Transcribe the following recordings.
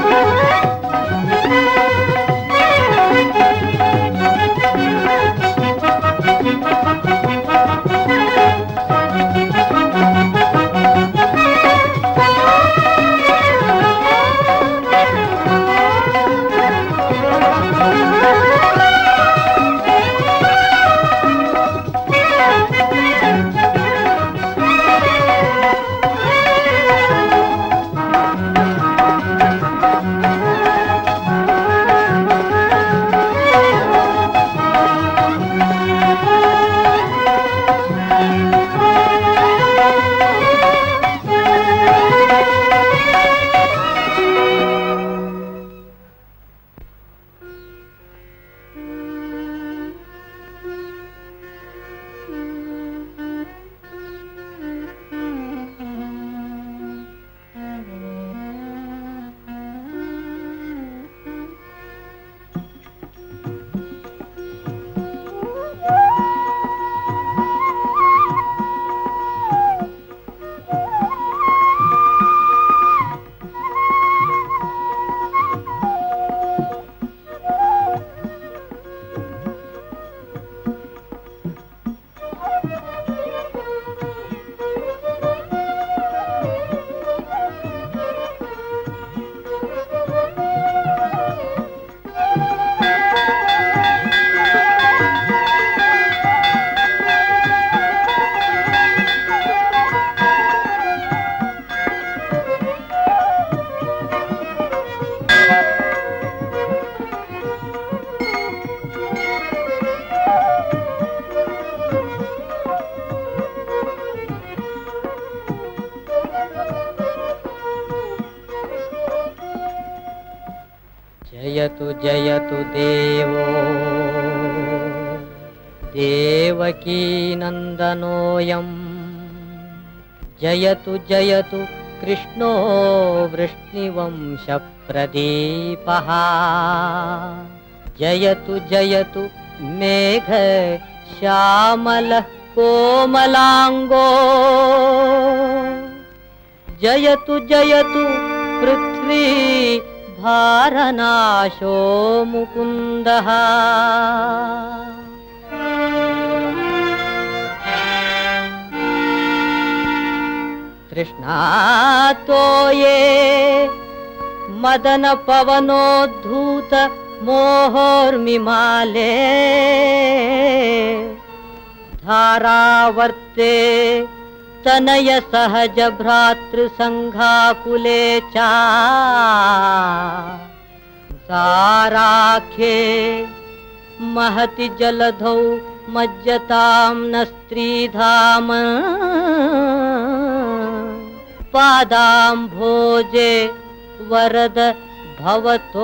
जयतु जयतु देवो देवकीनन्दनोऽयम् जयतु जयतु कृष्णो वृष्णिवंशप्रदीपः जयतु जयतु मेघ श्यामलः कोमलाङ्गो जयतु जयतु पृथ्वी भारनाशो मुकुन्दः तृष्णातो ये मदनपवनोद्धूत मोहोर्मिमाले धारावर्ते तनय सहज भ्रातृसङ्घाकुले च साराख्ये महति जलधौ मज्जतां न स्त्रीधाम पादाम्भोजे वरद भवतो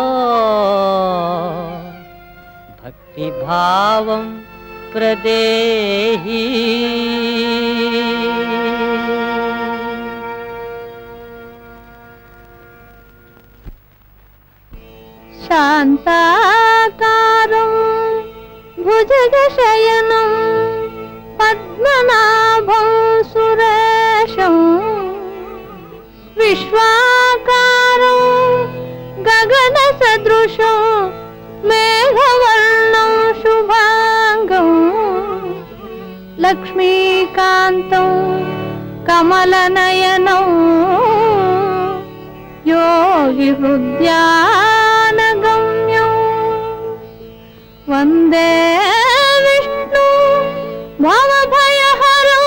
भक्तिभावं प्रदेहि शान्ताकारं भुजगशयनं पद्मनाभं सुरेशं विश्वाकारं गगनसदृशो मेघवर्णं शुभाङ्गं लक्ष्मीकान्तं कमलनयनौ योगिहृद्यानगम्यौ वन्दे विष्णु भवभयहरो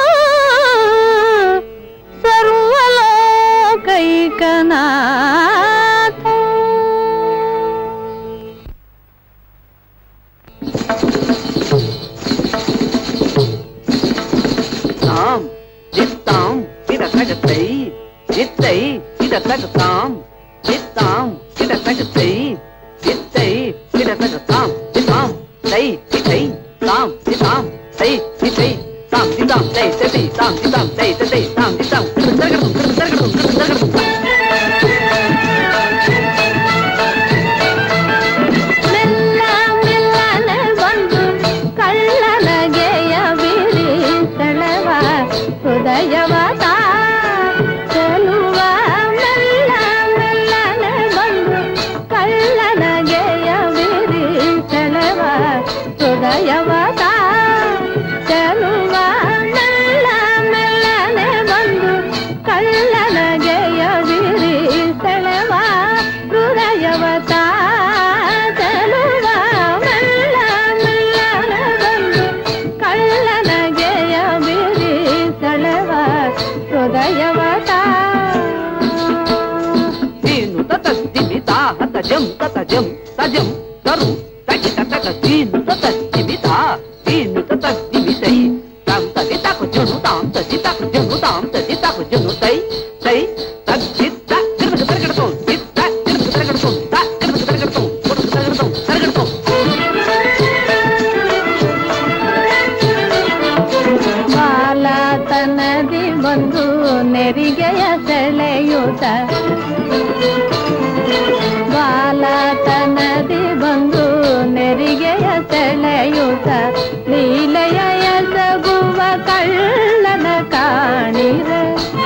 सर्वलोकैकनाथौ தாம் சித்தாம் சிதசகத்தை சித்தை சிதசகத்தாம் சித்தாம் சிதசகத்தை சித்தை சிதசகத்தாம் சித்தாம் தை சித்தை தாம் சித்தாம் தை சித்தை தாம் சித்தாம் தை சித்தை தாம் சித்தாம் தை சித்தை தாம் சித்தாம் கிருதர்கடும் கிருதர்கடும் கிருதர்கடும் ಮೆಲ್ಲ ಮೆಲ್ಲನೆ ಬಂದು ಕಳ್ಳನ ಗೆಯ ಬಿರಿ ಸೆಳೆವ ಹೃದಯವ ತಾ ಚೆಲುವ ಮೆಲ್ಲ ಮೆಲ್ಲನೆ ಹತ ಜಂ ತತ ಜಂ ತಜಂ ತರು ತಗಿ ತತಕ ತೀನು ತತ ತಿಮಿತ ತೀನು ತತ ತಿಮಿತೈ ತಾಂ ತದಿ ತಾಕು ಜನು ತಾಂ ತದಿ ತಾಕು ಜನು ತಾಂ ತದಿ ತಾಕು ಜನು ತೈ ತೈ ತಗ್ ಚಿತ್ತ ತಿರುಗ ತರಗಡತೋ ಚಿತ್ತ ತಿರುಗ ತರಗಡತೋ ತ ತಿರುಗ ತರಗಡತೋ ಕೊಡುಗ ತರಗಡತೋ ತರಗಡತೋ ಬಾಲತನದಿ ಬಂದು ನೆರಿಗೆಯ ಸೆಳೆಯುತ್ತ ಬಾಲತನದಿ ಬಂದು ನೆರಿಗೆಯ ಸೆಳೆಯುತ್ತ ಲೀಲೆಯ ಎಸಗುವ ಕಳ್ಳನ ಕಾಣಿರೆ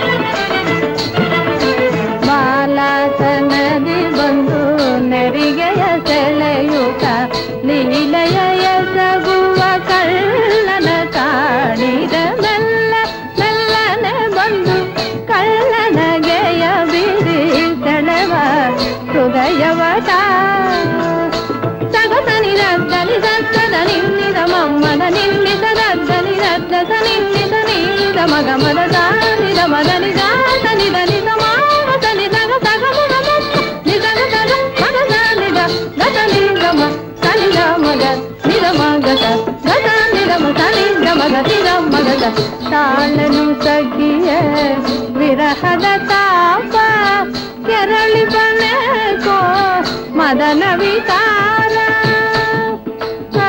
ಬಾಲತನದಿ ಬಂದು ನೆರಿಗೆಯ ಸೆಳೆಯುತ್ತ ಲೀಲೆಯ ಎಸಗುವ ಕಳ್ಳನ ಕಾಣಿರ ಮೆಲ್ಲ ಮೆಲ್ಲನೆ ಬಂದು ಕಳ್ಳನ ಗೆಯ ಬಿರಿ ಸೆಳೆವ ಹೃದಯವಟ ಸಗಸನಿ ರದ್ದನಿ ಸತ್ತದ ನಿನ್ನಿದ ಮಮ್ಮದ ನಿನ್ನಿದ ರದ್ದನಿ ರದ್ದಸ ನಿನ್ನಿದ ನೀದ ಮಗ ಮದ ದಾನಿದ ಮದನಿ ದಾತ ನಿದ ನಿದ ಮಾವತ ನಿದಗ ಸಗ ಮುಗ ಮುತ್ತ ನಿದಗ ಸಗ ಮಗ ದಾನಿದ ಗತ ನಿಗಮ ಸನಿದ ಮಗ ನಿದ ಮಗದ ಗತ ನಿಗಮ ಸನಿದ ಮಗ ನಿದ ಮಗದ ತಾಳನು ಸಗಿಯ ವಿರಹದ ತಾಪ ಕೆರಳಿ ಬನೇಕೋ ಮದನ ವಿಕಾರ ಆ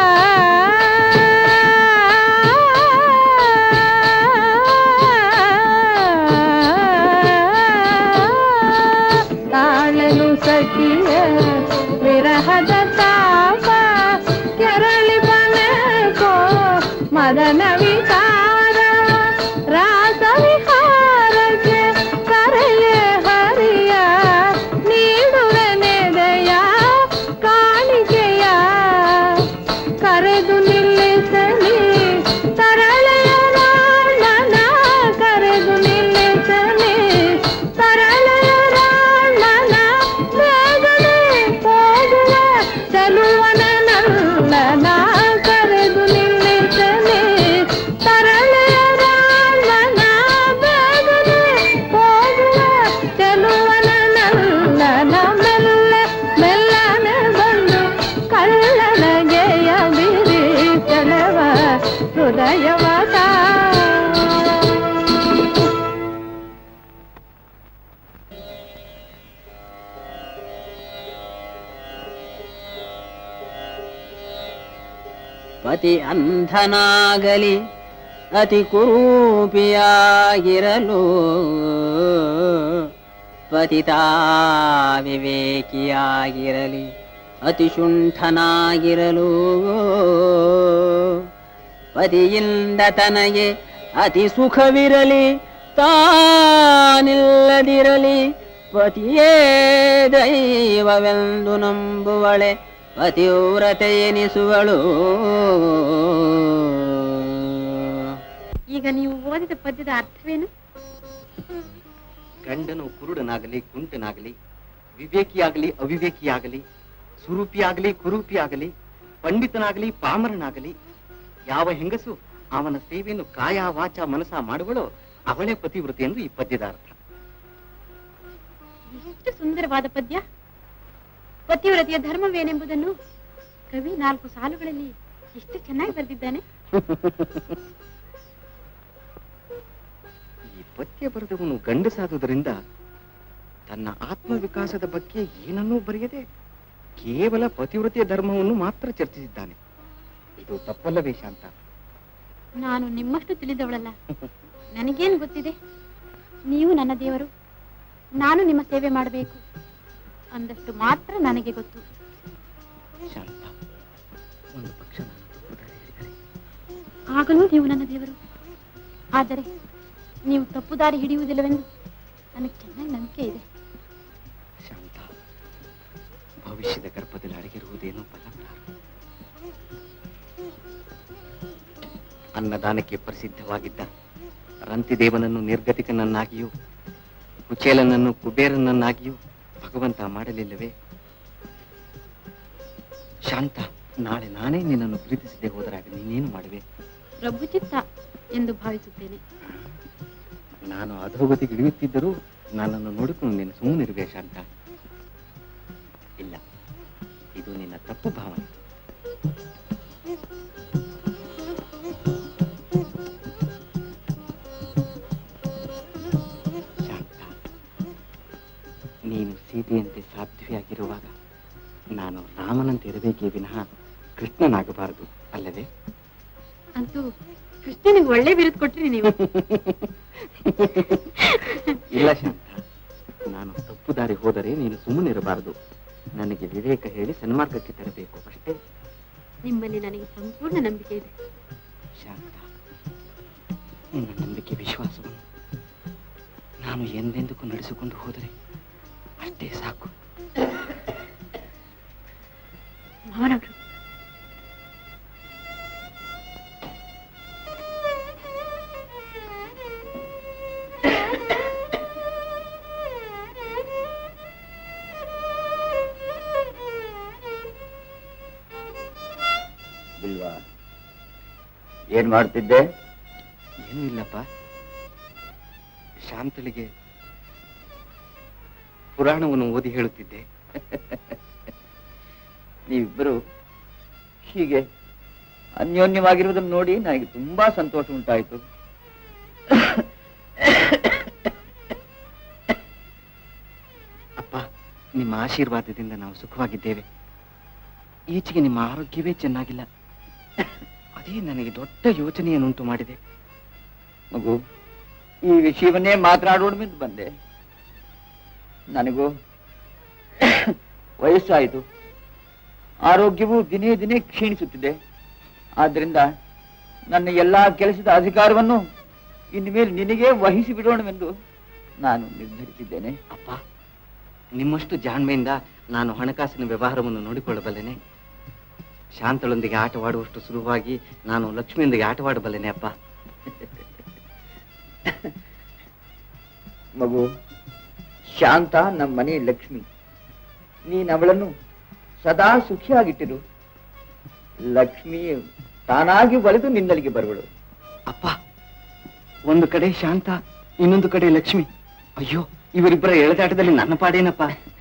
ತಾಳಲು ಸಖಿಯ ವಿರಹದ ತಾಪ ಕೆರಳಿ ಬನೇಕೋ ಮದನ ವಿಕಾರ ರಾಸ ವಿಹಾರಕ್ಕೆ ಕರೆಯ ಹರಿಯ ನೀಡುವನೆದೆಯ ಕಾಣಿಕೆಯ ಕರೆದು ನಿಲ್ಲಿಸಲಿ ತರಳೆಯ ರಾಮನ ಕರೆದು ನಿಲ್ಲಿಸಲಿ ತರಳೆಯ ರಾಮನ ಬೇಗನೆ ಹೋಗುವ ಚಲುವನ ನಲ್ಲನ ಕರೆದು ನಿಲ್ಲಿಸಲಿ ತರಳೆಯ ರಾಮನ ಬೇಗನೆ ಹೋಗುವ ಚಲುವನ ನಲ್ಲನ ಮೆಲ್ಲ ಮೆಲ್ಲನೆ ಬಂದು ಕಳ್ಳನ ಗೆಯ ಬಿರಿ ಸೆಳೆವ ಹೃದಯವಟ ಪತಿ ಅಂಧನಾಗಲಿ ಅತಿ ಕುರೂಪಿಯಾಗಿರಲು ಪತಿತಾ ವಿವೇಕಿಯಾಗಿರಲಿ ಅತಿ ಶುಂಠನಾಗಿರಲು ಪತಿಯಿಂದ ತನಗೆ ಅತಿ ಸುಖವಿರಲಿ ತಾನಿಲ್ಲದಿರಲಿ ಪತಿಯೇ ದೈವವೆಂದು ನಂಬುವಳೆ ಪತಿವ್ರತೆ ಎನಿಸುವಳು ಈಗ ನೀವು ಓದಿದ ಪದ್ಯದ ಅರ್ಥವೇನು ಗಂಡನು ಕುರುಡನಾಗಲಿ ಕುಂಟನಾಗಲಿ ವಿವೇಕಿಯಾಗಲಿ ಅವಿವೇಕಿಯಾಗಲಿ ಸುರೂಪಿಯಾಗಲಿ ಕುರೂಪಿಯಾಗಲಿ ಪಂಡಿತನಾಗಲಿ ಪಾಮರನಾಗಲಿ ಯಾವ ಹೆಂಗಸು ಅವನ ಸೇವೆಯನ್ನು ಕಾಯ ವಾಚ ಮನಸ ಮಾಡುವಳೋ ಅವಳೇ ಪತಿವ್ರತೆ ಎಂದು ಈ ಪದ್ಯದ ಅರ್ಥ ಎಷ್ಟು ಸುಂದರವಾದ ಪದ್ಯ ಪತಿವ್ರತೆಯ ಧರ್ಮವೇನೆಂಬುದನ್ನು ಕವಿ ನಾಲ್ಕು ಸಾಲುಗಳಲ್ಲಿ ಎಷ್ಟು ಚೆನ್ನಾಗಿ ಬರೆದಿದ್ದಾನೆ ಈ ಪದ್ಯ ಬರೆದವನು ಗಂಡಸಾದುದರಿಂದ ತನ್ನ ಆತ್ಮವಿಕಾಸದ ಬಗ್ಗೆ ಏನನ್ನೂ ಬರೆಯದೆ ಕೇವಲ ಪತಿವ್ರತೆಯ ಧರ್ಮವನ್ನು ಮಾತ್ರ ಚರ್ಚಿಸಿದ್ದಾನೆ ಇದು ತಪ್ಪಲ್ಲವೇ ಶಾಂತ ನಾನು ನಿಮ್ಮಷ್ಟು ತಿಳಿದವಳಲ್ಲ ನನಗೇನು ಗೊತ್ತಿದೆ ನೀವು ನನ್ನ ದೇವರು ನಾನು ನಿಮ್ಮ ಸೇವೆ ಮಾಡಬೇಕು ಅಂದಷ್ಟು ಮಾತ್ರ ನನಗೆ ಗೊತ್ತು ಶಾಂತ ಒಂದು ಪಕ್ಷ ನಾನು ತಪ್ಪುದಾರಿ ಹಿಡಿದರೆ ಆಗಲೂ ನೀವು ನನ್ನ ದೇವರು ಆದರೆ ನೀವು ತಪ್ಪು ದಾರಿ ಹಿಡಿಯುವುದಿಲ್ಲವೆಂದು ನನಗೆ ಚೆನ್ನಾಗಿ ನಂಬಿಕೆ ಇದೆ ಶಾಂತ ಭವಿಷ್ಯದ ಗರ್ಭದಲ್ಲಿ ಅಡಗಿರುವುದೇನೋ ಬಲ್ಲವರಾರು ಅನ್ನದಾನಕ್ಕೆ ಪ್ರಸಿದ್ಧವಾಗಿದ್ದ ರಂತಿದೇವನನ್ನು ನಿರ್ಗತಿಕನನ್ನಾಗಿಯೂ ಕುಚೇಲನನ್ನು ಕುಬೇರನನ್ನಾಗಿಯೂ ಭಗವಂತ ಮಾಡಲಿಲ್ಲವೇ ಶಾಂತ ನಾಳೆ ನಾನೇ ನಿನ್ನನ್ನು ಪ್ರೀತಿಸದೆ ಹೋದರಾಗ ನೀನೇನು ಮಾಡುವೆ ಪ್ರಭು ಚಿತ್ತ ಎಂದು ಭಾವಿಸುತ್ತೇನೆ ನಾನು ಅಧೋಗತಿಗೆ ಇಳಿಯುತ್ತಿದ್ದರೂ ನನ್ನನ್ನು ನೋಡಿಕೊಂಡು ನೀನು ಸುಮ್ಮನಿರುವೆ ಶಾಂತ ನೀನು ಸೀತೆಯಂತೆ ಸಾಧ್ವಿಯಾಗಿರುವಾಗ ನಾನು ರಾಮನಂತೆ ಇರಬೇಕೇ ವಿನಃ ಕೃಷ್ಣನಾಗಬಾರದು ಅಲ್ಲವೇ ಅಂತೂ ಕೃಷ್ಣನಿಗೆ ಒಳ್ಳೆ ಬಿರುದು ಕೊಟ್ರಿ ನೀವು ಇಲ್ಲ ಶಾಂತ ನಾನು ತಪ್ಪು ದಾರಿ ಹೋದರೆ ನೀನು ಸುಮ್ಮನಿರಬಾರದು ನನಗೆ ವಿವೇಕ ಹೇಳಿ ಸನ್ಮಾರ್ಗಕ್ಕೆ ತರಬೇಕು ಅಷ್ಟೇ ನಿಮ್ಮಲ್ಲಿ ನನಗೆ ಸಂಪೂರ್ಣ ನಂಬಿಕೆ ಇದೆ ಶಾಂತ ನಿನ್ನ ನಂಬಿಕೆ ವಿಶ್ವಾಸವನ್ನು ನಾನು ಎಂದೆಂದಕ್ಕೂ ನಡೆಸಿಕೊಂಡು ಹೋದರೆ ಅಷ್ಟೇ ಸಾಕು ಮಾವನವರು ಇಲ್ವಾ ಏನ್ ಮಾಡ್ತಿದ್ದೆ ಏನೂ ಇಲ್ಲಪ್ಪ ಶಾಂತಳಿಗೆ ಪುರಾಣವನ್ನು ಓದಿ ಹೇಳುತ್ತಿದ್ದೆ ನೀವಿಬ್ಬರು ಹೀಗೆ ಅನ್ಯೋನ್ಯವಾಗಿರುವುದನ್ನು ನೋಡಿ ನನಗೆ ತುಂಬಾ ಸಂತೋಷ ಉಂಟಾಯಿತು ಅಪ್ಪ ನಿಮ್ಮ ಆಶೀರ್ವಾದದಿಂದ ನಾವು ಸುಖವಾಗಿದ್ದೇವೆ ಈಚೆಗೆ ನಿಮ್ಮ ಆರೋಗ್ಯವೇ ಚೆನ್ನಾಗಿಲ್ಲ ಅದೇ ನನಗೆ ದೊಡ್ಡ ಯೋಚನೆಯನ್ನುಂಟು ಮಾಡಿದೆ ಮಗು ಈ ವಿಷಯವನ್ನೇ ಮಾತನಾಡೋಣವೆಂದು ಬಂದೆ ನನಗೂ ವಯಸ್ಸಾಯಿತು ಆರೋಗ್ಯವು ದಿನೇ ದಿನೇ ಕ್ಷೀಣಿಸುತ್ತಿದೆ ಆದ್ದರಿಂದ ನನ್ನ ಎಲ್ಲಾ ಕೆಲಸದ ಅಧಿಕಾರವನ್ನು ಇನ್ಮೇಲೆ ನಿನಗೇ ವಹಿಸಿ ಬಿಡೋಣವೆಂದು ನಾನು ನಿರ್ಧರಿಸಿದ್ದೇನೆ ಅಪ್ಪ ನಿಮ್ಮಷ್ಟು ಜಾಣ್ಮೆಯಿಂದ ನಾನು ಹಣಕಾಸಿನ ವ್ಯವಹಾರವನ್ನು ನೋಡಿಕೊಳ್ಳಬಲ್ಲೆನೆ ಶಾಂತಳೊಂದಿಗೆ ಆಟವಾಡುವಷ್ಟು ಸುಲಭವಾಗಿ ನಾನು ಲಕ್ಷ್ಮಿಯೊಂದಿಗೆ ಆಟವಾಡಬಲ್ಲೆನೆ ಅಪ್ಪ ಮಗು ಶಾಂತ ನಮ್ಮ ಮನೆ ಲಕ್ಷ್ಮಿ ನೀನ್ ಅವಳನ್ನು ಸದಾ ಸುಖಿಯಾಗಿಟ್ಟಿರು ಲಕ್ಷ್ಮಿ ತಾನಾಗಿ ಒಲಿದು ನಿನ್ನಲ್ಲಿಗೆ ಬರುವಳು ಅಪ್ಪ ಒಂದು ಕಡೆ ಶಾಂತ ಇನ್ನೊಂದು ಕಡೆ ಲಕ್ಷ್ಮಿ ಅಯ್ಯೋ ಇವರಿಬ್ಬರ ಎಳೆದಾಟದಲ್ಲಿ ನನ್ನ ಪಾಡೇನಪ್ಪ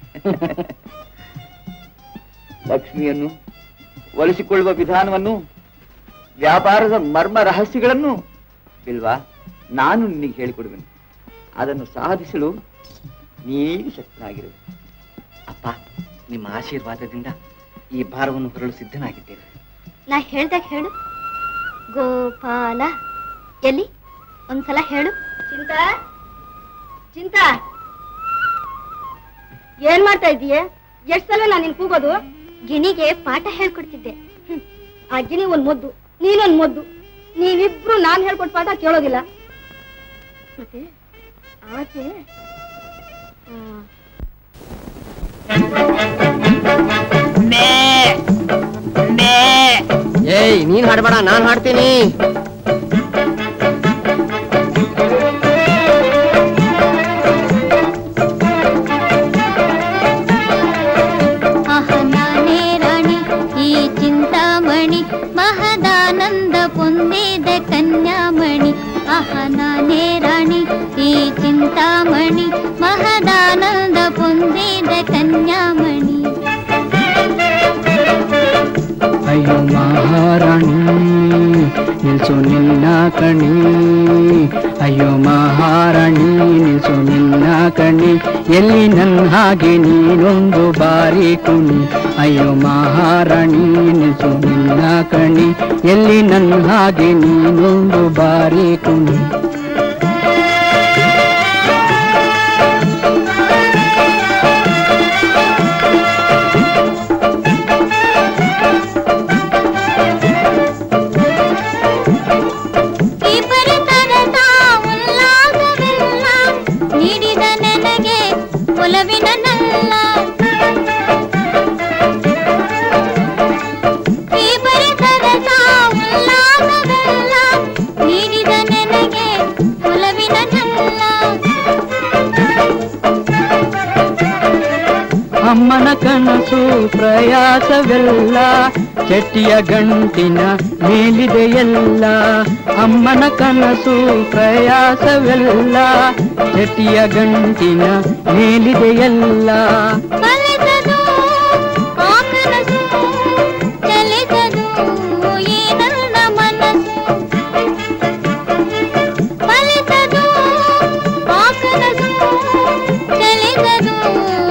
ಲಕ್ಷ್ಮಿಯನ್ನು ಒಲಿಸಿಕೊಳ್ಳುವ ವಿಧಾನವನ್ನು ವ್ಯಾಪಾರದ ಮರ್ಮ ರಹಸ್ಯಗಳನ್ನು ಬಿಲ್ವಾ ನಾನು ನಿನಗೆ ಹೇಳಿಕೊಡುವೆನು ಅದನ್ನು ಸಾಧಿಸಲು ನೀನು ಶಕ್ತನಾಗಿರು ಅಪ್ಪ ನಿಮ್ಮ ಆಶೀರ್ವಾದದಿಂದ ಈ ಭಾರವನ್ನು ಹೊರಲು ಸಿದ್ಧನಾಗಿದ್ದೇನೆ ನಾ ಹೇಳ್ದಾಗ ಹೇಳು ಗೋಪಾಲ ಎಲ್ಲಿ ಒಂದ್ಸಲ ಹೇಳು ಚಿಂತಾ ಚಿಂತಾ ಏನ್ ಮಾಡ್ತಾ ಇದೀಯ ಎಷ್ಟ್ ಸಲ ನಾನು ನಿನ್ ಕೂಗೋದು ಗಿಣಿಗೆ ಪಾಠ ಹೇಳ್ಕೊಡ್ತಿದ್ದೆ ಹ್ಮ್. ಆ ಗಿಣಿ ಒಂದ್ ಮೊದ್ದು ನೀನೊಂದ್ ಮೊದ್ದು ನೀವಿಬ್ರು ನಾನ್ ಹೇಳ್ಕೊಟ್ ಪಾಠ ಕೇಳೋದಿಲ್ಲ ಮತ್ತೆ ಆಚೆ ಆ, ಏಯ್ ನೀನ್ ಹಾಡ್ಬೇಡ ನಾನ್ ಹಾಡ್ತೀನಿ ಆಹ ನಾನೇ ರಾಣಿ ಈ ಚಿಂತಾಮಣಿ ಮಹದಾನಂದ ಪೊಂದಿದ ಕನ್ಯಾಮಣಿ ಆಹ ನಾನೇ ರಾಣಿ ಈ ಚಿಂತಾಮಣಿ ಮಹದಾನಂದ ಪೊಂದಿದ ಕನ್ಯಾಮಣಿ ಅಯ್ಯೋ ಮಹಾರಾಣಿ ನಿಲ್ಸು ನಿನ್ನ ಕಣಿ ಅಯ್ಯೋ ಮಹಾರಾಣಿ ನಿಲ್ಸು ನಿನ್ನ ಕಣಿ ಎಲ್ಲಿ ನನ್ನ ಹಾಗೆ ನೀನೊಂದು ಬಾರಿ ಕುಣಿ ಅಯ್ಯೋ ಮಹಾರಾಣಿ ನಿಲ್ಸು ನಿನ್ನ ಕಣಿ ಎಲ್ಲಿ ನನ್ನ ಹಾಗೆ ನೀನೊಂದು ಬಾರಿ ಕುಣಿ ಈ ಪರಿತರದ ಉಲ್ಲಾಸವೆಲ್ಲ ನೀಡಿದ ನನಗೆ ಒಲವಿನ ನಲ್ಲ ಈ ಪರಿತರದ ಉಲ್ಲಾಸವೆಲ್ಲ ನೀಡಿದ ನನಗೆ ಒಲವಿನ ನಲ್ಲ ಅಮ್ಮನ ಕನಸು ಪ್ರಯಾಸವೆಲ್ಲ ಚಟ್ಟಿಯ ಗಂಟಿನ ಮೇಲಿದೆ ಎಲ್ಲ ಅಮ್ಮನ ಕನಸು ಪ್ರಯಾಸವೆಲ್ಲ ಚಟ್ಟಿಯ ಗಂಟಿನ ಮೇಲಿದೆ ಎಲ್ಲ ಬಲಿತದು ಆ ಕನಸು ಚಲಿತದು ಈ ನನ್ನ ಮನಸ್ಸು ಬಲಿತದು ಆ ಕನಸು ಚಲಿತದು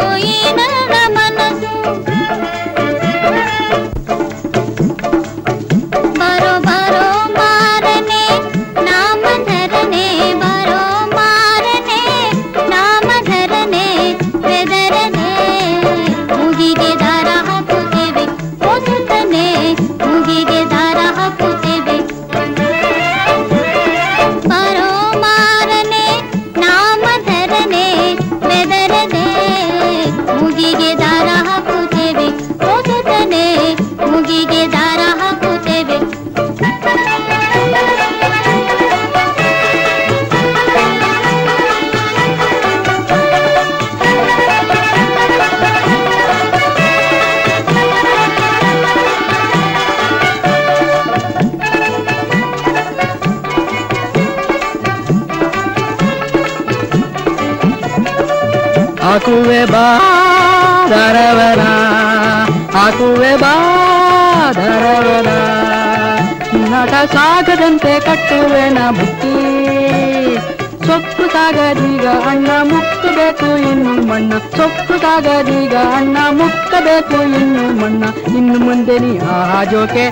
ಹಾಕುವೆ ಬಾ ದರವನ ಹಾಕುವೆ ಬಾ ದರವನ ನಟ ಸಾಗದಂತೆ ಕಟ್ಟುವೆನ ಬುತ್ತಿ ಸೊಕ್ಕು ಸಾಗದೀಗ ಅಣ್ಣ ಮುಕ್ಕಬೇಕು ಇನ್ನು ಮಣ್ಣ ಸೊಕ್ಕು ಸಾಗದೀಗ ಅಣ್ಣ ಮುಕ್ಕಬೇಕು ಇನ್ನು ಮಣ್ಣ ಇನ್ನು ಮುಂದೆ ನೀ ಆಹಾ ಜೋಕೆ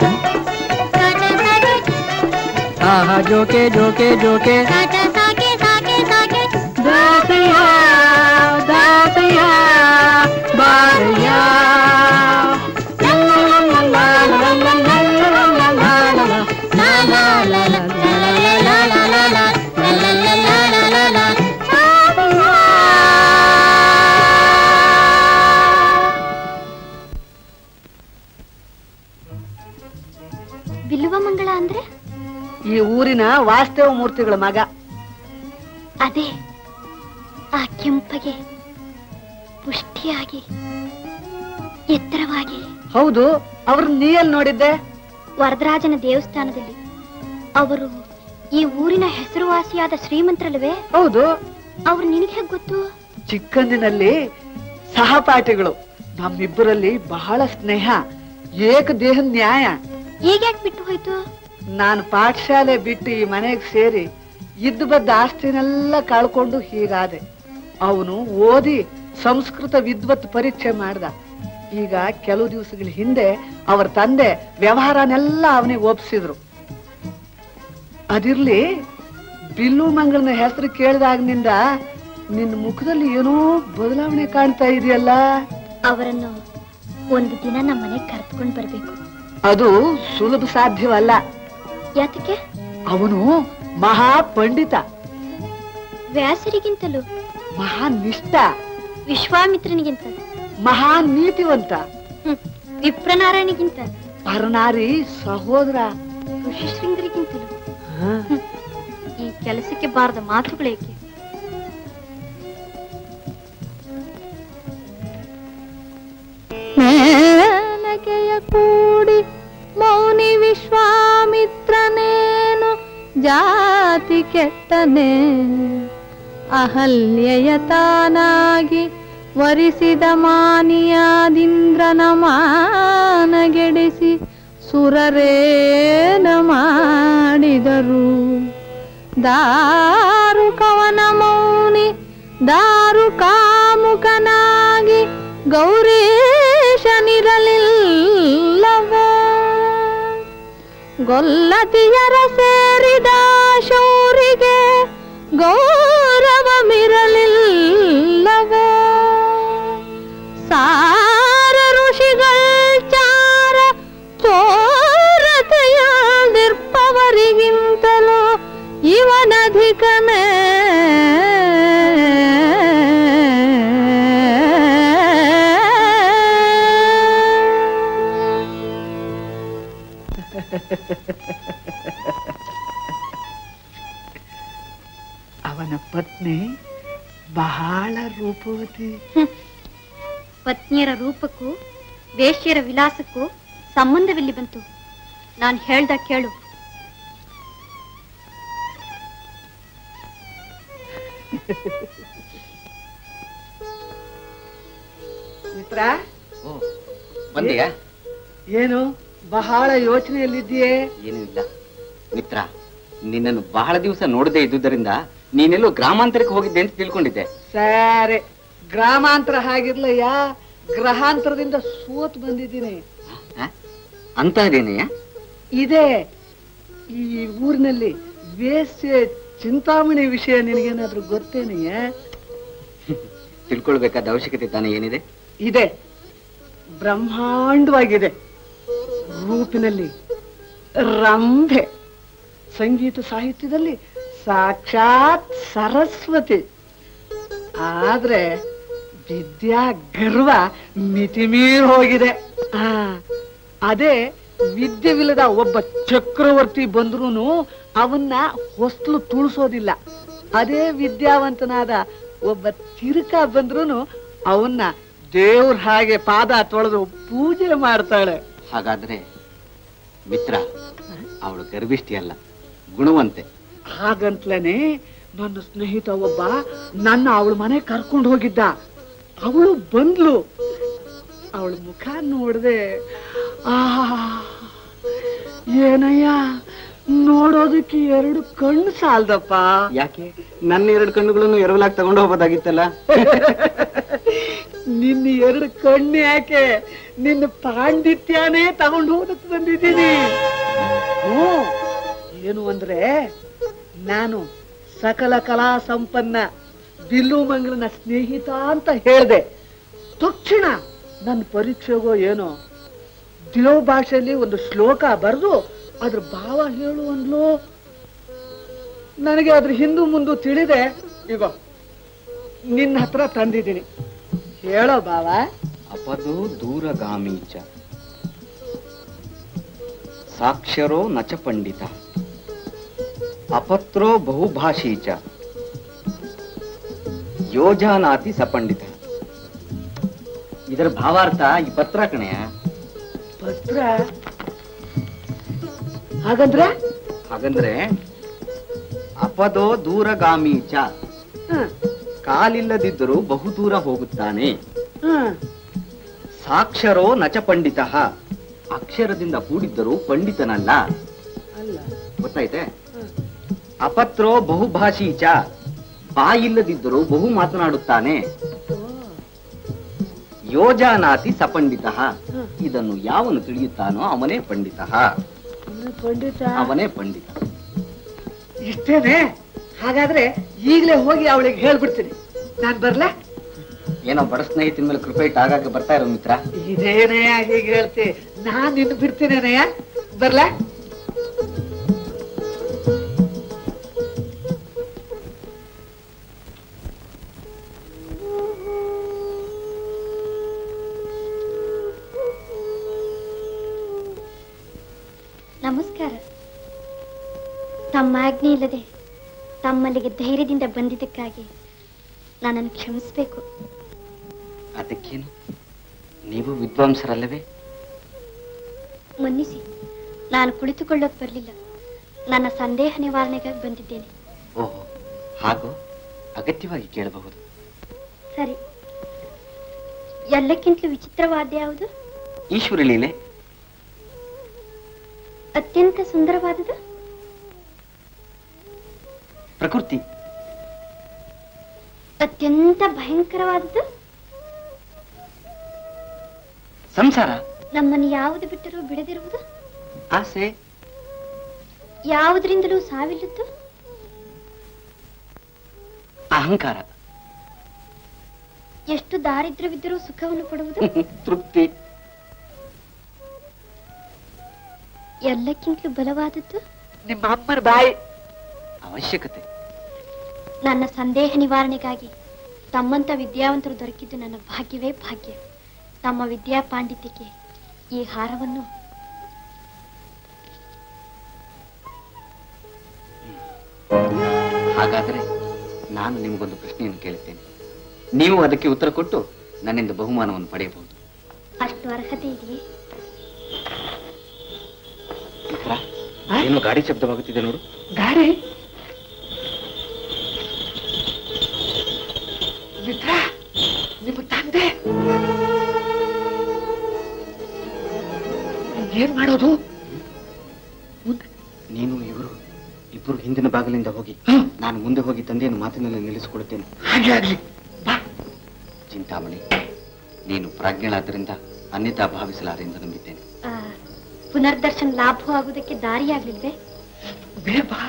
ಆಹಾ ಜೋಕೆ ಜೋಕೆ ಜೋಕೆ ದಾಸಯ್ಯ ದಾಸಯ್ಯ ಬಾರಯ್ಯ ಬಿಲ್ಲುವ ಮಂಗಳ ಅಂದ್ರೆ ಈ ಊರಿನ ವಾಸ್ತವ ಮೂರ್ತಿಗಳ ಮಗ ಅದೇ ಆ ಕೆಂಪಗೆ ಪುಷ್ಟಿಯಾಗಿ ಎತ್ತರವಾಗಿ ಹೌದು ಅವ್ರ ನೀಯಲ್ಲಿ ನೋಡಿದ್ದೆ ವರದರಾಜನ ದೇವಸ್ಥಾನದಲ್ಲಿ ಅವರು ಈ ಊರಿನ ಹೆಸರುವಾಸಿಯಾದ ಶ್ರೀಮಂತರಲ್ವೇ ಹೌದು ಅವ್ರು ನಿನಗೆ ಹೇಗ್ ಗೊತ್ತು ಚಿಕ್ಕಂದಿನಲ್ಲಿ ಸಹಪಾಠಿಗಳು ನಮ್ಮಿಬ್ಬರಲ್ಲಿ ಬಹಳ ಸ್ನೇಹ ಏಕ ದೇಹ ನ್ಯಾಯ ಈಗ ಯಾಕೆ ಬಿಟ್ಟು ಹೋಯ್ತು ನಾನು ಪಾಠಶಾಲೆ ಬಿಟ್ಟು ಈ ಮನೆಗೆ ಸೇರಿ ಇದ್ದು ಬದ್ದ ಆಸ್ತಿನೆಲ್ಲ ಕಳ್ಕೊಂಡು ಹೀಗಾದೆ ಅವನು ಓದಿ ಸಂಸ್ಕೃತ ವಿದ್ವತ್ ಪರೀಕ್ಷೆ ಮಾಡ್ದ ಈಗ ಕೆಲವು ದಿವಸಗಳ ಹಿಂದೆ ಅವರ ತಂದೆ ವ್ಯವಹಾರನೆಲ್ಲ ಅವನಿಗೆ ಒಪ್ಸಿದ್ರು ಅದಿರ್ಲಿ ಬಿಲ್ಲು ಮಂಗಳನ ಹೆಸರು ಕೇಳಿದಾಗಿನಿಂದ ನಿನ್ನ ಮುಖದಲ್ಲಿ ಏನೋ ಬದಲಾವಣೆ ಕಾಣ್ತಾ ಇದೆಯಲ್ಲ ಅವರನ್ನು ಒಂದು ದಿನ ನಮ್ಮ ಮನೆಗೆ ಕರೆದುಕೊಂಡು ಬರ್ಬೇಕು ಅದು ಸುಲಭ ಸಾಧ್ಯವಲ್ಲ ಯಾತಕ್ಕೆ ಅವನು ಮಹಾ ಪಂಡಿತ ವ್ಯಾಸರಿಗಿಂತಲೂ ಮಹಾ ನಿಷ್ಠ ವಿಶ್ವಾಮಿತ್ರನಿಗಿಂತ ಮಹಾ ನೀತಿವಂತ ಹ್ಮ್, ವಿಪ್ರನಾರಾಯಣಿಗಿಂತ ಪರನಾರಿ ಸಹೋದರ ಋಷಿಶೃಂಗರಿಗಿಂತಲೂ ಹ. ಈ ಕೆಲಸಕ್ಕೆ ಬಾರದ ಮಾತುಗಳೇಕೆ ಮೇಲಕೆಯ ಕೂಡಿ ಮೌನಿ ವಿಶ್ವಾಮಿತ್ರನೇನು ಜಾತಿ ಕೆಟ್ಟನೆ ಅಹಲ್ಯೆಯ ತಾನಾಗಿ ವರಿಸಿದ ಮಾನಿಯಾದಿಂದ್ರನ ಮಾನಗೆಡಿಸಿ ಸುರರೇನ ಮಾಡಿದರು ದಾರು ಕವನ ಮೌನಿ ದಾರು ಕಾಮುಕನಾಗಿ ಗೌರೀಶನಿರಲಿಲ್ಲವೇ ಗೊಲ್ಲತಿಯರ ಸೇರಿದ ಶೌರಿಗೆ ಗೌರವಮಿರಲಿಲ್ಲವೇ ಸಾರ ಋಷಿಗಳ್ ಚಾರ ಚೋರತೆಯಾದಿರ್ಪವರಿಗಿಂತಲೂ ಇವನಧಿಕನೇ ಅವನ ಪತ್ನಿ ಬಹಳ ರೂಪವತಿ ಪತ್ನಿಯರ ರೂಪಕ್ಕೂ ವೇಶ್ಯರ ವಿಲಾಸಕ್ಕೂ ಸಂಬಂಧವಿಲ್ಲಿ ಬಂತು ನಾನು ಹೇಳ್ದ ಕೇಳು ಮಿತ್ರ ಬಂದಿಯಾ ಏನು ಬಹಳ ಯೋಚನೆಯಲ್ಲಿದ್ದೀಯೇ ಏನೂ ಇಲ್ಲ ಮಿತ್ರ ನಿನ್ನನ್ನು ಬಹಳ ದಿವಸ ನೋಡದೇ ಇದ್ದುದರಿಂದ ನೀನೆಲ್ಲೋ ಗ್ರಾಮಾಂತರಕ್ಕೆ ಹೋಗಿದ್ದೆ ಅಂತ ತಿಳ್ಕೊಂಡಿದ್ದೆ ಸರಿ ಗ್ರಾಮಾಂತರ ಹಾಗಿರ್ಲಯ್ಯ ಗ್ರಹಾಂತರದಿಂದ ಸೋತ್ ಬಂದಿದ್ದೀನಿ ಅಂತಹದೇನೆಯಾ ಇದೆ ಈ ಊರಿನಲ್ಲಿ ವೇಶ್ಯೆ ಚಿಂತಾಮಣಿ ವಿಷಯ ನಿನಗೇನಾದ್ರೂ ಗೊತ್ತೇನೆಯೇ ತಿಳ್ಕೊಳ್ಬೇಕಾದ ಅವಶ್ಯಕತೆ ತಾನೇ ಏನಿದೆ ಇದೆ ಬ್ರಹ್ಮಾಂಡವಾಗಿದೆ ರೂಪಿನಲ್ಲಿ ರಂಭೆ ಸಂಗೀತ ಸಾಹಿತ್ಯದಲ್ಲಿ ಸಾಕ್ಷಾತ್ ಸರಸ್ವತಿ ಆದ್ರೆ ವಿದ್ಯಾ ಗರ್ವ ಮಿತಿಮೀರ್ ಹೋಗಿದೆ ಆ ಅದೇ ವಿದ್ಯೆವಿಲ್ಲದ ಒಬ್ಬ ಚಕ್ರವರ್ತಿ ಬಂದ್ರೂ ಅವನ್ನ ಹೊಸ್ಲು ತುಳಿಸೋದಿಲ್ಲ ಅದೇ ವಿದ್ಯಾವಂತನಾದ ಒಬ್ಬ ತಿರುಕ ಬಂದ್ರೂ ಅವನ್ನ ದೇವ್ರ ಹಾಗೆ ಪಾದ ತೊಳೆದು ಪೂಜೆ ಮಾಡ್ತಾಳೆ ಹಾಗಾದ್ರೆ ಮಿತ್ರ ಅವಳು ಗರ್ಭಿಷ್ಠಿ ಅಲ್ಲ ಗುಣವಂತೆ ಹಾಗಂತ್ಲೇನೆ ನನ್ನ ಸ್ನೇಹಿತ ಒಬ್ಬ ನನ್ನ ಅವಳ ಮನೆ ಕರ್ಕೊಂಡು ಹೋಗಿದ್ದ ಅವಳು ಬಂದ್ಲು ಅವಳ ಮುಖ ನೋಡ್ದೆ ಆ ಏನಯ್ಯ ನೋಡೋದಕ್ಕೆ ಎರಡು ಕಣ್ಣು ಸಾಲ್ದಪ್ಪ ಯಾಕೆ ನನ್ನ ಎರಡು ಕಣ್ಣುಗಳನ್ನು ಎರವಲಾಗಿ ತಗೊಂಡು ಹೋಗೋದಾಗಿತ್ತಲ್ಲ ನಿನ್ನ ಎರಡು ಕಣ್ಣು ಯಾಕೆ ನಿನ್ನ ಪಾಂಡಿತ್ಯನೇ ತಗೊಂಡು ಹೋಗಕ್ ಬಂದಿದ್ದೀನಿ ಹ್ಞೂ ಏನು ಅಂದ್ರೆ ನಾನು ಸಕಲ ಕಲಾ ಸಂಪನ್ನ ಬಿಲ್ಲು ಮಂಗಳನ ಸ್ನೇಹಿತ ಅಂತ ಹೇಳ್ದೆ ತಕ್ಷಣ ನನ್ನ ಪರೀಕ್ಷೆಗೋ ಏನೋ ದೇವ್ ಭಾಷೆಯಲ್ಲಿ ಒಂದು ಶ್ಲೋಕ ಬರೆದು ಅದ್ರ ಭಾವ ಹೇಳು ಅಂದ್ಲು ನನಗೆ ಅದ್ರ ಹಿಂದು ಮುಂದು ತಿಳಿದೆ ಈಗ ನಿನ್ನ ಹತ್ರ ತಂದಿದ್ದೀನಿ ಹೇಳೋ ಬಾವ ಅಪದು ದೂರಗಾಮೀಚ ಸಾಕ್ಷರೋ ನಚ ಪಂಡಿತ ಅಪತ್ರೋ ಬಹುಭಾಷೀ ಚ ಯೋಜಾನಾತಿ ಸಪಂಡಿತ ಇದರ ಭಾವಾರ್ಥ ಈ ಪತ್ರ ಕಣೆಯ ಪತ್ರ ಹಾಗಂದ್ರೆ ಹಾಗಂದ್ರೆ ಅಪದೋ ದೂರಗಾಮೀ ಚ ಹ್ಮ್, ಕಾಲಿಲ್ಲದಿದ್ದರೂ ಬಹುದೂರ ಹೋಗುತ್ತಾನೆ ಹ್ಮ್. ಸಾಕ್ಷರೋ ನಚ ಪಂಡಿತ ಅಕ್ಷರದಿಂದ ಕೂಡಿದ್ದರೂ ಪಂಡಿತನಲ್ಲ ಅಲ್ಲ ಗೊತ್ತಾಯ್ತೆ ಅಪತ್ರೋ ಬಹುಭಾಷೀ ಚ ಬಾಯಿಲ್ಲದಿದ್ದರೂ ಬಹು ಮಾತನಾಡುತ್ತಾನೆ ಯೋಜಾನಾತಿ ಸಪಂಡಿತ ಇದನ್ನು ಯಾವನು ತಿಳಿಯುತ್ತಾನೋ ಅವನೇ ಪಂಡಿತ ಇನ್ನು ಪಂಡಿತ ಅವನೇ ಪಂಡಿತ ಇಷ್ಟೇನೆ ಹಾಗಾದ್ರೆ ಈಗಲೇ ಹೋಗಿ ಅವಳಿಗೆ ಹೇಳ್ಬಿಡ್ತೀನಿ ನಾನ್ ಬರ್ಲಾ ಏನೋ ಬಡ ಸ್ನೇಹಿತನ ಮೇಲೆ ಕೃಪೆ ಇಟ್ಟು ಆಗಾಗ ಬರ್ತಾ ಇರೋ ಮಿತ್ರ ಇದೇನಯ್ಯ ಹೀಗೆ ಹೇಳ್ತಿ ನಾನ್ ನಿನ್ನ ಬಿಡ್ತೀನೇನಯ್ಯ ಬರ್ಲಾ ನಮಸ್ಕಾರ ತಮ್ಮ ಆಜ್ಞೆ ಇಲ್ಲದೆ ತಮ್ಮಲ್ಲಿಗೆ ಧೈರ್ಯದಿಂದ ಬಂದಿದ್ದಕ್ಕಾಗಿ ನನ್ನನ್ನು ಕ್ಷಮಿಸಬೇಕು ಅದಕ್ಕೇನು ನೀವು ವಿದ್ವಾಂಸರಲ್ಲವೇ ಮನ್ನಿಸಿ ನಾನು ಕುಳಿತುಕೊಳ್ಳೋಕೆ ಬರಲಿಲ್ಲ ನನ್ನ ಸಂದೇಹ ನಿವಾರಣೆಗಾಗಿ ಬಂದಿದ್ದೇನೆ ಓಹೋ ಹಾಗೂ ಅಗತ್ಯವಾಗಿ ಕೇಳಬಹುದು ಸರಿ ಎಲ್ಲಕ್ಕಿಂತಲೂ ವಿಚಿತ್ರವಾದ ಯಾವುದು ಈಶ್ವರ ಲೀಲೆ ಅತ್ಯಂತ ಸುಂದರವಾದುದು ಪ್ರಕೃತಿ ಅತ್ಯಂತ ಭಯಂಕರವಾದುದು ಸಂಸಾರ ನಮ್ಮನ್ನು ಯಾವುದು ಬಿಟ್ಟರೂ ಬಿಡದಿರುವುದು ಆಸೆ ಯಾವುದರಿಂದಲೂ ಸಾವಿಲ್ಲದ್ದು ಅಹಂಕಾರ ಎಷ್ಟು ದಾರಿದ್ರ್ಯವಿದ್ದರೂ ಸುಖವನ್ನು ಕೊಡುವುದು ತೃಪ್ತಿ ಎಲ್ಲಕ್ಕಿಂತಲೂ ಬಲವಾದದ್ದು ನಿಮ್ಮ ಅಮ್ಮನ ಬಾಯಿ ಅವಶ್ಯಕತೆ ನನ್ನ ಸಂದೇಹ ನಿವಾರಣೆಗಾಗಿ ತಮ್ಮಂತ ವಿದ್ಯಾವಂತರು ದೊರಕಿದ್ದು ನನ್ನ ಭಾಗ್ಯವೇ ಭಾಗ್ಯ ತಮ್ಮ ವಿದ್ಯಾ ಪಾಂಡಿತ್ಯಕ್ಕೆ ಈ ಹಾರವನ್ನು ಹಾಗಾದರೆ ನಾನು ನಿಮಗೊಂದು ಪ್ರಶ್ನೆಯನ್ನು ಕೇಳುತ್ತೇನೆ ನೀವು ಅದಕ್ಕೆ ಉತ್ತರ ಕೊಟ್ಟು ನನ್ನಿಂದ ಬಹುಮಾನವನ್ನು ಪಡೆಯಬಹುದು ಅಷ್ಟು ಅರ್ಹತೆ ಇದೆಯೇ ಮಿತ್ರ, ಏನು ಗಾಡಿ ಶಬ್ದವಾಗುತ್ತಿದೆ ನೋಡು ಗಾಡಿ ಮಿತ್ರ ನಿಮ್ಮ ತಂದೆ ಏನ್ ಮಾಡೋದು ನೀನು ಇವರು ಇಬ್ಬರು ಹಿಂದಿನ ಬಾಗಿಲಿಂದ ಹೋಗಿ ನಾನು ಮುಂದೆ ಹೋಗಿ ತಂದೆಯನ್ನು ಮಾತಿನಲ್ಲಿ ನಿಲ್ಲಿಸಿಕೊಳ್ಳುತ್ತೇನೆ ಹಾಗೆ ಆಗ್ಲಿ ಬಾ ಚಿಂತಾಮಣಿ ನೀನು ಪ್ರಾಜ್ಞಳಾದ್ದರಿಂದ ಅನ್ಯತಾ ಭಾವಿಸಲಾರೆ ಎಂದು ನಂಬಿದ್ದೇನೆ ಆ, ಪುನರ್ದರ್ಶನ ಲಾಭವಾಗುವುದಕ್ಕೆ ದಾರಿಯಾಗ್ಲಿಲ್ವೇ ಬೇ ಬಾ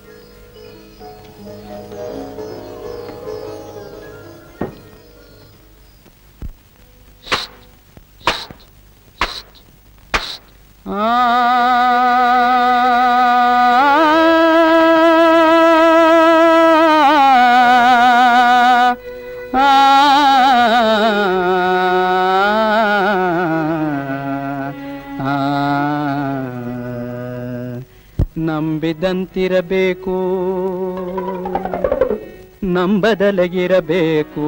ನಂಬಿದಂತಿರಬೇಕು ನಂಬದಲಗಿರಬೇಕು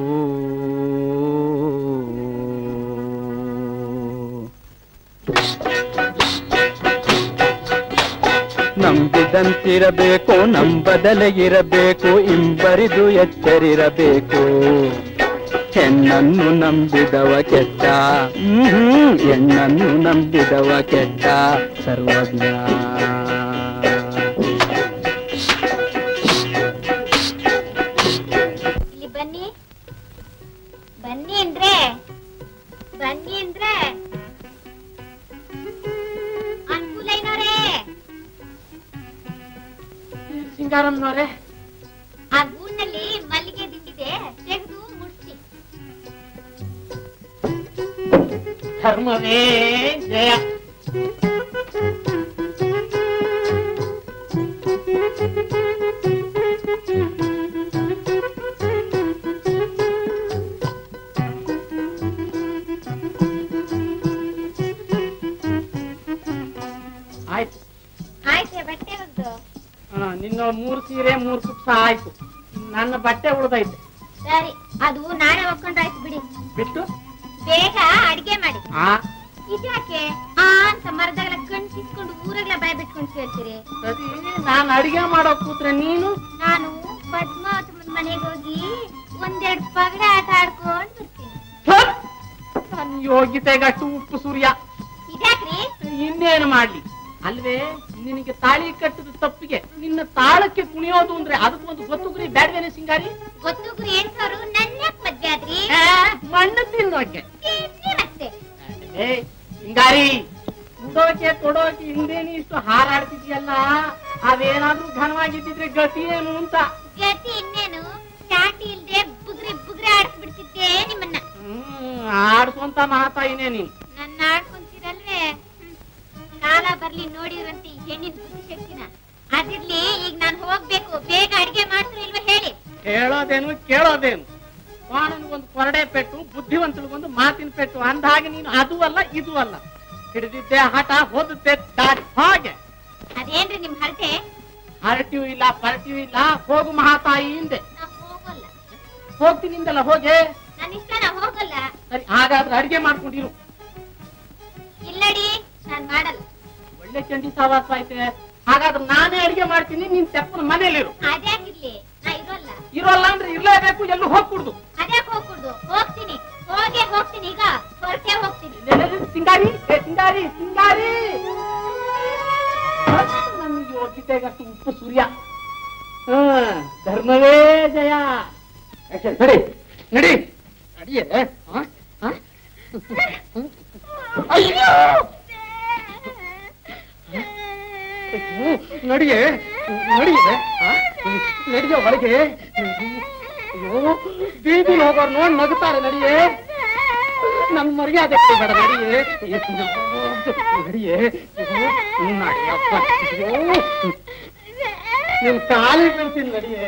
ನಂಬಿದಂತಿರಬೇಕು ನಂಬದಲಗಿರಬೇಕು ಇಂಬರಿದು ಎಚ್ಚರಿರಬೇಕು ಹೆಣ್ಣನ್ನು ನಂಬಿದವ ಕೆಟ್ಟ ಹ್ಮ್, ಹೆಣ್ಣನ್ನು ನಂಬಿದವ ಕೆಟ್ಟ ಸರ್ವಜ್ಞ ಇಲ್ಲಿ ಬನ್ನಿ ಬನ್ನಿ ಅಂದ್ರೆ ಬನ್ನಿ ಅಂದ್ರೆ ಅನುಕೂಲಯ್ಯನವ್ರೇ ಸಿಂಗಾರಮ್ಮನವ್ರೆ ಆ ಗೂಡ್ನಲ್ಲಿ ಮಲ್ಲಿಗೆ ದಿಂಡಿದೆ ತೆಗೆದು ಮುಡ್ಸಿ ಧರ್ಮವೇ ಜಯ ಆಯ್ತು ಆಯ್ತೆ ಬಟ್ಟೆ ಒಂದು ಆ, ನಿನ್ನ ಮೂರು ಸೀರೆ ಮೂರು ಕುಪ್ಸ ಆಯ್ತು ನನ್ನ ಬಟ್ಟೆ ಉಳ್ದೈತೆ ಸರಿ ಅದು ನಾಳೆ ಒಕ್ಕೊಂಡ್ರಾಯ್ತು ಬಿಡಿ ಬಿಟ್ಟು ಬೇಗ ಅಡಿಗೆ ಮಾಡಿ ಆ ಇದ್ಯಾಕೆ ಆ ಅಂತ ಮರದಾಗಲ ಕಣ್ ಕಿತ್ಕೊಂಡು ಊರಾಗಲ ಬಾಯ್ ಬಿಟ್ಕೊಂಡು ಕೇಳ್ತೀರಿ ಸರಿ ನಾನು ಅಡಿಗೆ ಮಾಡೋ ಕೂತ್ರೆ ನೀನು ನಾನು ಪದ್ಮಾವತಮ್ಮನ ಮನೆಗೆ ಹೋಗಿ ಒಂದೆರಡು ಪಗಡೆ ಆಟ ಆಡ್ಕೊಂಡ್ ಬರ್ತೀನಿ ನನ್ನ ಯೋಗ್ಯತೆಗಟ್ಟು ಉಪ್ಪು ಸೂರ್ಯ ಇದ್ಯಾಕ್ರಿ ಇನ್ನೇನು ಮಾಡ್ಲಿ ಅಲ್ವೇ ನಿನಗೆ ತಾಳಿ ಕಟ್ಟಿದ ತಪ್ಪಿಗೆ ನಿನ್ನ ತಾಳಕ್ಕೆ ಕುಣಿಯೋದು ಅಂದ್ರೆ ಅದಕ್ಕೊಂದು ಗೊತ್ತುಗುರಿ ಬ್ಯಾಡ್ವೇನೆ ಸಿಂಗಾರಿ ಗೊತ್ತುಗುರು ಹೇಳ್ಸೋರು ನನ್ನ ಮದ್ವೆ ಆದ್ರಿ ಆ, ಮಣ್ಣು ತಿನ್ನೋಕೆ ತಿನ್ನಿ ಮತ್ತೆ ಏ ಸಿಂಗಾರಿ ಉಡೋಕೆ ತೊಡೋಕೆ ಹಿಂದೇನಿ ಇಷ್ಟು ಹಾರಾಡ್ತಿದ್ಯಲ್ಲ ಅದೇನಾದ್ರೂ ಘನವಾಗಿದ್ದಿದ್ರೆ ಗತಿ ಏನು ಅಂತ ಗತಿ ಇನ್ನೇನು ಚಾಟಿ ಇಲ್ದೆ ಬುಗ್ರಿ ಬುಗ್ರಿ ಆಡಿಸ್ಬಿಡ್ತಿದ್ದೆ ನಿಮ್ಮನ್ನ ಹ್ಮ್ ಆಡ್ಸೋಂತ ಮಾತಾಯಿನೇ ನೀನ್ ನನ್ನ ಆಡ್ಕೊಂತೀರಲ್ವೇ ಹ್ಮ್. ಕಾಲ ಬರ್ಲಿ ನೋಡಿರಂತೆ ಈ ಹೆಣ್ಣಿನ ಬುದ್ಧಿ ಶಕ್ತಿನ ಅದಿರ್ಲಿ ಈಗ ನಾನು ಹೋಗ್ಬೇಕು ಬೇಗ ಅಡಿಗೆ ಮಾಡ್ತೀರಿ ಇಲ್ವಾ ಹೇಳಿ ಹೇಳೋದೇನು ಕೇಳೋದೇನು ಒಂದು ಕೊರಡೆ ಪೆಟ್ಟು ಬುದ್ಧಿವಂತಳಿಗೊಂದು ಮಾತಿನ ಪೆಟ್ಟು ಅಂದ ಹಾಗೆ ನೀನು ಅದು ಅಲ್ಲ ಇದು ಅಲ್ಲ ಹಿಡಿದಿದ್ದೆ ಹಠ ಹೋದುತ್ತೆ ದಾರಿ ಹಾಗೆ ಅದೇನ್ರಿ ನಿಮ್ ಹರಟೆ ಹರಟಿಯೂ ಇಲ್ಲ ಪರಟಿಯೂ ಇಲ್ಲ ಹೋಗು ಮಹಾತಾಯಿ ಹಿಂದೆ ನಾ ಹೋಗಲ್ಲ ಹೋಗ್ತೀನಿಂದಲ್ಲ ಹೋಗೆ ನನ್ನ ಇಷ್ಟ ನಾ ಹೋಗಲ್ಲ ಸರಿ ಹಾಗಾದ್ರೆ ಅಡಿಗೆ ಮಾಡ್ಕೊಂಡಿರು ಇಲ್ಲಡಿ ನಾನ್ ಮಾಡಲ್ಲ ಒಳ್ಳೆ ಚಂಡಿ ಸವಾಸ ಐತೆ ಹಾಗಾದ್ರೆ ನಾನೇ ಅಡಿಗೆ ಮಾಡ್ತೀನಿ ನೀನ್ ತೆಪ್ಪನ ಮನೇಲಿರು ಅದ್ಯಾಕಿರ್ಲಿ ನಾ ಇರೋಲ್ಲ ಇರೋಲ್ಲ ಅಂದ್ರೆ ಇರ್ಲೇಬೇಕು ಎಲ್ಲೂ ಹೋಗ್ಕೂಡ್ದು ಅದ್ಯಾಕ್ ಹೋಗ್ಕೂಡ್ದು ಹೋಗ್ತೀನಿ ಹೋಗೇ ಹೋಗ್ತೀನಿ ಈಗ ಹೊರಟೆ ಹೋಗ್ತೀನಿ ಸಿಂಗಾರಿ ಏ ಸಿಂಗಾರಿ ಸಿಂಗಾರಿ ನನ್ ಯೋಗ್ಯತೆಗಷ್ಟು ಉಪ್ಪು ಸೂರ್ಯ ಹಾ, ಧರ್ಮವೇ ಜಯ ನಡಿ ನಡಿ ನಡಿಯೇ ಹ? ಹ? ಅಯ್ಯೋ ನಡಿಯೇ ನಡಿಯೇ ನಡಿಯೋ ಒಳಗೆ ಅಯ್ಯೋ ಬೀದಿಲಿ ಹೋಗೋರು ನೋಡಿ ನಗುತ್ತಾರೆ ನಡಿಯೇ ನನ್ ಮರ್ಯಾದೆ ಬೇಡ ನಡಿಯೇ ನಡಿಯೇ ನಡಿಯಪ್ಪ ಅಯ್ಯೋ ನಿನ್ ಕಾಲಿ ಬೀಳ್ತೀನಿ ನಡಿಯೇ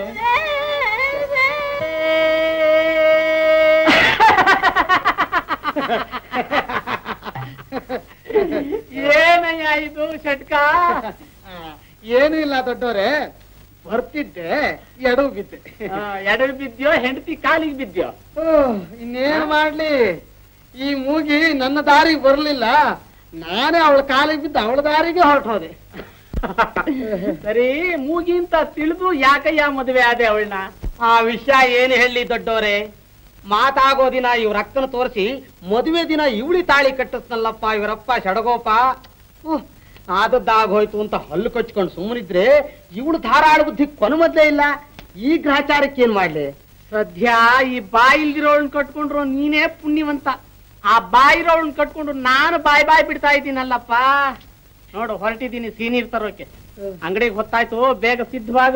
ಏನಯ್ಯ ಇದು ಷಟ್ಕ ಏನು ಇಲ್ಲ ದೊಡ್ಡವ್ರೆ ಬರ್ತಿದ್ದೆ ಎಡವು ಬಿದ್ದೆ ಎಡಳು ಬಿದ್ದ್ಯೋ ಹೆಂಡತಿ ಕಾಲಿಗೆ ಬಿದ್ದ್ಯೋ ಓಹ್, ಇನ್ನೇನ್ ಮಾಡ್ಲಿ ಈ ಮೂಗಿ ನನ್ನ ದಾರಿಗೆ ಬರ್ಲಿಲ್ಲ ನಾನೇ ಅವಳ ಕಾಲಿಗೆ ಬಿದ್ದು ಅವಳ ದಾರಿಗೆ ಹೊರಟು ಹೋದೆ ಸರಿ ಮೂಗಿ ಅಂತ ತಿಳಿದು ಯಾಕಯ್ಯ ಮದುವೆ ಆದೆ ಅವಳನ್ನ ಆ ವಿಷಯ ಏನು ಹೇಳಿ ದೊಡ್ಡವ್ರೆ ಮಾತಾಗೋ ದಿನ ಇವ್ರ ಅಕ್ಕನ ತೋರಿಸಿ ಮದುವೆ ದಿನ ಇವಳಿ ತಾಳಿ ಕಟ್ಟಿಸ್ನಲ್ಲಪ್ಪ ಇವರಪ್ಪ ಶಡಗೋಪ ಉಹ್, ಆದದ್ದಾಗೋಯ್ತು ಅಂತ ಹಲ್ಲು ಕಚ್ಕೊಂಡು ಸುಮ್ಮನಿದ್ರೆ ಇವಳು ಧಾರಾಳ ಬುದ್ಧಿ ಕೊನು ಮೊದ್ಲೇ ಇಲ್ಲ ಈ ಗ್ರಹಚಾರಕ್ಕೆ ಏನ್ ಮಾಡ್ಲಿ ಸದ್ಯ ಈ ಬಾಯಿಲ್ದಿರೋಳನ್ ಕಟ್ಕೊಂಡ್ರು ನೀನೇ ಪುಣ್ಯವಂತ ಆ ಬಾಯಿರೋಳನ್ ಕಟ್ಕೊಂಡು ನಾನು ಬಾಯ್ ಬಾಯ್ ಬಿಡ್ತಾ ಇದ್ದೀನಲ್ಲಪ್ಪ ನೋಡು ಹೊರಟಿದ್ದೀನಿ ಸೀನೀರ್ ತರೋಕೆ ಅಂಗಡಿಗೆ ಹೊತ್ತಾಯ್ತು ಬೇಗ ಸಿದ್ಧವಾಗು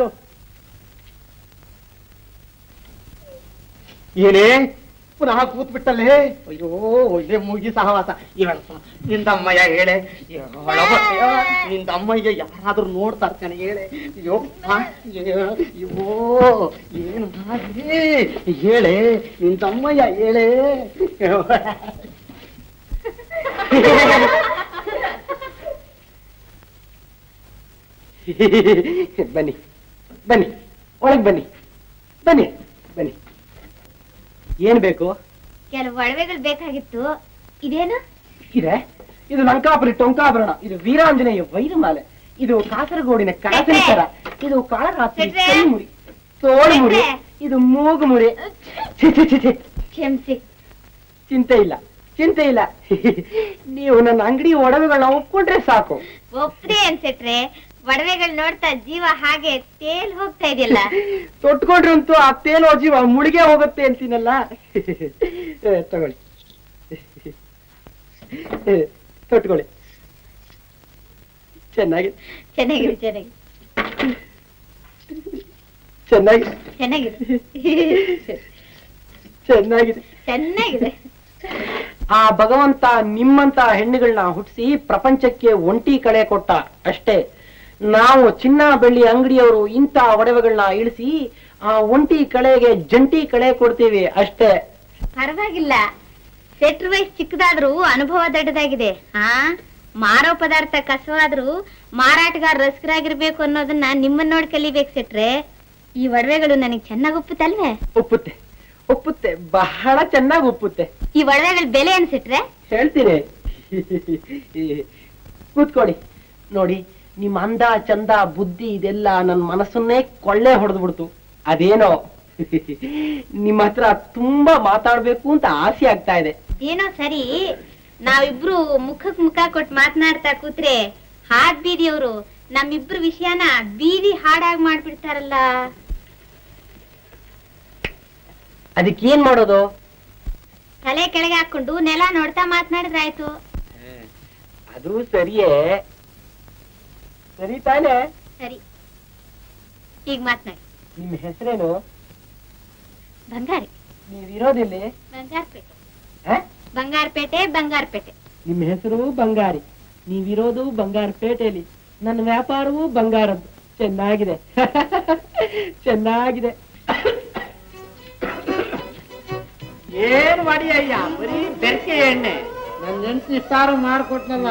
ಏನೇ ಪುನಃ ಕೂತ್ ಬಿಟ್ಟಲ್ಲೇ ಅಯ್ಯೋ ಒಳ್ಳೆ ಮೂಗಿ ಸಹವಾಸ ಇವಳ ನಿಂದಮ್ಮಯ್ಯ ಹೇಳೆ ಒಳಗೊಟ್ಟೆಯ ನಿಂದಮ್ಮಯ್ಯ ಯಾರಾದ್ರೂ ನೋಡ್ತಾ ಇರ್ತಾನೆ ಹೇಳೆ ಅಯ್ಯೋ ಆ, ಅಯ್ಯೋ ಏನು ಮಾಡ್ಲಿ ಹೇಳೆ ನಿಂದಮ್ಮಯ್ಯ ಹೇಳೆ ಬನ್ನಿ ಬನ್ನಿ ಒಳಗ್ ಬನ್ನಿ ಬನ್ನಿ ಬನ್ನಿ ಏನ್ ಬೇಕು ಕೆಲವು ಒಡವೆಗಳು ಬೇಕಾಗಿತ್ತು ಇದೇನು ಇದೆ ಇದು ಲಂಕಾಪುರಿ ಟೊಂಕಾಭರಣ ಇದು ವೀರಾಂಜನೇಯ ವೈರಮಾಲೆ ಇದು ಕಾಸರಗೋಡಿನ ಕಾಸಿನ ಸರ ಇದು ಕಾಳರಾತ್ರಿ ಶೆಟ್ರೆ. ಕೈ ಮುರಿ ತೋಳು ಮುರಿ ಶೆಟ್ರೆ. ಇದು ಮೂಗು ಮುರಿ ಛಿ, ಛಿ, ಛಿ, ಛಿ. ಕ್ಷಮಿಸಿ ಚಿಂತೆ ಇಲ್ಲ ಚಿಂತೆ ಇಲ್ಲ ನೀವು ನನ್ನ ಅಂಗಡಿ ಒಡವೆಗಳನ್ನ ಒಪ್ಕೊಂಡ್ರೆ ಸಾಕು ಒಪ್ರಿ ಅನ್ಸೆಟ್ರೆ ಒಡವೆಗಳು ನೋಡ್ತಾ ಜೀವ ಹಾಗೆ ತೇಲ್ ಹೋಗ್ತಾ ಇದೆಯಲ್ಲ ತೊಟ್ಕೊಂಡ್ರಂತೂ ಆ ತೇಲೋ ಜೀವ ಮುಳುಗೆ ಹೋಗುತ್ತೆ ಅಂತೀನಲ್ಲ ಏ, ತಗೊಳ್ಳಿ ಏ, ತೊಟ್ಕೊಳ್ಳಿ ಚೆನ್ನಾಗಿ ಚೆನ್ನಾಗಿದೆ ಚೆನ್ನಾಗಿದೆ ಚೆನ್ನಾಗಿ ಚೆನ್ನಾಗಿದೆ ಚೆನ್ನಾಗಿದೆ ಚೆನ್ನಾಗಿದೆ ಆ ಭಗವಂತ ನಿಮ್ಮಂತ ಹೆಣ್ಣುಗಳನ್ನ ಹುಟ್ಟಿಸಿ ಪ್ರಪಂಚಕ್ಕೆ ಒಂಟಿ ಕಳೆ ಕೊಟ್ಟ ಅಷ್ಟೇ ನಾವು ಚಿನ್ನ ಬೆಳ್ಳಿ ಅಂಗಡಿಯವರು ಇಂಥ ಒಡವೆಗಳನ್ನ ಇಳಿಸಿ ಆ ಒಂಟಿ ಕಳೆಗೆ ಜಂಟಿ ಕಳೆ ಕೊಡ್ತೀವಿ ಅಷ್ಟೇ ಪರವಾಗಿಲ್ಲ ಸೆಟ್ರ್ ವಯಸ್ಸು ಚಿಕ್ಕದಾದ್ರೂ ಅನುಭವ ದೊಡ್ಡದಾಗಿದೆ ಹಾ ಮಾರೋ ಪದಾರ್ಥ ಕಸವಾದ್ರೂ ಮಾರಾಟಗಾರ ರಸಿಕರಾಗಿರ್ಬೇಕು ಅನ್ನೋದನ್ನ ನಿಮ್ಮನ್ನ ನೋಡಿ ಕಲಿಬೇಕು ಸೆಟ್ರೆ ಈ ಒಡವೆಗಳು ನನಗೆ ಚೆನ್ನಾಗಿ ಒಪ್ಪುತ್ತಲ್ವೇ ಒಪ್ಪುತ್ತೆ ಒಪ್ಪುತ್ತೆ ಬಹಳ ಚೆನ್ನಾಗಿ ಒಪ್ಪುತ್ತೆ ಈ ಒಡವೆಗಳ ಬೆಲೆ ಅನ್ಸಿಟ್ರೆ ಹೇಳ್ತೀನಿ ಕೂತ್ಕೊಳ್ಳಿ ನೋಡಿ ನಿಮ್ಮ ಅಂದ ಚಂದ ಬುದ್ಧಿ ಇದೆಲ್ಲ ನನ್ನ ಮನಸ್ಸನ್ನೇ ಕೊಳ್ಳೆ ಹೊಡೆದ್ಬಿಡ್ತು ಅದೇನೋ ನಿಮ್ಮ ಹತ್ರ ತುಂಬಾ ಮಾತಾಡ್ಬೇಕು ಅಂತ ಆಸೆ ಆಗ್ತಾ ಇದೆ ಏನೋ ಸರಿ ನಾವಿಬ್ರು ಮುಖಕ್ ಮುಖ ಕೊಟ್ಟು ಮಾತನಾಡ್ತಾ ಕೂತ್ರೆ ಹಾಡ್ ಬೀದಿಯವರು ನಮ್ಮಿಬ್ರು ವಿಷಯನ ಬೀದಿ ಹಾಡಾಗ್ ಮಾಡ್ಬಿಡ್ತಾರಲ್ಲ ಅದಕ್ಕೆ ಏನ್ ಮಾಡೋದು ತಲೆ ಕೆಳಗೆ ಹಾಕೊಂಡು ನೆಲ ನೋಡ್ತಾ ಮಾತನಾಡಿದ್ರಾಯ್ತು ಅದು ಸರಿಯೇ ಸರಿ ತಾನೇ ಸರಿ ಈಗ ಮಾತನಾಡಿ ನಿಮ್ಮ ಹೆಸರೇನು ಬಂಗಾರಿ ನೀವಿರೋದಿಲ್ಲಿ ಬಂಗಾರಪೇಟೆ ಆ? ಬಂಗಾರಪೇಟೆ ಬಂಗಾರಪೇಟೆ ನಿಮ್ಮ ಹೆಸರು ಬಂಗಾರಿ ನೀವಿರೋದು ಬಂಗಾರ ಪೇಟೆಯಲ್ಲಿ ನನ್ನ ವ್ಯಾಪಾರವೂ ಬಂಗಾರದ್ದು ಚೆನ್ನಾಗಿದೆ ಚೆನ್ನಾಗಿದೆ ಏನ್ ಮಾಡಿ ಅಯ್ಯ ಬರೀ ಬೆರಕೆ ಎಣ್ಣೆ ನನ್ನ ನೆನ್ಸಿ ಇಷ್ಟಾರು ಮಾಡ್ಕೊಟ್ನಲ್ಲ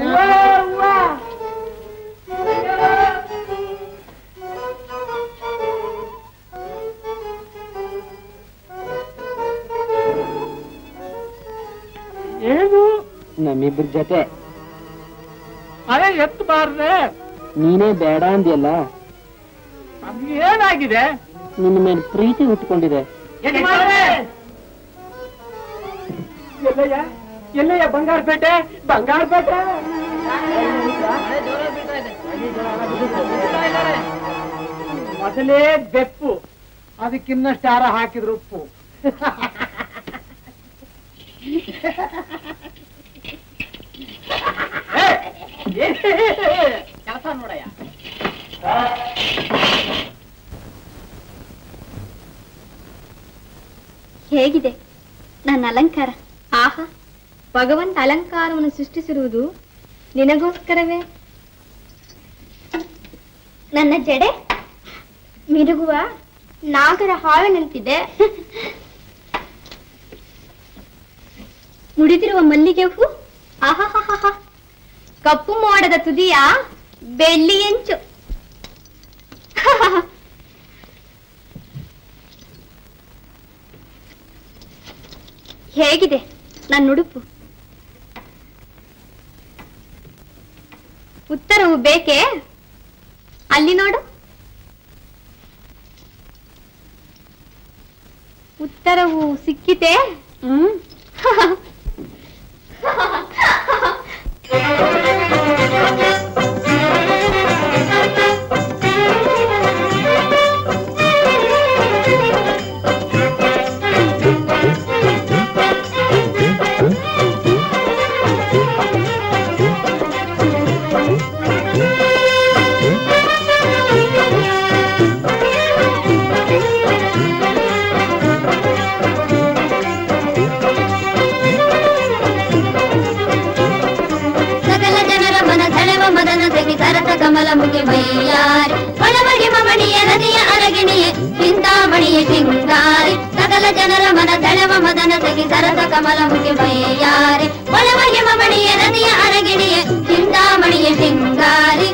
ಏನು ನಮ್ಮಿಬ್ಬರ ಜೊತೆ ಅದೇ ಎತ್ತು ಬಾರ್ದೆ ನೀನೇ ಬೇಡ ಅಂದ್ಯಲ್ಲ ಏನಾಗಿದೆ ನಿನ್ನ ಮೇಲೆ ಪ್ರೀತಿ ಹುಟ್ಕೊಂಡಿದೆ ಎಲ್ಲಯ್ಯ ಎಲ್ಲಯ್ಯ ಬಂಗಾರಪೇಟೆ ಬಂಗಾರಪೇಟೆ ಮೊದಲೇ ಬೆಪ್ಪು ಅದಕ್ಕಿನ್ನಷ್ಟು ಯಾರ ಹಾಕಿದ್ರು ಉಪ್ಪು ಕೆಲಸ ನೋಡಯ್ಯ ಹೇಗಿದೆ ನನ್ನ ಅಲಂಕಾರ ಆಹಾ ಭಗವಂತ ಅಲಂಕಾರವನ್ನು ಸೃಷ್ಟಿಸಿರುವುದು ನಿನಗೋಸ್ಕರವೇ ನನ್ನ ಜಡೆ ಮಿರುಗುವ ನಾಗರ ಹಾವಿನಂತಿದೆ ಮುಡಿದಿರುವ ಮಲ್ಲಿಗೆ ಹೂ ಆಹಾಹಾಹಾ ಕಪ್ಪು ಮೋಡದ ತುದಿಯ ಬೆಳ್ಳಿಯಂಚು ಹೇಗಿದೆ ನನ್ನ ಉಡುಪು ಉತ್ತರವು ಬೇಕೇ ಅಲ್ಲಿ ನೋಡು ಉತ್ತರವು ಸಿಕ್ಕಿತೆ ಹ್ಮ್ ಸಕಲ ಜನರ ಮನ ಸೆಳೆವ ಮದನ ಸಖಿ ಸರಸ ಕಮಲ ಮುಗಿ ಮೈಯಾರಿ ಒಳಮಡಿ ಮಮಣಿಯ ನದಿಯ ಅರಗಿಣಿಯೇ ಚಿಂತಾಮಣಿಯ ಸಿಂಗಾರಿ ಸಕಲ ಜನರ ಮನ ಸೆಳೆವ ಮದನ ಸಖಿ ಸರಸ ಕಮಲ ಮುಗಿ ಮೈಯಾರಿ ಒಳಮಡಿ ಮಮಣಿಯ ನದಿಯ ಅರಗಿಣಿಯೇ ಚಿಂತಾಮಣಿಯ ಸಿಂಗಾರಿ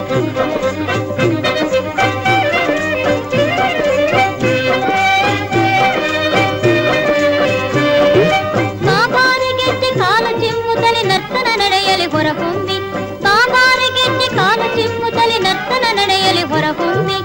ಬಾಬಾರಿ ಗೆಜ್ಜೆ ಕಾಲು ಚಿಮ್ಮುತ್ತಲೆ ನರ್ತನ ನಡೆಯಲಿ ಹೊರಹೊಮ್ಮಿ ಬಾಬಾರಿ ಗೆಜ್ಜೆ ಕಾಲು ಚಿಮ್ಮುತ್ತಲೆ ನರ್ತನ ನಡೆಯಲಿ ಹೊರಹೊಮ್ಮಿ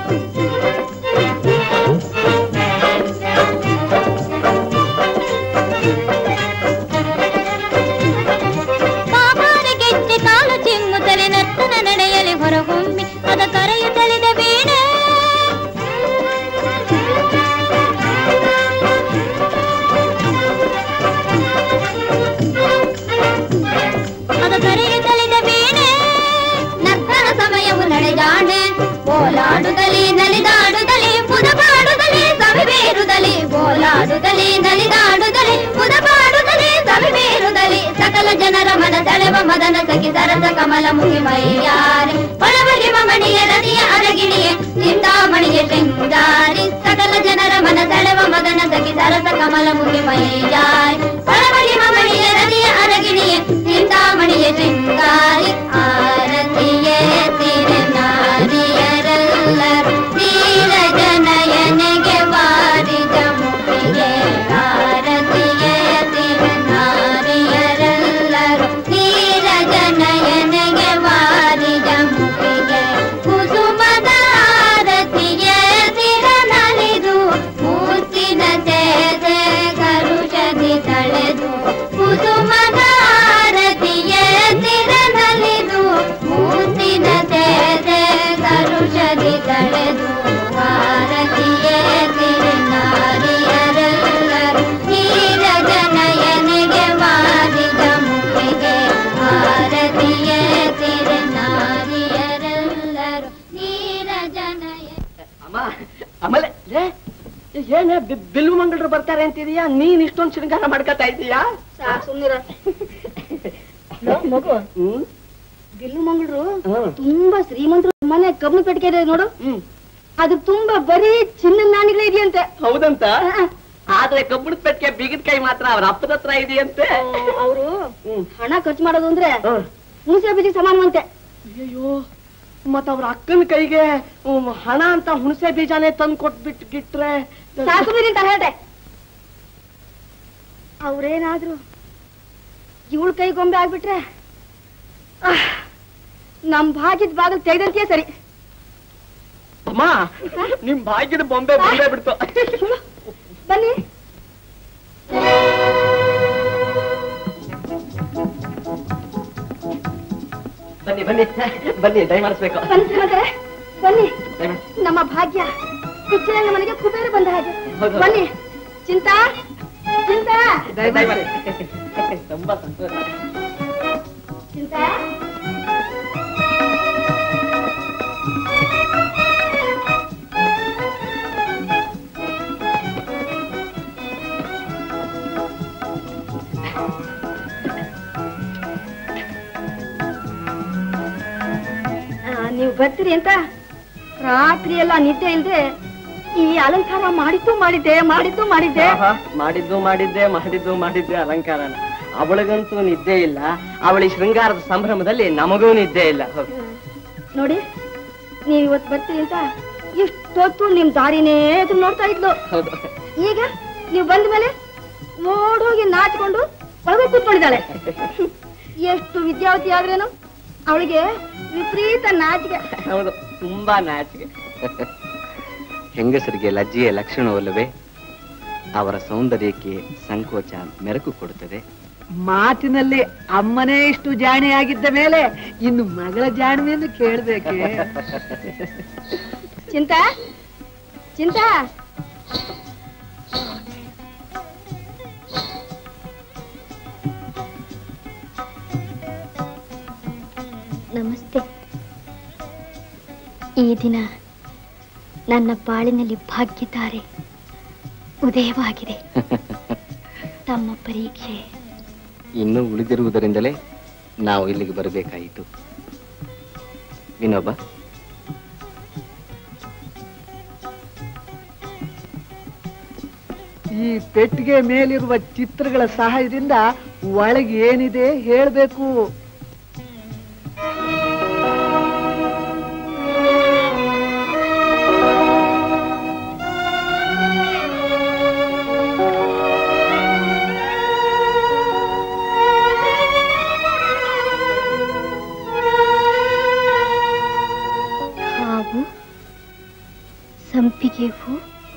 ಮದನ ಸಖಿ ಸರಸ ಕಮಲ ಮುಗಿ ಮೈಯಾರಿ ಒಳಬಗೆ ಮಮಣಿಯ ನದಿಯ ಅರಗಿಣಿಯ ಚಿಂತಾಮಣಿಯ ಶೃಂಗಾರಿ ಸಕಲ ಜನರ ಮನ ಸೆಳೆವ ಮದನ ಸಖಿ ಸರಸ ಕಮಲ ಮುಗಿ ಮೈಯಾರಿ ಒಳಬಗೆ ಮಮಣಿಯ ನದಿಯ ಅರಗಿಣಿಯ ಚಿಂತಾಮಣಿಯ ಶೃಂಗಾರಿ ಆರತಿಯೇ ತಿರುನಾರಿಯರೆಲ್ಲರೂ ನೀರ ಜನಯನೆಗೆ ವಾರಿದ ಮುಗಿಗೆ ಆರತಿಯೇ ತಿರುನಾರಿಯರೆಲ್ಲರೂ ನೀರ ಜನಯನೆಗೆ ವಾರಿದ ಮುಗಿಗೆ ಕುಸುಮದ ಆರತಿಯೇ ತಿರನಲಿದು ಮೂರ್ತಿನ ಸೇದೆ ಕರುಷದಿ ತಳೆದು ಕುಸುಮದ ಆರತಿಯೇ ತಿರನಲಿದು ಮೂರ್ತಿನ ಸೇದೆ ಕರುಷದಿ ತಳೆದು ಆರತಿಯೇ ತಿರುನಾರಿಯರೆಲ್ಲರೂ ನೀರ ಜನಯನೆಗೆ ವಾರಿದ ಮುಖಿಗೆ ಆರತಿಯೇ ತಿರುನಾರಿಯರೆಲ್ಲರೂ ನೀರ ಜನಯ ಅಮ್ಮ ಆಮೇಲೆ ಲೇ, ಏನೇ ಬಿ- ಬಿಲ್ಲು ಮಂಗಳರು ಬರ್ತಾರೆ ಅಂತಿದೀಯಾ ನೀನ್ ಇಷ್ಟೊಂದು ಶೃಂಗಾರ ಮಾಡ್ಕೊತಾ ಇದೀಯಾ ಸುಮ್ನಿರ ಮಗು ಹ್ಮ್ ಬಿಲ್ಲು ಮಂಗಳರು ಹ್ಮ್. ತುಂಬಾ ಶ್ರೀಮಂತರು ಮನೆ ಕಬ್ಬು ಪೆಟ್ಟಿಗೆ ಇದೆ ನೋಡು ಹ್ಮ್ ಅದು ತುಂಬಾ ಬರೀ ಚಿನ್ನದ ನಾಣಿಗಳೇ ಇದೆಯಂತೆ ಹೌದಂತ ಆದ್ರೆ ಕಬ್ಬುಣದ ಪೆಟ್ಟಿಗೆ ಬೀಗದ ಕೈ ಮಾತ್ರ ಅವ್ರ ಅಪ್ಪದ ಹತ್ರ ಇದೆಯಂತೆ ಅವರು ಹ್ಮ್. ಹಣ ಖರ್ಚು ಮಾಡೋದು ಅಂದ್ರೆ ಹ್ಮ್. ಹುಣಸೆ ಬೀಜ ಸಮಾನವಂತೆ ಅಯ್ಯೋ ಮತ್ತ ಅವ್ರ ಅಕ್ಕನ ಕೈಗೆ ಹ್ಮ್, ಹಣ ಅಂತ ಹುಣಸೆ ಬೀಜಾನೇ ತಂದು ಕೊಟ್ಬಿಟ್ಟು ಗಿಟ್ರೆ ಸಾಕು ಮೀರಿ ಅಂತ ಹೇಳ್ದೆ ಅವ್ರೇನಾದ್ರು ಇವಳ ಕೈ ಗೊಂಬೆ ಆಗ್ಬಿಟ್ರೆ ಆಹ್, ನಮ್ ಭಾಗ್ಯದ ಬಾಗಿಲು ತೆಗೆದಂತೆಯೇ ಸರಿ ಅಮ್ಮ ನಿಮ್ ಭಾಗ್ಯದ ಬೊಂಬೆ ಬೊಂಬೆ ಬಿಡ್ತು ಬನ್ನಿ ಬನ್ನಿ ಬನ್ನಿ ಬನ್ನಿ ದಯ ಮಾಡಿಸ್ಬೇಕು ಬನ್ನಿ ಶ್ರೀಮಂತರೇ, ಬನ್ನಿ ದಯಮಾಡ್ಸಿ. ನಮ್ಮ ಭಾಗ್ಯ ಪಿಚ್ಚರಂಗ ಮನೆಗೆ ಕುಬೇರ ಬಂದ ಹಾಗೆ ಹೌದು. ಬನ್ನಿ ಚಿಂತಾ ಚಿಂತಾ ದಯ ಮಾಡಿ ತುಂಬಾ ಸಂತೋಷ ಚಿಂತಾ ಆ, ನೀವು ಬರ್ತೀರಿ ಅಂತ ರಾತ್ರಿ ಎಲ್ಲ ನಿದ್ದೆ ಇಲ್ದೆ ಈ ಅಲಂಕಾರ ಮಾಡಿದ್ದು ಮಾಡಿದ್ದೆ ಮಾಡಿದ್ದು ಮಾಡಿದ್ದೆ ಆಹಾ, ಮಾಡಿದ್ದು ಮಾಡಿದ್ದೆ ಮಾಡಿದ್ದು ಮಾಡಿದ್ದೆ ಅಲಂಕಾರನ ಅವಳಿಗಂತೂ ನಿದ್ದೆ ಇಲ್ಲ ಅವಳಿ ಶೃಂಗಾರದ ಸಂಭ್ರಮದಲ್ಲಿ ನಮಗೂ ನಿದ್ದೆ ಇಲ್ಲ ಹೌದು. ನೋಡಿ ನೀವ್ ಇವತ್ತು ಬರ್ತೀರಿ ಅಂತ ಇಷ್ಟೊತ್ತು ನಿಮ್ ದಾರಿನೇ ಎದುರು ನೋಡ್ತಾ ಇದ್ಲು ಹೌದು ಈಗ ನೀವು ಬಂದ ಮೇಲೆ ಓಡೋಗಿ ನಾಚ್ಕೊಂಡು ಒಳಗೆ ಕೂತ್ಕೊಂಡಿದ್ದಾಳೆ ಎಷ್ಟು ವಿದ್ಯಾವತಿ ಆದ್ರೇನು ಅವಳಿಗೆ ವಿಪರೀತ ನಾಚಿಕೆ ಹೌದು ತುಂಬಾ ನಾಚಿಕೆ ಹೆಂಗಸರಿಗೆ ಲಜ್ಜೆಯ ಲಕ್ಷಣವಲ್ಲವೇ ಅವರ ಸೌಂದರ್ಯಕ್ಕೆ ಸಂಕೋಚ ಮೆರಕು ಕೊಡುತ್ತದೆ ಮಾತಿನಲ್ಲಿ ಅಮ್ಮನೇ ಇಷ್ಟು ಜಾಣೆಯಾಗಿದ್ದ ಮೇಲೆ ಇನ್ನು ಮಗಳ ಜಾಣ್ಮೆಯನ್ನು ಕೇಳ್ಬೇಕೆ ಚಿಂತಾ ಚಿಂತಾ ನಮಸ್ತೆ ಈ ದಿನ ನನ್ನ ಬಾಳಿನಲ್ಲಿ ಭಾಗ್ಯತಾರೆ ಉದಯವಾಗಿದೆ ತಮ್ಮ ಪರೀಕ್ಷೆ ಇನ್ನೂ ಉಳಿದಿರುವುದರಿಂದಲೇ ನಾವು ಇಲ್ಲಿಗೆ ಬರಬೇಕಾಯಿತು ವಿನೋಬ ಈ ಪೆಟ್ಟಿಗೆ ಮೇಲಿರುವ ಚಿತ್ರಗಳ ಸಹಾಯದಿಂದ ಒಳಗೆ ಏನಿದೆ ಹೇಳ್ಬೇಕು ಹಾವು ಸಂಪಿಗೆ ಹೂ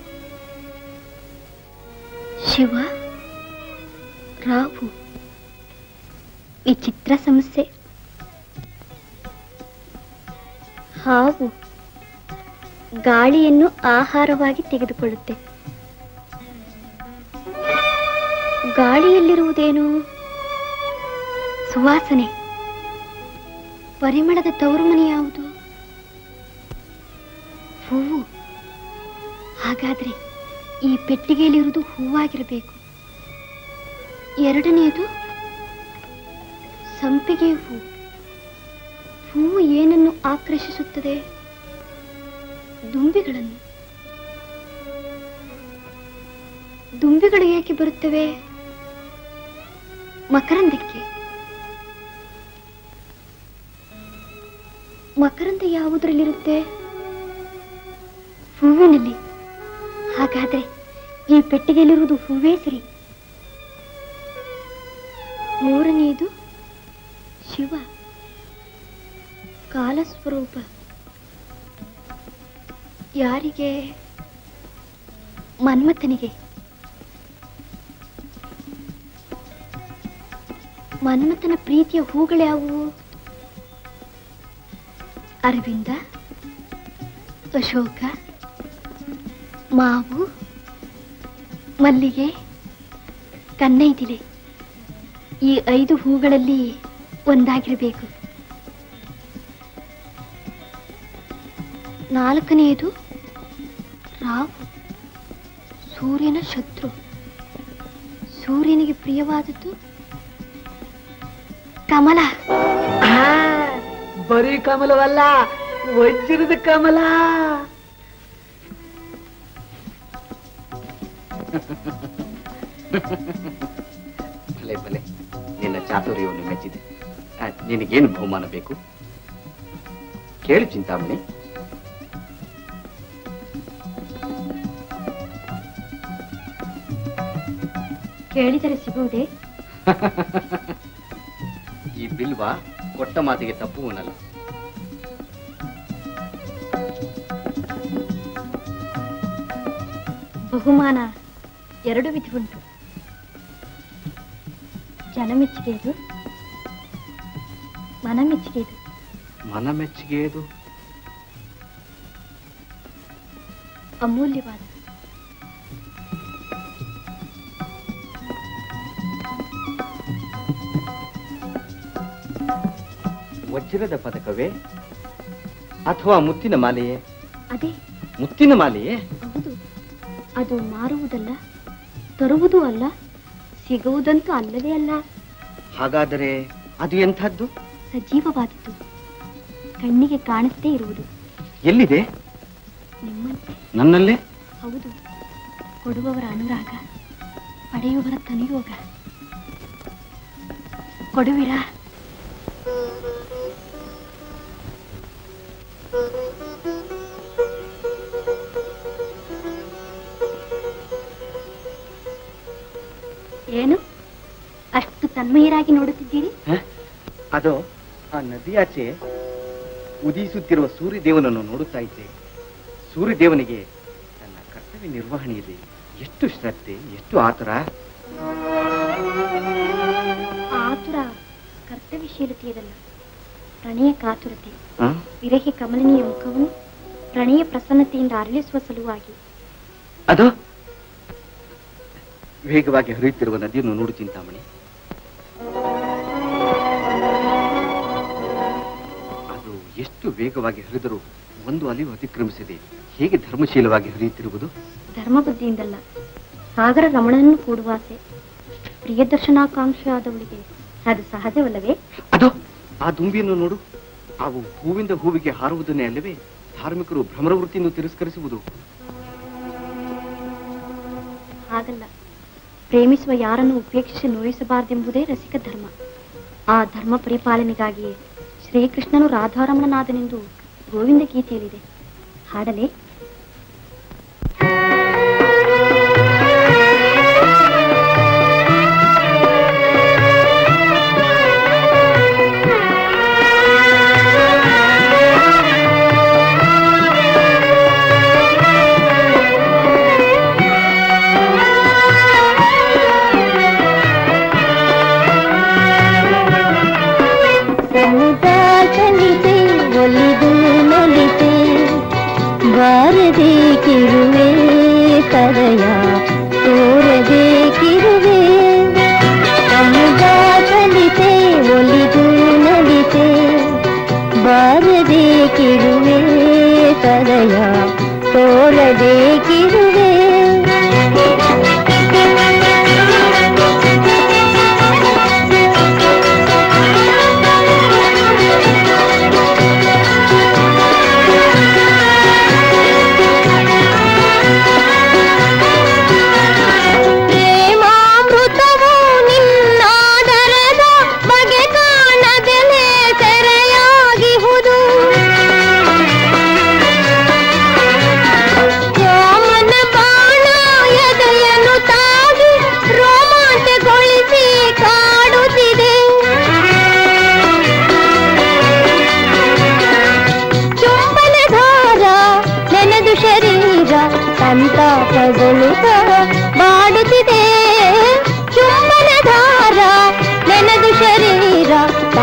ಶಿವ ರಾವು ವಿಚಿತ್ರ ಸಮಸ್ಯೆ ಹಾವು ಗಾಳಿಯನ್ನು ಆಹಾರವಾಗಿ ತೆಗೆದುಕೊಳ್ಳುತ್ತೆ ಗಾಳಿಯಲ್ಲಿರುವುದೇನು ಸುವಾಸನೆ ಪರಿಮಳದ ತವರು ಮನೆ ಯಾವುದು ಹೂವು ಹಾಗಾದ್ರೆ ಈ ಪೆಟ್ಟಿಗೆಯಲ್ಲಿರುವುದು ಹೂವಾಗಿರಬೇಕು ಎರಡನೆಯದು ಸಂಪಿಗೆ ಹೂ ಹೂವು ಏನನ್ನು ಆಕರ್ಷಿಸುತ್ತದೆ ದುಂಬಿಗಳನ್ನು ದುಂಬಿಗಳು ಏಕೆ ಬರುತ್ತವೆ ಮಕರಂದಕ್ಕೆ ಮಕರಂದ ಯಾವುದರಲ್ಲಿರುತ್ತೆ ಹೂವಿನಲ್ಲಿ ಹಾಗಾದ್ರೆ ಈ ಪೆಟ್ಟಿಗೆಯಲ್ಲಿರುವುದು ಹೂವೇ ಸರಿ ಮೂರನೆಯದು ಶಿವ ಕಾಲಸ್ವರೂಪ ಯಾರಿಗೆ ಮನ್ಮಥನಿಗೆ ಮನ್ಮಥನ ಪ್ರೀತಿಯ ಹೂಗಳ್ಯಾವುವು ಅರವಿಂದ ಅಶೋಕ ಮಾವು ಮಲ್ಲಿಗೆ ಕನ್ನೈದಿಲೆ ಈ ಐದು ಹೂಗಳಲ್ಲಿ ಒಂದಾಗಿರಬೇಕು ನಾಲ್ಕನೆಯದು ರಾವು ಸೂರ್ಯನ ಶತ್ರು ಸೂರ್ಯನಿಗೆ ಪ್ರಿಯವಾದದ್ದು ಕಮಲ ಆ, ಬರೀ ಕಮಲವಲ್ಲ ವಜ್ರದ ಕಮಲ ಭಲೆ ಭಲೆ ನಿನ್ನ ಚಾತುರ್ಯವನ್ನು ಮೆಚ್ಚಿದೆ ಆ, ನಿನಗೇನು ಬಹುಮಾನ ಬೇಕು ಕೇಳು ಚಿಂತಾಮಣಿ ಕೇಳಿದರೆ ಸಿಗುವುದೇ ಈ ಬಿಲ್ವ ಕೊಟ್ಟ ಮಾತಿಗೆ ತಪ್ಪುವನಲ್ಲ ಬಹುಮಾನ ಎರಡು ವಿಧವುಂಟು ಜನಮೆಚ್ಚುಗೆಯದು ಮನಮೆಚ್ಚುಗೆಯದು ಮನ ಮೆಚ್ಚುಗೆಯದು ಅಮೂಲ್ಯವಾದ ವಜ್ರದ ಪದಕವೇ ಅಥವಾ ಮುತ್ತಿನ ಮಾಲೆಯೇ ಅದೇ ಮುತ್ತಿನ ಮಾಲೆಯೇ ಹೌದು ಅದು ಮಾರುವುದಲ್ಲ ತರುವುದೂ ಅಲ್ಲ ಸಿಗುವುದಂತೂ ಅಲ್ಲವೇ ಅಲ್ಲ ಹಾಗಾದರೆ ಅದು ಎಂಥದ್ದು ಸಜೀವವಾದದ್ದು ಕಣ್ಣಿಗೆ ಕಾಣಿಸದೇ ಇರುವುದು ಎಲ್ಲಿದೆ ನಿಮ್ಮಂತೆ ನನ್ನಲ್ಲೇ ಹೌದು ಕೊಡುವವರ ಅನುರಾಗ ಪಡೆಯುವವರ ತನಿಯೋಗ ಕೊಡುವಿರಾ ಏನು ಅಷ್ಟು ತನ್ಮಯರಾಗಿ ನೋಡುತ್ತಿದ್ದೀರಿ ಅದು ಆ ನದಿಯಾಚೆ ಉದಿಸುತ್ತಿರುವ ಸೂರ್ಯದೇವನನ್ನು ನೋಡುತ್ತಾ ಇದ್ದೆ ಸೂರ್ಯದೇವನಿಗೆ ತನ್ನ ಕರ್ತವ್ಯ ನಿರ್ವಹಣೆಯಲ್ಲಿ ಎಷ್ಟು ಶ್ರದ್ಧೆ ಎಷ್ಟು ಆತರ ಆತುರ ಕರ್ತವ್ಯಶೀಲತೆಯದಲ್ಲ ಪ್ರಣಯ ಕಾತುರತೆ ಆ? ವಿರಹಿ ಕಮಲನೀಯ ಮುಖವನ್ನು ಪ್ರಣಯ ಪ್ರಸನ್ನತೆಯಿಂದ ಅರಳಿಸುವ ಸಲುವಾಗಿ ಅದು ವೇಗವಾಗಿ ಹರಿಯುತ್ತಿರುವ ನದಿಯನ್ನು ನೋಡು ಚಿಂತಾಮಣಿ ಅದು ಎಷ್ಟು ವೇಗವಾಗಿ ಹರಿದರೂ ಒಂದು ಅಲಿವು ಅತಿಕ್ರಮಿಸದೆ ಹೇಗೆ ಧರ್ಮಶೀಲವಾಗಿ ಹರಿಯುತ್ತಿರುವುದು ಧರ್ಮಬುದ್ಧಿಯಿಂದಲ್ಲ ಸಾಗರ ರಮಣನನ್ನು ಕೂಡುವ ಆಸೆ ಪ್ರಿಯದರ್ಶನಾಕಾಂಕ್ಷೆ ಆದವಳಿಗೆ ಅದು ಸಹಜವಲ್ಲವೇ ಅದು ಆ ದುಂಬಿಯನ್ನು ನೋಡು ಅವು ಹೂವಿಂದ ಹೂವಿಗೆ ಹಾರುವುದನ್ನೇ ಅಲ್ಲವೇ ಧಾರ್ಮಿಕರು ಭ್ರಮರವೃತ್ತಿಯನ್ನು ತಿರಸ್ಕರಿಸುವುದು ಹಾಗಲ್ಲ ಪ್ರೇಮಿಸುವ ಯಾರನ್ನು ಉಪೇಕ್ಷಿಸಿ ನೋಯಿಸಬಾರದೆಂಬುದೇ ರಸಿಕ ಧರ್ಮ ಆ ಧರ್ಮ ಪರಿಪಾಲನೆಗಾಗಿಯೇ ಶ್ರೀಕೃಷ್ಣನು ರಾಧಾರಮಣನಾದನೆಂದು ಗೋವಿಂದ ಗೀತೆಯಲ್ಲಿದೆ ಹಾಡಲೇ ಸಮುದಾಸಲಿತೆ ಒಲಿದು ನಲಿತೆ ಬಾರದೆ ಕಿರುವೆ ತರಯ ತೋರದೆ ಕಿರುವೆ ಸಮುದಾಸಲಿತೆ ಒಲಿದು ನಲಿತೆ ಬಾರದೆ ಕಿರುವೆ ತರಯ ತೋರದೆ ಕಿರುವೆ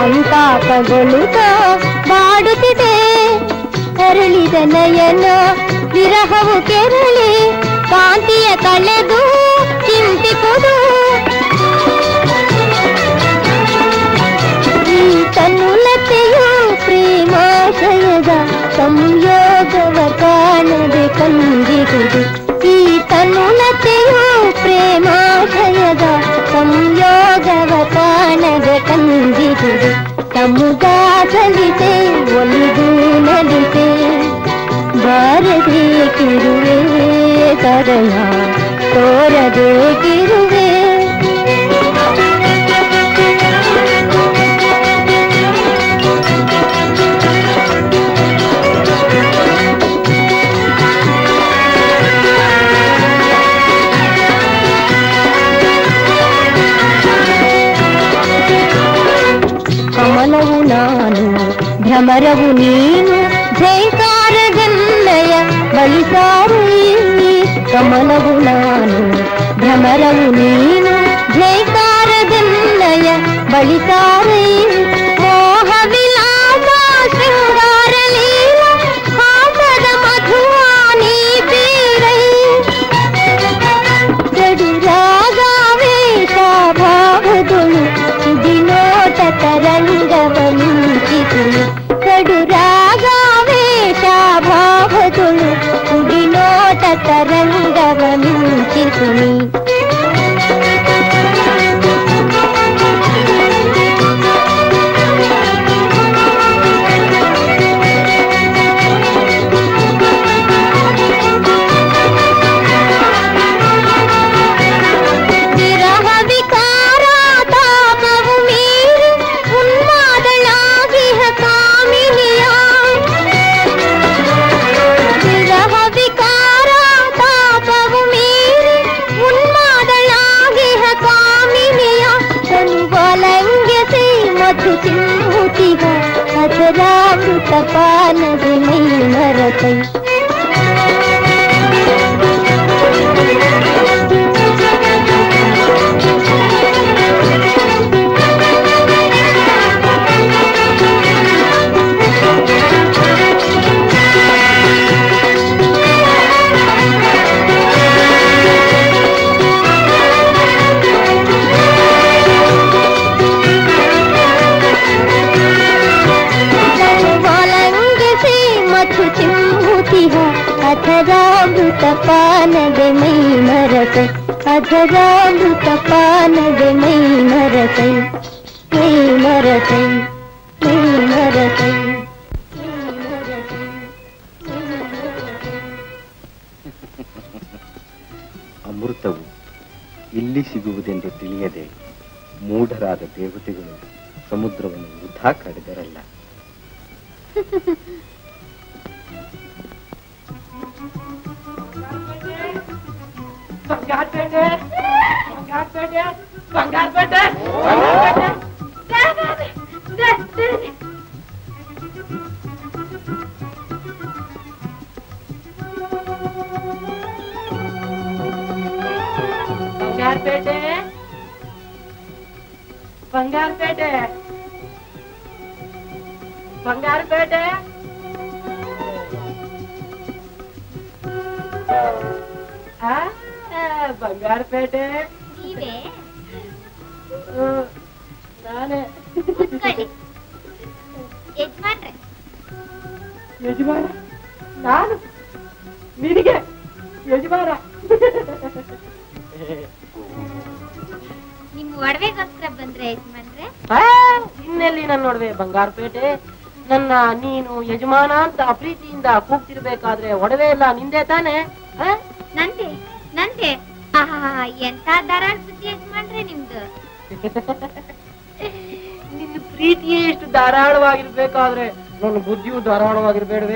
ಸಂತಾಪಗೊಳ್ಳುತ್ತ ಬಾಡುತ್ತಿದೆ ಅರಳಿದ ನಯನ ವಿರಹವು ಕೆರಳಿ ಕಾಂತಿಯ ಕಳೆದು ಚಿಂತಿಪುದು ಈ ತನ್ನುಲತೆಯು ಪ್ರೇಮಾಶಯದ ಸಂಯೋಗವ ಕಾಣದೆ ಕಂದಿಗುದು ಈ ತನ್ನುಲತೆಯು ಪ್ರೇಮಾಶಯದ ಸಂಯೋಗವ ಕಾಣದೆ ಕಂದಿಗುದು ಸಮುದಾಸಲಿತೆ ಒಲಿದು ನಲಿತೆ ಬಾರದೆ ಕಿರುವೆ ತರಯ ತೋರದೆ ಕಿರುವೆ ಕಮಲವು ನಾನು ಭ್ರಮರವು ನೀನು ಜೈಕಾರಗನ್ನಯ ಬಲಿಸಾರಿ ಕಮಲವು ನಾನು ಭ್ರಮರವು ನೀನು ಜೈಕಾರಗನ್ನಯ ಬಲಿಸಾರಿ ಮೋಹ ವಿಲಾಸ ಶೃಂಗಾರ ಲೀಲ ಹಾಸದ ಮಧುವಾನಿ ಬೀರೈ ಗಡಿರಾಗಾವೇಶ ಭಾವದೊಳು ದಿನೋಟ ತರಂಗವ ಮಿಂಚಿತು ಕಡುರಾಗಾವೇಶ ಭಾವದೊಳು ಕುಡಿನೋಟ ತರಂಗವ ಮಿಂಚಿತು ವಿರಹ ವಿಕಾರ ತಾಪವು ಮೀರಿ ಉನ್ಮಾದಳಾಗಿಹ ಕಾಮಿನಿಯ ವಿರಹ ವಿಕಾರ ತಾಪವು ಮೀರಿ ಉನ್ಮಾದಳಾಗಿಹ ಕಾಮಿನಿಯ ತನುವಲಂಘ್ಯತೆ ಮಧು ಚಿಮ್ಮುತಿಗ ಅದರಾಮೃತ ಪಾನದಿ ಮೈ ಮರತೈ ಒಲಂಗಿಸಿ ಮತ್ತು ಚಿಮ್ಮುತಿಹ ಅಧರಾಮೃತ ಪಾನದೆ ಮೈ ಮರತೆ ಅಧರಾಮೃತ ಪಾನದೆ ಮೈ ಮರತೆ ಮೈ ಮರತೆ ಮೈ ಮರತೆ ಅಮೃತವು ಇಲ್ಲಿ ಸಿಗುವುದೆಂದು ತಿಳಿಯದೆ ಮೂಢರಾದ ದೇವತೆಗಳು ಸಮುದ್ರವನ್ನು ವೃಥಾ ಕಡಿದರಲ್ಲ ಬಂಗಾರಪೇಟೆ ಬಂಗಾರಪೇಟೆ ಬಂಗಾರಪೇಟೆ ಬಂಗಾರಪೇಟೆ ಬಂಗಾರಪೇಟೆ ಬಂಗಾರಪೇಟೆ ಬಂಗಾರಪೇಟೆ ಆ ಆ, ಬಂಗಾರಪೇಟೆ ನೀವೇ ಹ್ಮ್, ನಾನೇ ಕೂತ್ಕೊಳ್ಳಿ ಯಜಮಾನ್ರೆ ಯಜಮಾನ ನಾನು ನಿನಗೆ ಯಜಮಾನ ನಿಮ್ ಒಡವೆಗೋಸ್ಕರ ಬಂದ್ರೆ ಯಜಮಾನ್ರೆ ಆ, ಇನ್ನೆಲ್ಲಿ ನನ್ನ ನೋಡ್ವೆ ಬಂಗಾರಪೇಟೆ ನನ್ನ ನೀನು ಯಜಮಾನ ಅಂತ ಪ್ರೀತಿಯಿಂದ ಕೂಗ್ತಿರ್ಬೇಕಾದ್ರೆ ಒಡವೆ ಎಲ್ಲ ನಿಂದೆ ತಾನೆ ಆ? ನಂದೆ ನಂದೆ ಆಹಾ ಎಂತ ಧಾರಾಳ ಬುದ್ಧಿ ಯಜಮಾನ್ರೆ ನಿಮ್ದು ನಿನ್ನ ಪ್ರೀತಿಯೇ ಇಷ್ಟು ಧಾರಾಳವಾಗಿರ್ಬೇಕಾದ್ರೆ ನನ್ನ ಬುದ್ಧಿಯು ಧಾರಾಳವಾಗಿರ್ಬೇಡವೆ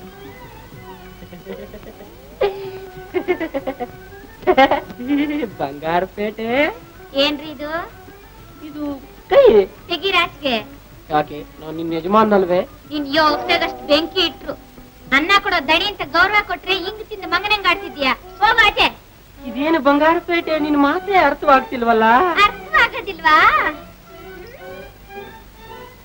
ಬಂಗಾರಪೇಟೆ ಏನ್ರಿ ಇದು ಇದು ಕೈ ತೆಗಿರಾಜ್ಗೆ ಯಾಕೆ ನಾನು ನಿನ್ನ ಯಜಮಾನಲ್ವೇ ನೀನ್ ಯೋಗ್ದಾಗಷ್ಟು ಬೆಂಕಿ ಇಟ್ರು ಅನ್ನ ಕೊಡೋ ದಣಿ ಅಂತ ಗೌರವ ಕೊಟ್ರೆ ಹಿಂಗ್ ತಿಂದು ಮಗನಂಗ್ ಆಡ್ತಿದ್ಯಾ ಹೋಗು ಆಚೆ ಇದೇನು ಬಂಗಾರಪೇಟೆ ನಿನ್ ಮಾತೇ ಅರ್ಥವಾಗ್ತಿಲ್ವಲ್ಲ ಅರ್ಥವಾಗೋದಿಲ್ವಾ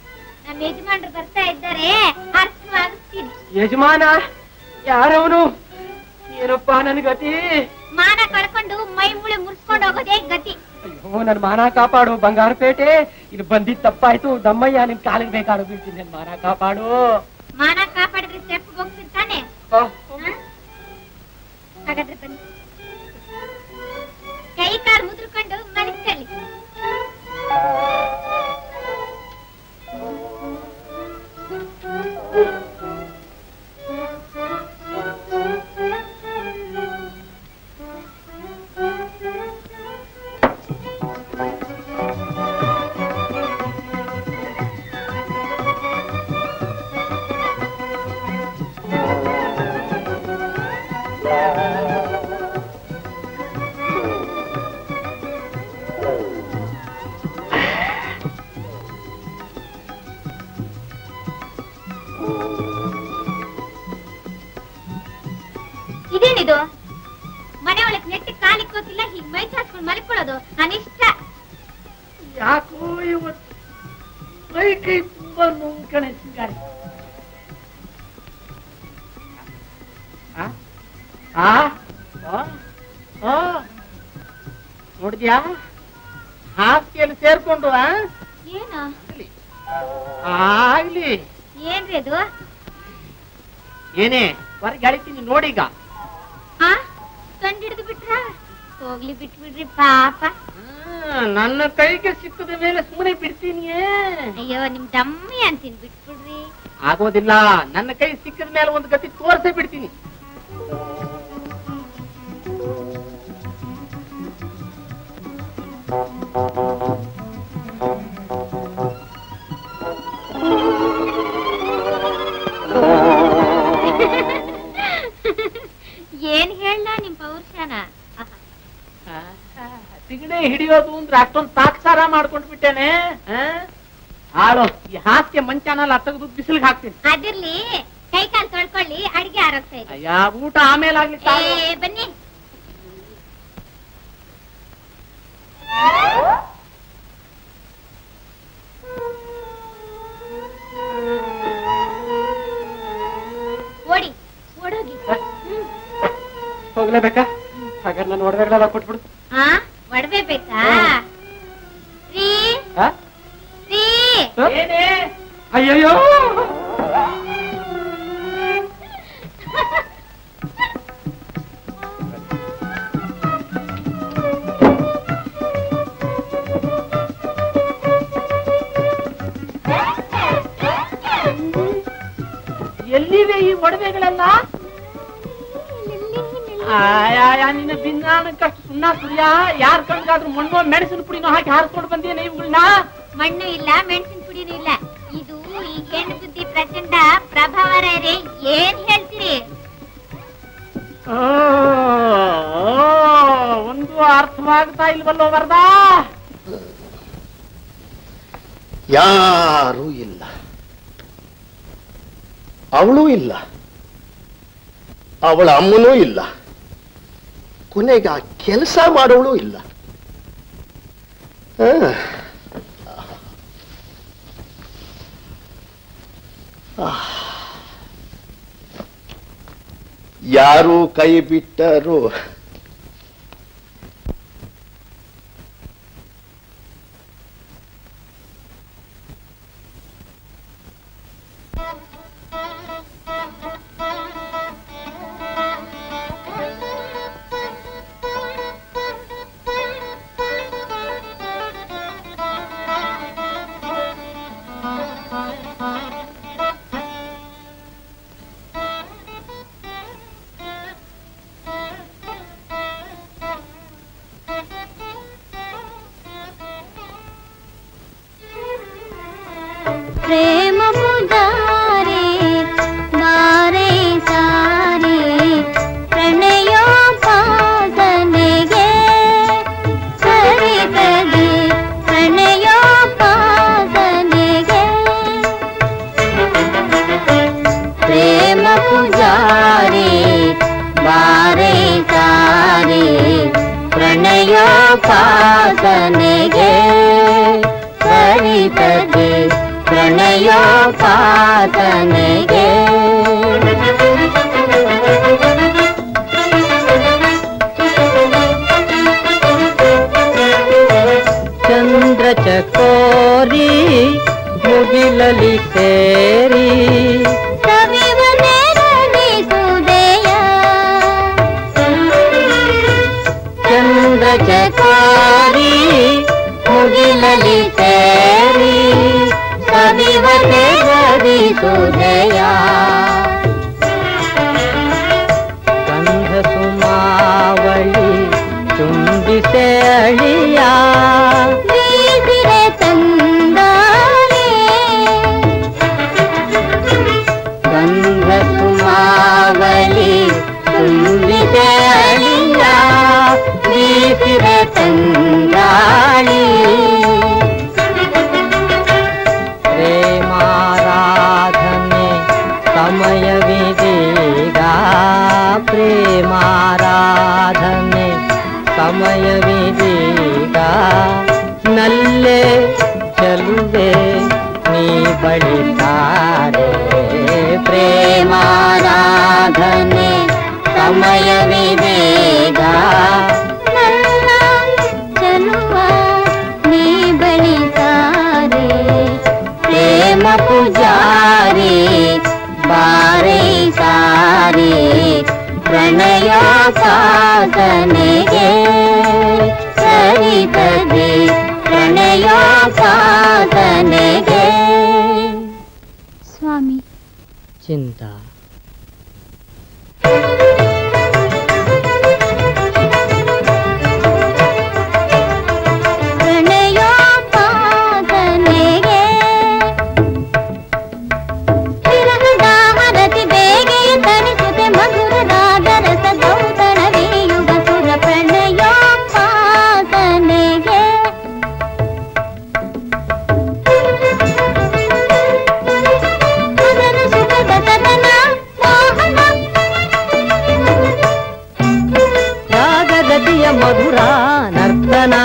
ನಮ್ಮ ಯಜಮಾನ್ರು ಬರ್ತಾ ಇದ್ದಾರೆ ಅರ್ಥವಾಗಿಸ್ತೀನಿ ಯಜಮಾನ ಯಾರವನು ಏನಪ್ಪ ನನ್ ಗತಿ ಮಾನ ಕಳ್ಕೊಂಡು ಮೈ ಮುಳಿ ಮುರ್ಸ್ಕೊಂಡು ಹೋಗೋದೇ ಗತಿ ಅಯ್ಯೋ ನನ್ ಮಾನ ಕಾಪಾಡು ಬಂಗಾರಪೇಟೆ ಇದು ಬಂದಿದ್ ತಪ್ಪಾಯ್ತು ದಮ್ಮಯ್ಯ ನಿನ್ ಕಾಲಿಗೆ ಬೇಕಾಡು ಬೀಳ್ತೀನಿ ನನ್ ಮಾನ ಕಾಪಾಡು ಮಾನ ಕಾಪಾಡಿದ್ರೆ ಸ್ಟೆಪ್ ಹೋಗ್ತಿರ್ತಾನೆ ಆ, ಹಾಗಾದ್ರೆ ಬನ್ನಿ ಕೈ ಕಾಲು ಮುದ್ರಕೊಂಡು ಮಲಗ್ಕೊಳ್ಳಿ ಇದೇನಿದು ಮನೆ ಒಳಗ್ ನೆಟ್ಟಿ ಕಾಲಿಕ್ ಹೋಗಿಲ್ಲ ಹೀಗ್ ಮೈ ಚಾಚ್ಕೊಂಡು ಮಲ್ಕೊಳ್ಳೋದು ಅನಿಷ್ಟ ಯಾಕೋ ಇವತ್ತು ಕೈ ಕೈ ತುಂಬಾ ನೋವು ಕಣೆ ಸಿಂಗಾರಿ ಆ? ಆ? ಆ? ಆ? ನೋಡಿದ್ಯಾ ಹಾಸಿಗೆಯಲ್ಲಿ ಸೇರ್ಕೊಂಡು ಆ? ಏನು ಆಗ್ಲಿ ಏನ್ರಿ ಅದು ಏನೇ ಹೊರಗೆ ಅಳಿತೀನಿ ನೋಡೀಗ ಆ ಕಂಡಿಡ್ದು ಬಿಟ್ರ ಹೋಗ್ಲಿ ಬಿಟ್ಬಿಡ್ರಿ ಪಾಪ ಆ, ನನ್ನ ಕೈಗೆ ಸಿಕ್ಕದ ಮೇಲೆ ಸುಮ್ಮನೆ ಬಿಡ್ತೀನಿಯೇ ಅಯ್ಯೋ ನಿಮ್ ದಮ್ಮಿ ಅಂತೀನಿ ಬಿಟ್ಬಿಡ್ರಿ ಆಗೋದಿಲ್ಲ ನನ್ನ ಕೈ ಸಿಕ್ಕದ ಮೇಲೆ ಒಂದು ಗತಿ ತೋರ್ಸೇ ಬಿಡ್ತೀನಿ ಏನ್ ಹೇಳ ನಿಮ್ ಪೌರುಷನ ಸಿಗಣೆ ಹಿಡಿಯೋದು ಅಂದ್ರೆ ಅಷ್ಟೊಂದು ತಾತ್ಸಾರ ಮಾಡ್ಕೊಂಡ್ ಬಿಟ್ಟೇನೆ ಆ? ಆಳು ಈ ಹಾಸಿಗೆ ಮಂಚಾನಲ್ಲ ತೆಗೆದು ಬಿಸಿಲಿಗೆ ಹಾಕ್ತೀನಿ ಅದಿರ್ಲಿ ಕೈ ಕಾಲ್ ತೊಳ್ಕೊಳ್ಳಿ ಅಡಿಗೆ ಆರೋಗ್ತಾ ಇದೆ ಅಯ್ಯ ಊಟ ಆಮೇಲೆ ಆಗ್ಲಿಕ್ಕೆ ಏ, ಬನ್ನಿ ಓಡಿ ಓಡೋಗಿ ಹೋಗ್ಲೇಬೇಕಾ ಹಾಗಾದ್ರೆ ನಾನು ಒಡವೆಗಳೆಲ್ಲ ಕೊಟ್ಬಿಡು ಹಾ ಒಡವೆ ಬೇಕಾ ರೀ ಆ? ರೀ ಏನೇ ಅಯ್ಯಯ್ಯೋ ಎಲ್ಲಿವೆ ಈ ಒಡವೆಗಳೆಲ್ಲ ಆಯಾಯ ನಿನ್ನ ಭಿನ್ನಾಣಕ್ಕಷ್ಟು ಸುಣ್ಣ ಸುರಿಯ ಯಾರ್ ಕಣ್ಗಾದ್ರೂ ಮಣ್ಣು ಮೆಣಸಿನ ಪುಡಿನೂ ಹಾಕಿ ಹಾರಿಸ್ಕೊಂಡು ಬಂದಿಯೇನೆ ಇವುಗಳನ್ನ ಮಣ್ಣು ಇಲ್ಲ ಮೆಣಸಿನ ಪುಡಿನೂ ಇಲ್ಲ ಇದು ಈ ಹೆಣ್ಣು ಬುದ್ಧಿ ಪ್ರಚಂಡ ಪ್ರಭಾವರೇ ಏನ್ ಹೇಳ್ತೀರಿ ಆ, ಒಂದು ಅರ್ಥವಾಗ್ತಾ ಇಲ್ವಲ್ಲೋ ವರದಾ ಯಾರೂ ಇಲ್ಲ ಅವಳೂ ಇಲ್ಲ ಅವಳ ಅಮ್ಮನೂ ಇಲ್ಲ ಕೊನೆಗೆ ಆ ಕೆಲಸ ಮಾಡೋಳು ಇಲ್ಲ ಆ. ಆಹ್. ಯಾರು ಕೈ ಬಿಟ್ಟರು ಪ್ರೇಮ ಮುದಾರೆ ಮಾರೆ ಸಾರೆ ಪ್ರಣಯೋಪಾಸನೆಗೆ ಸರಿತದೆ ಪ್ರಣಯೋಪಾಸನೆಗೆ ಪ್ರೇಮ ಪೂಜಾರೆ ಬಾರೆ ಸಾರೆ ಪ್ರಣಯೋಪಾಸನೆಗೆ ಸರಿತದೆ ಪ್ರಣಯೋಪಾಸನೆಗೆ ಕಾತನೆಗೆ ಚಂದ್ರ ಚಕೋರಿ ಮುಗಿಲಲಿ ಸೇರಿ ಸವಿವನೆರಳಿಸುವುದೆಯ ಚಂದ್ರ ಚಕೋರಿ ಮುಗಿಲಲಿ ಸೇರಿ ಸವಿವತೆ ಗರಿಸುವುದೆಯ ಗಂಧ ಸುಮಾವಳಿ ಚುಂಬಿಸೆ ಅಳಿಯ ಬೀಸಿರೆ ತಂದಾನೆ ಗಂಧ ಸುಮಾವಳಿ ಚುಂಬಿಸೆ ಅಳಿಯ ಬೀಸಿರೆ ತಂಗಾಳಿ ಪ್ರೇಮಾರಾಧನೆ ಸಮಯವಿದೀಗ ಪ್ರೇಮಾರಾಧನೆ ಸಮಯವಿದೀಗ ನಲ್ಲೇ ಚಲುವೆ ನೀ ಬಳಿತಾರೆ ಪ್ರೇಮಾರಾಧನೆ ಸಮಯವಿದೀಗ ನನ್ನ ಚೆಲುವ ನೀ ಬಳಿತಾರೆ ಪ್ರೇಮ ಪೂಜಾರಿ ಬಾರಿ ಸಾರಿ ಪ್ರಣಯ ಸಾಧನೆಗೆ ಸರಿತದೆ ಪ್ರಣಯ ಸಾಧನೆಗೆ ಸ್ವಾಮಿ ಚಿಂತಾ ಪ್ರಣಯ ಸಾಧನೆಗೆ ವಿರಹದ ಹರತಿ ಬೇಗೆಯ ತಣಿಸುತ್ತೆ ಮಧುರರಾಗ ರಸ ದೌತಣವಿಯುಗ ಸುರ ಪ್ರಣಯ ಸಾಧನೆಗೆ ಮದನ ಸುಖದ ಸದನ ಮೋಹನ ರಾಗಗತಿಯ ಮಧುರ ನರ್ತನ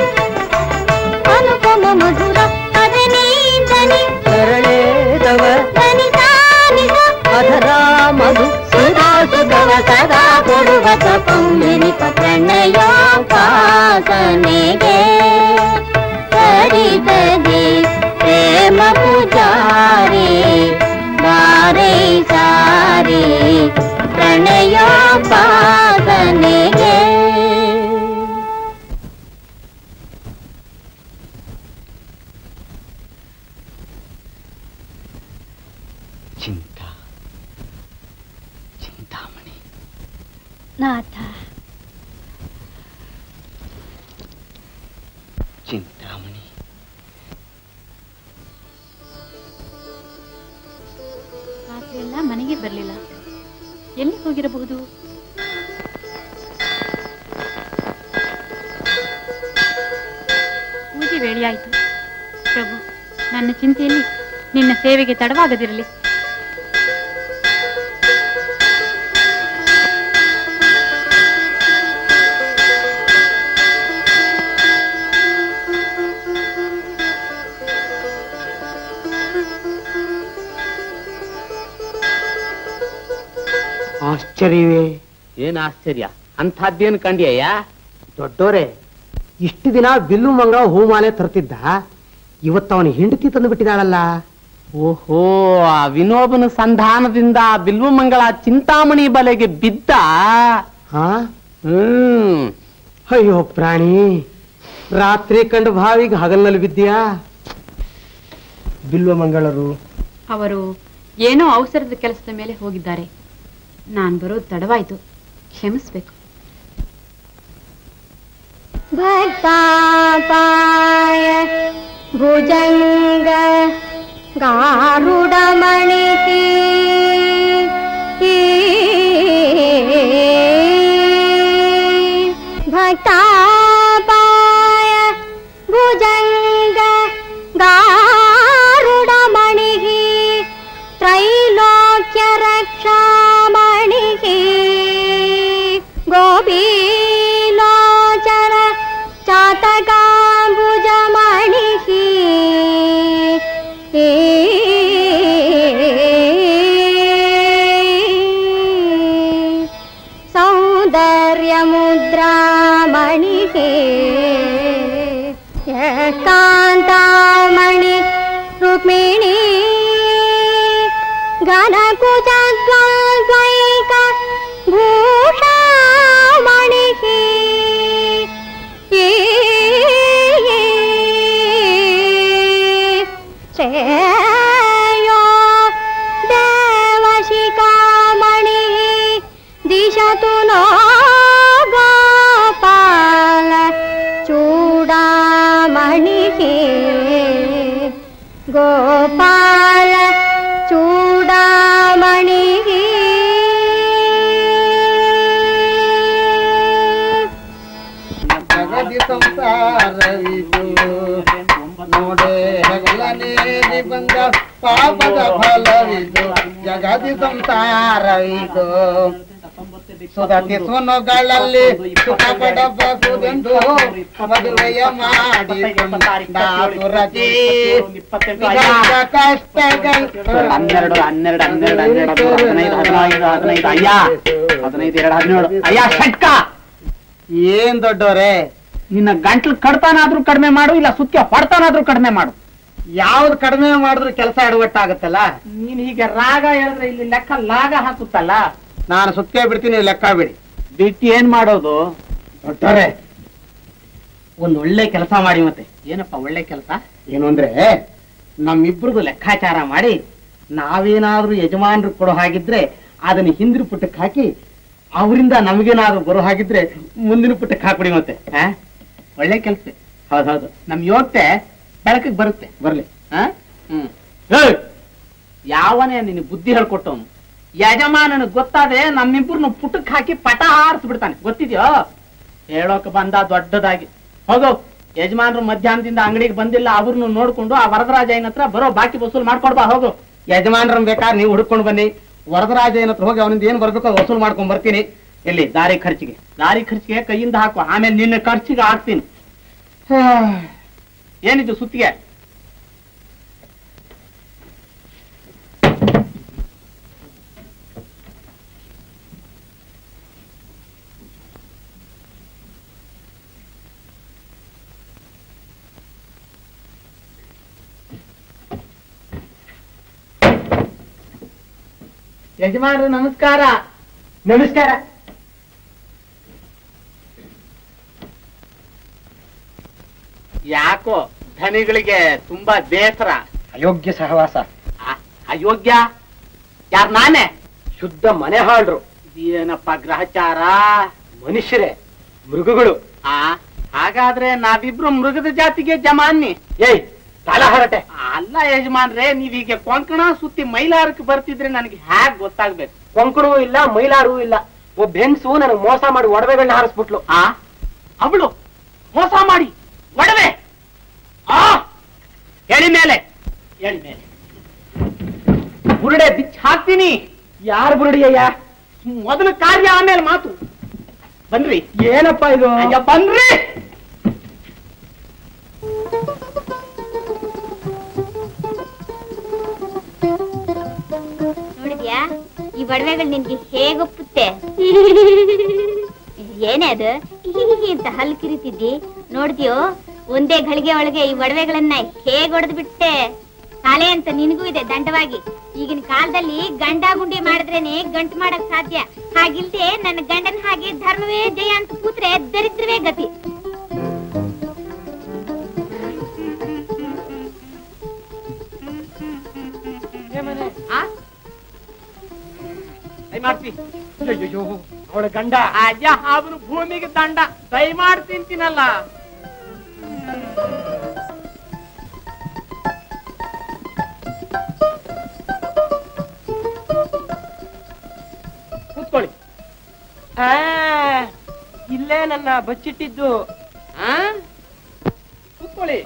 ಅನುಪಮ ಮಧುರ ಅದನೀಂದನಿ ಸರಳೇದವ ದನಿ ಸಾನಿಸ ಅಧರ ಮಧು ಸುಧಾ ಸುಖವ ಸದಾ ಕೊಡುವ ಪೌಂಜನಿಪ ಪ್ರಣಯ ಪಾಸನೆಗೆ ಕರಿತದೆ ಪ್ರೇಮ ಪೂಜಾರಿ ಬಾರೆ ಸಾರಿ ಪ್ರಣಯ ಪಾಸನೆಗೆ ಚಿಂತಾ ಚಿಂತಾಮಣಿ ನಾಥ ಚಿಂತಾಮಣಿ ರಾತ್ರಿಯೆಲ್ಲ ಮನೆಗೆ ಬರಲಿಲ್ಲ ಎಲ್ಲಿ ಹೋಗಿರಬಹುದು ಪೂಜೆ ವೇಳೆಯಾಯಿತು ಪ್ರಭು ನನ್ನ ಚಿಂತೆಯಲ್ಲಿ ನಿನ್ನ ಸೇವೆಗೆ ತಡವಾಗದಿರಲಿ ಆಶ್ಚರ್ಯವೇ ಏನ್ ಆಶ್ಚರ್ಯ ಅಂಥದ್ದೇನು ಕಂಡ್ಯಯ್ಯ ದೊಡ್ಡೋರೆ ಇಷ್ಟು ದಿನ ಬಿಲ್ಲು ಮಂಗಳ ಹೂಮಾಲೆ ತರ್ತಿದ್ದ ಇವತ್ತು ಅವನ ಹೆಂಡತಿ ತಂದು ಬಿಟ್ಟಿದ್ದಾಳಲ್ಲ ಓಹೋ ಆ ವಿನೋಬನ ಸಂಧಾನದಿಂದ ಬಿಲ್ವ ಮಂಗಳ ಚಿಂತಾಮಣಿ ಬಲೆಗೆ ಬಿದ್ದ ಹಾ ಹ್ಮ್ ಅಯ್ಯೋ ಪ್ರಾಣಿ ರಾತ್ರಿ ಕಂಡು ಭಾವಿಗೆ ಹಗಲ್ನಲ್ಲಿ ಬಿದ್ದೀಯಾ ಬಿಲ್ವ ಮಂಗಳರು ಅವರು ಏನೋ ಅವಸರದ ಕೆಲಸದ ಮೇಲೆ ಹೋಗಿದ್ದಾರೆ ನಾನು ಬರೋದು ತಡವಾಯ್ತು ಕ್ಷಮಿಸ್ಬೇಕು ಭಕ್ತಾಪಾಯ ಭುಜಂಗ ಗಾರುಡಮಣಿಸಿ ಭಕ್ತಾಪಾಯ ಭುಜಂಗ ಗಾರುಡಮಣಿಗಿ ತ್ರೈಲೋಕ್ಯ ರಕ್ಷಾಮಣಿಗಿ ಗೋಪೀಲೋಚನ ಚಾತಕಾಂಬುಜಮಣಿಗಿ ಏ ಗೋಪಾಲ ಚೂಡಾಮಣಿಗೆ ಜಗದಿ ಸಂಸಾರವಿದು ನೋಡೆ ಹೆಗಲನೇರಿ ಬಂದ ಪಾಪದ ಫಲವಿದು ಜಗದಿ ಸಂಸಾರವಿದು ಸುಧತಿ ಸುನುಗಳಲ್ಲಿ ಸುಖ ಪಡಬಹುದೆಂದು ಮದುವೆಯ ಮಾಡಿ ದಾಸುರತಿ ವಿಧದ ಕಷ್ಟಗಳು ಹನ್ನೆರಡು ಹನ್ನೆರಡು ಹನ್ನೆರಡು ಹನ್ನೆರಡು ಹದಿನೈದು ಹದಿನೈದು ಹದಿನೈದು ಅಯ್ಯ ಹದಿನೈದು ಎರಡು ಹದಿನೇಳು ಅಯ್ಯ ಷಟ್ಕ ಏನ್ ದೊಡ್ಡವ್ರೆ ನಿನ್ನ ಗಂಟ್ಲು ಕಡ್ತಾನಾದ್ರೂ ಕಡಿಮೆ ಮಾಡು ಇಲ್ಲ ಸುತ್ಯ ಹೊಡ್ತಾನಾದ್ರೂ ಕಡಿಮೆ ಮಾಡು ಯಾವ್ದು ಕಡಿಮೆ ಮಾಡಿದ್ರು ಕೆಲಸ ಎಡವಟ್ಟಾಗತ್ತಲ್ಲ ನೀನ್ ಹೀಗೆ ರಾಗ ಹೇಳಿದ್ರೆ ಇಲ್ಲಿ ಲೆಕ್ಕ ಲಾಗ ಹಾಕುತ್ತಲ್ಲ ನಾನು ಸುತ್ತೇ ಬಿಡ್ತೀನಿ ನೀವು ಲೆಕ್ಕ ಬಿಡಿ ಬಿಟ್ಟು ಏನ್ ಮಾಡೋದು ದೊಡ್ಡವ್ರೆ ಒಂದ್ ಒಳ್ಳೆ ಕೆಲಸ ಮಾಡಿ ಮತ್ತೆ ಏನಪ್ಪ ಒಳ್ಳೆ ಕೆಲಸ ಏನು ಅಂದ್ರೆ ನಮ್ಮಿಬ್ರದ್ದು ಲೆಕ್ಕಾಚಾರ ಮಾಡಿ ನಾವೇನಾದ್ರೂ ಯಜಮಾನರು ಕೊಡೋ ಹಾಗಿದ್ರೆ ಅದನ್ನ ಹಿಂದಿನ ಪುಟ್ಟಕ್ಕೆ ಹಾಕಿ ಅವರಿಂದ ನಮಗೇನಾದ್ರೂ ಬರೋ ಹಾಗಿದ್ರೆ ಮುಂದಿನ ಪುಟ್ಟಕ್ಕೆ ಹಾಕ್ಬಿಡಿ ಮತ್ತೆ ಆ? ಒಳ್ಳೆ ಕೆಲಸ ಹೌದೌದು ನಮ್ ಯೋಗ್ಯತೆ ಬೆಳಕಿಗೆ ಬರುತ್ತೆ ಬರ್ಲಿ ಆ? ಹ್ಮ್ ಏಯ್! ಯಾವನೇ ನಿನ್ ಬುದ್ಧಿ ಹೇಳ್ಕೊಟ್ಟವನು ಯಜಮಾನನ ಗೊತ್ತಾದೆ ನಮ್ಮಿಬ್ಬರನ್ನು ಪುಟಕ್ ಹಾಕಿ ಪಟ ಹಾರಿಸ್ಬಿಡ್ತಾನೆ ಗೊತ್ತಿದ್ಯೋ ಹೇಳೋಕೆ ಬಂದ ದೊಡ್ಡದಾಗಿ ಹೋಗೋ ಯಜಮಾನರು ಮಧ್ಯಾಹ್ನದಿಂದ ಅಂಗಡಿಗೆ ಬಂದಿಲ್ಲ ಅವ್ರನ್ನು ನೋಡ್ಕೊಂಡು ಆ ವರದರಾಜ ಏನ್ ಹತ್ರ ಬರೋ ಬಾಕಿ ವಸೂಲ್ ಮಾಡ್ಕೊಡ್ಬಾ ಹೋಗು ಯಜಮಾನ್ರನ್ ಬೇಕಾದ್ರೆ ನೀವು ಹುಡ್ಕೊಂಡು ಬನ್ನಿ ವರದರಾಜ ಏನ್ ಹತ್ರ ಹೋಗಿ ಅವನಿಂದ ಏನ್ ಬರ್ಬೇಕು ಅದು ವಸೂಲ್ ಮಾಡ್ಕೊಂಡ್ ಬರ್ತೀನಿ ಎಲ್ಲಿ ದಾರಿ ಖರ್ಚಿಗೆ ದಾರಿ ಖರ್ಚಿಗೆ ಕೈಯಿಂದ ಹಾಕು ಆಮೇಲೆ ನಿನ್ನ ಖರ್ಚಿಗೆ ಹಾಕ್ತೀನಿ ಏನಿದು ಸುತ್ತಿಗೆ ಯಜಮಾನ್ರು ನಮಸ್ಕಾರ ನಮಸ್ಕಾರ ಯಾಕೋ ಧನಿಗಳಿಗೆ ತುಂಬಾ ಬೇಸರ ಅಯೋಗ್ಯ ಸಹವಾಸ ಆ- ಅಯೋಗ್ಯ ಯಾರ್ ನಾನೇ ಶುದ್ಧ ಮನೆ ಹಾಳ್ರು ಏನಪ್ಪ ಗ್ರಹಚಾರ ಮನುಷ್ಯರೇ ಮೃಗಗಳು ಆ ಹಾಗಾದ್ರೆ ನಾವಿಬ್ರು ಮೃಗದ ಜಾತಿಗೆ ಜಮಾನ್ನಿ ಏಯ್ ತಲ ಹರಟೆ ಅಲ್ಲ ಯಜಮಾನ್ರೆ ನೀವೀಗ ಕೊಂಕಣ ಸುತ್ತಿ ಮೈಲಾರಕ್ಕೆ ಬರ್ತಿದ್ರೆ ನನಗೆ ಹ್ಯಾಗ್ ಗೊತ್ತಾಗ್ಬೇಕು ಕೊಂಕಣವೂ ಇಲ್ಲ ಮೈಲಾರವೂ ಇಲ್ಲ ಒಬ್ಬ ಹೆಂಗ್ಸು ನನಗೆ ಮೋಸ ಮಾಡಿ ಒಡವೆಗಳನ್ನ ಹಾರಿಸ್ಬಿಟ್ಲು ಆ ಅವಳು ಮೋಸ ಮಾಡಿ ಒಡವೆ ಆ ಹೇಳಿ ಮೇಲೆ ಹೇಳಿ ಮೇಲೆ ಬುರುಡೆ ಬಿಚ್ಚಿ ಹಾಕ್ತೀನಿ ಯಾರು ಬುರುಡಿಯಯ್ಯ ಮೊದಲು ಕಾರ್ಯ ಆಮೇಲೆ ಮಾತು ಬನ್ರಿ ಏನಪ್ಪ ಇದು ಅಯ್ಯ ಬನ್ರಿ ನೋಡಿದ್ಯಾ ಈ ಒಡವೆಗಳು ನಿನ್ಗೆ ಹೇಗೊಪ್ಪುತ್ತೆ ಏನೇ ಅದು ಹೀಗೆ ಅಂತ ಹಲ್ ಕಿರಿತಿದ್ದಿ ನೋಡ್ದ್ಯೋ ಒಂದೇ ಗಳಿಗೆ ಒಳಗೆ ಈ ಒಡವೆಗಳನ್ನ ಹೇಗ್ ಹೊಡೆದು ಬಿಟ್ಟೆ ತಲೆ ಅಂತ ನಿನಗೂ ಇದೆ ದಂಡವಾಗಿ ಈಗಿನ ಕಾಲದಲ್ಲಿ ಗಂಡ ಗುಂಡಿ ಮಾಡಿದ್ರೇನೆ ಗಂಟು ಮಾಡಕ್ ಸಾಧ್ಯ ಹಾಗಿಲ್ದೆ ನನ್ನ ಗಂಡನ ಹಾಗೆ ಧರ್ಮವೇ ಜಯ ಅಂತ ಕೂತ್ರೆ ದರಿದ್ರವೇ ಗತಿ ಆ? ದಯ ಮಾಡ್ತಿ ಅಯ್ಯೋ ಅವಳ ಗಂಡ ಅಯ್ಯ ಅವನು ಭೂಮಿಗೆ ದಂಡ ದಯಮಾಡಿ ತಿಂತೀನಲ್ಲ ಕೂತ್ಕೊಳ್ಳಿ ಆ, ಇಲ್ಲೇ ನನ್ನ ಬಚ್ಚಿಟ್ಟಿದ್ದು ಆ? ಕೂತ್ಕೊಳ್ಳಿ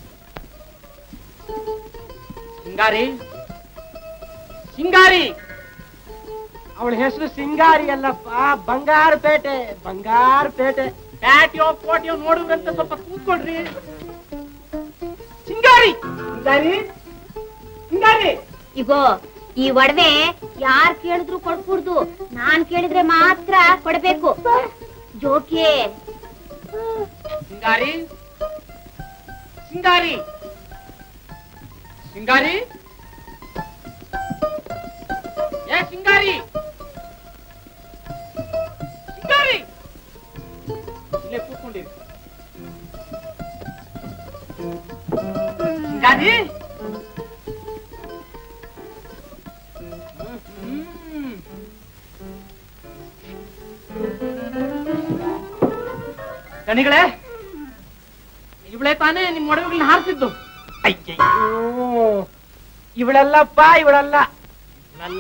ಸಿಂಗಾರಿ ಸಿಂಗಾರಿ ಅವಳ ಹೆಸರು ಸಿಂಗಾರಿ ಅಲ್ಲಪ್ಪ ಬಂಗಾರಪೇಟೆ ಬಂಗಾರಪೇಟೆ ಪ್ಯಾಟಿಯೋ ಕೋಟಿಯೋ ನೋಡುವಂತ ಸ್ವಲ್ಪ ಕೂತ್ಕೊಳ್ರಿ ಸಿಂಗಾರಿ ಸಿಂಗಾರಿ ಸಿಂಗಾರಿ ಇಗೋ ಈ ಒಡವೆ ಯಾರ್ ಕೇಳಿದ್ರು ಕೊಡ್ಕೂಡ್ದು ನಾನ್ ಕೇಳಿದ್ರೆ ಮಾತ್ರ ಕೊಡ್ಬೇಕು ಜೋಕೆ ಸಿಂಗಾರಿ ಸಿಂಗಾರಿ ಸಿಂಗಾರಿ ಏ ಸಿಂಗಾರಿ ಸಿಂಗಾರಿ ಇಲ್ಲೇ ಕೂತ್ಕೊಂಡಿರಿ ಸಿಂಗಾರಿ ಹ್ಮ್. ದಣಿಗಳೇ ಇವಳೇ ತಾನೇ ನಿಮ್ ಒಡವೆಗಳನ್ನ ಹಾರಿಸಿದ್ದು ಅಯ್ಯಯ್ಯೋ ಇವಳಲ್ಲಪ್ಪ ಇವಳಲ್ಲ ಇವಳಲ್ಲ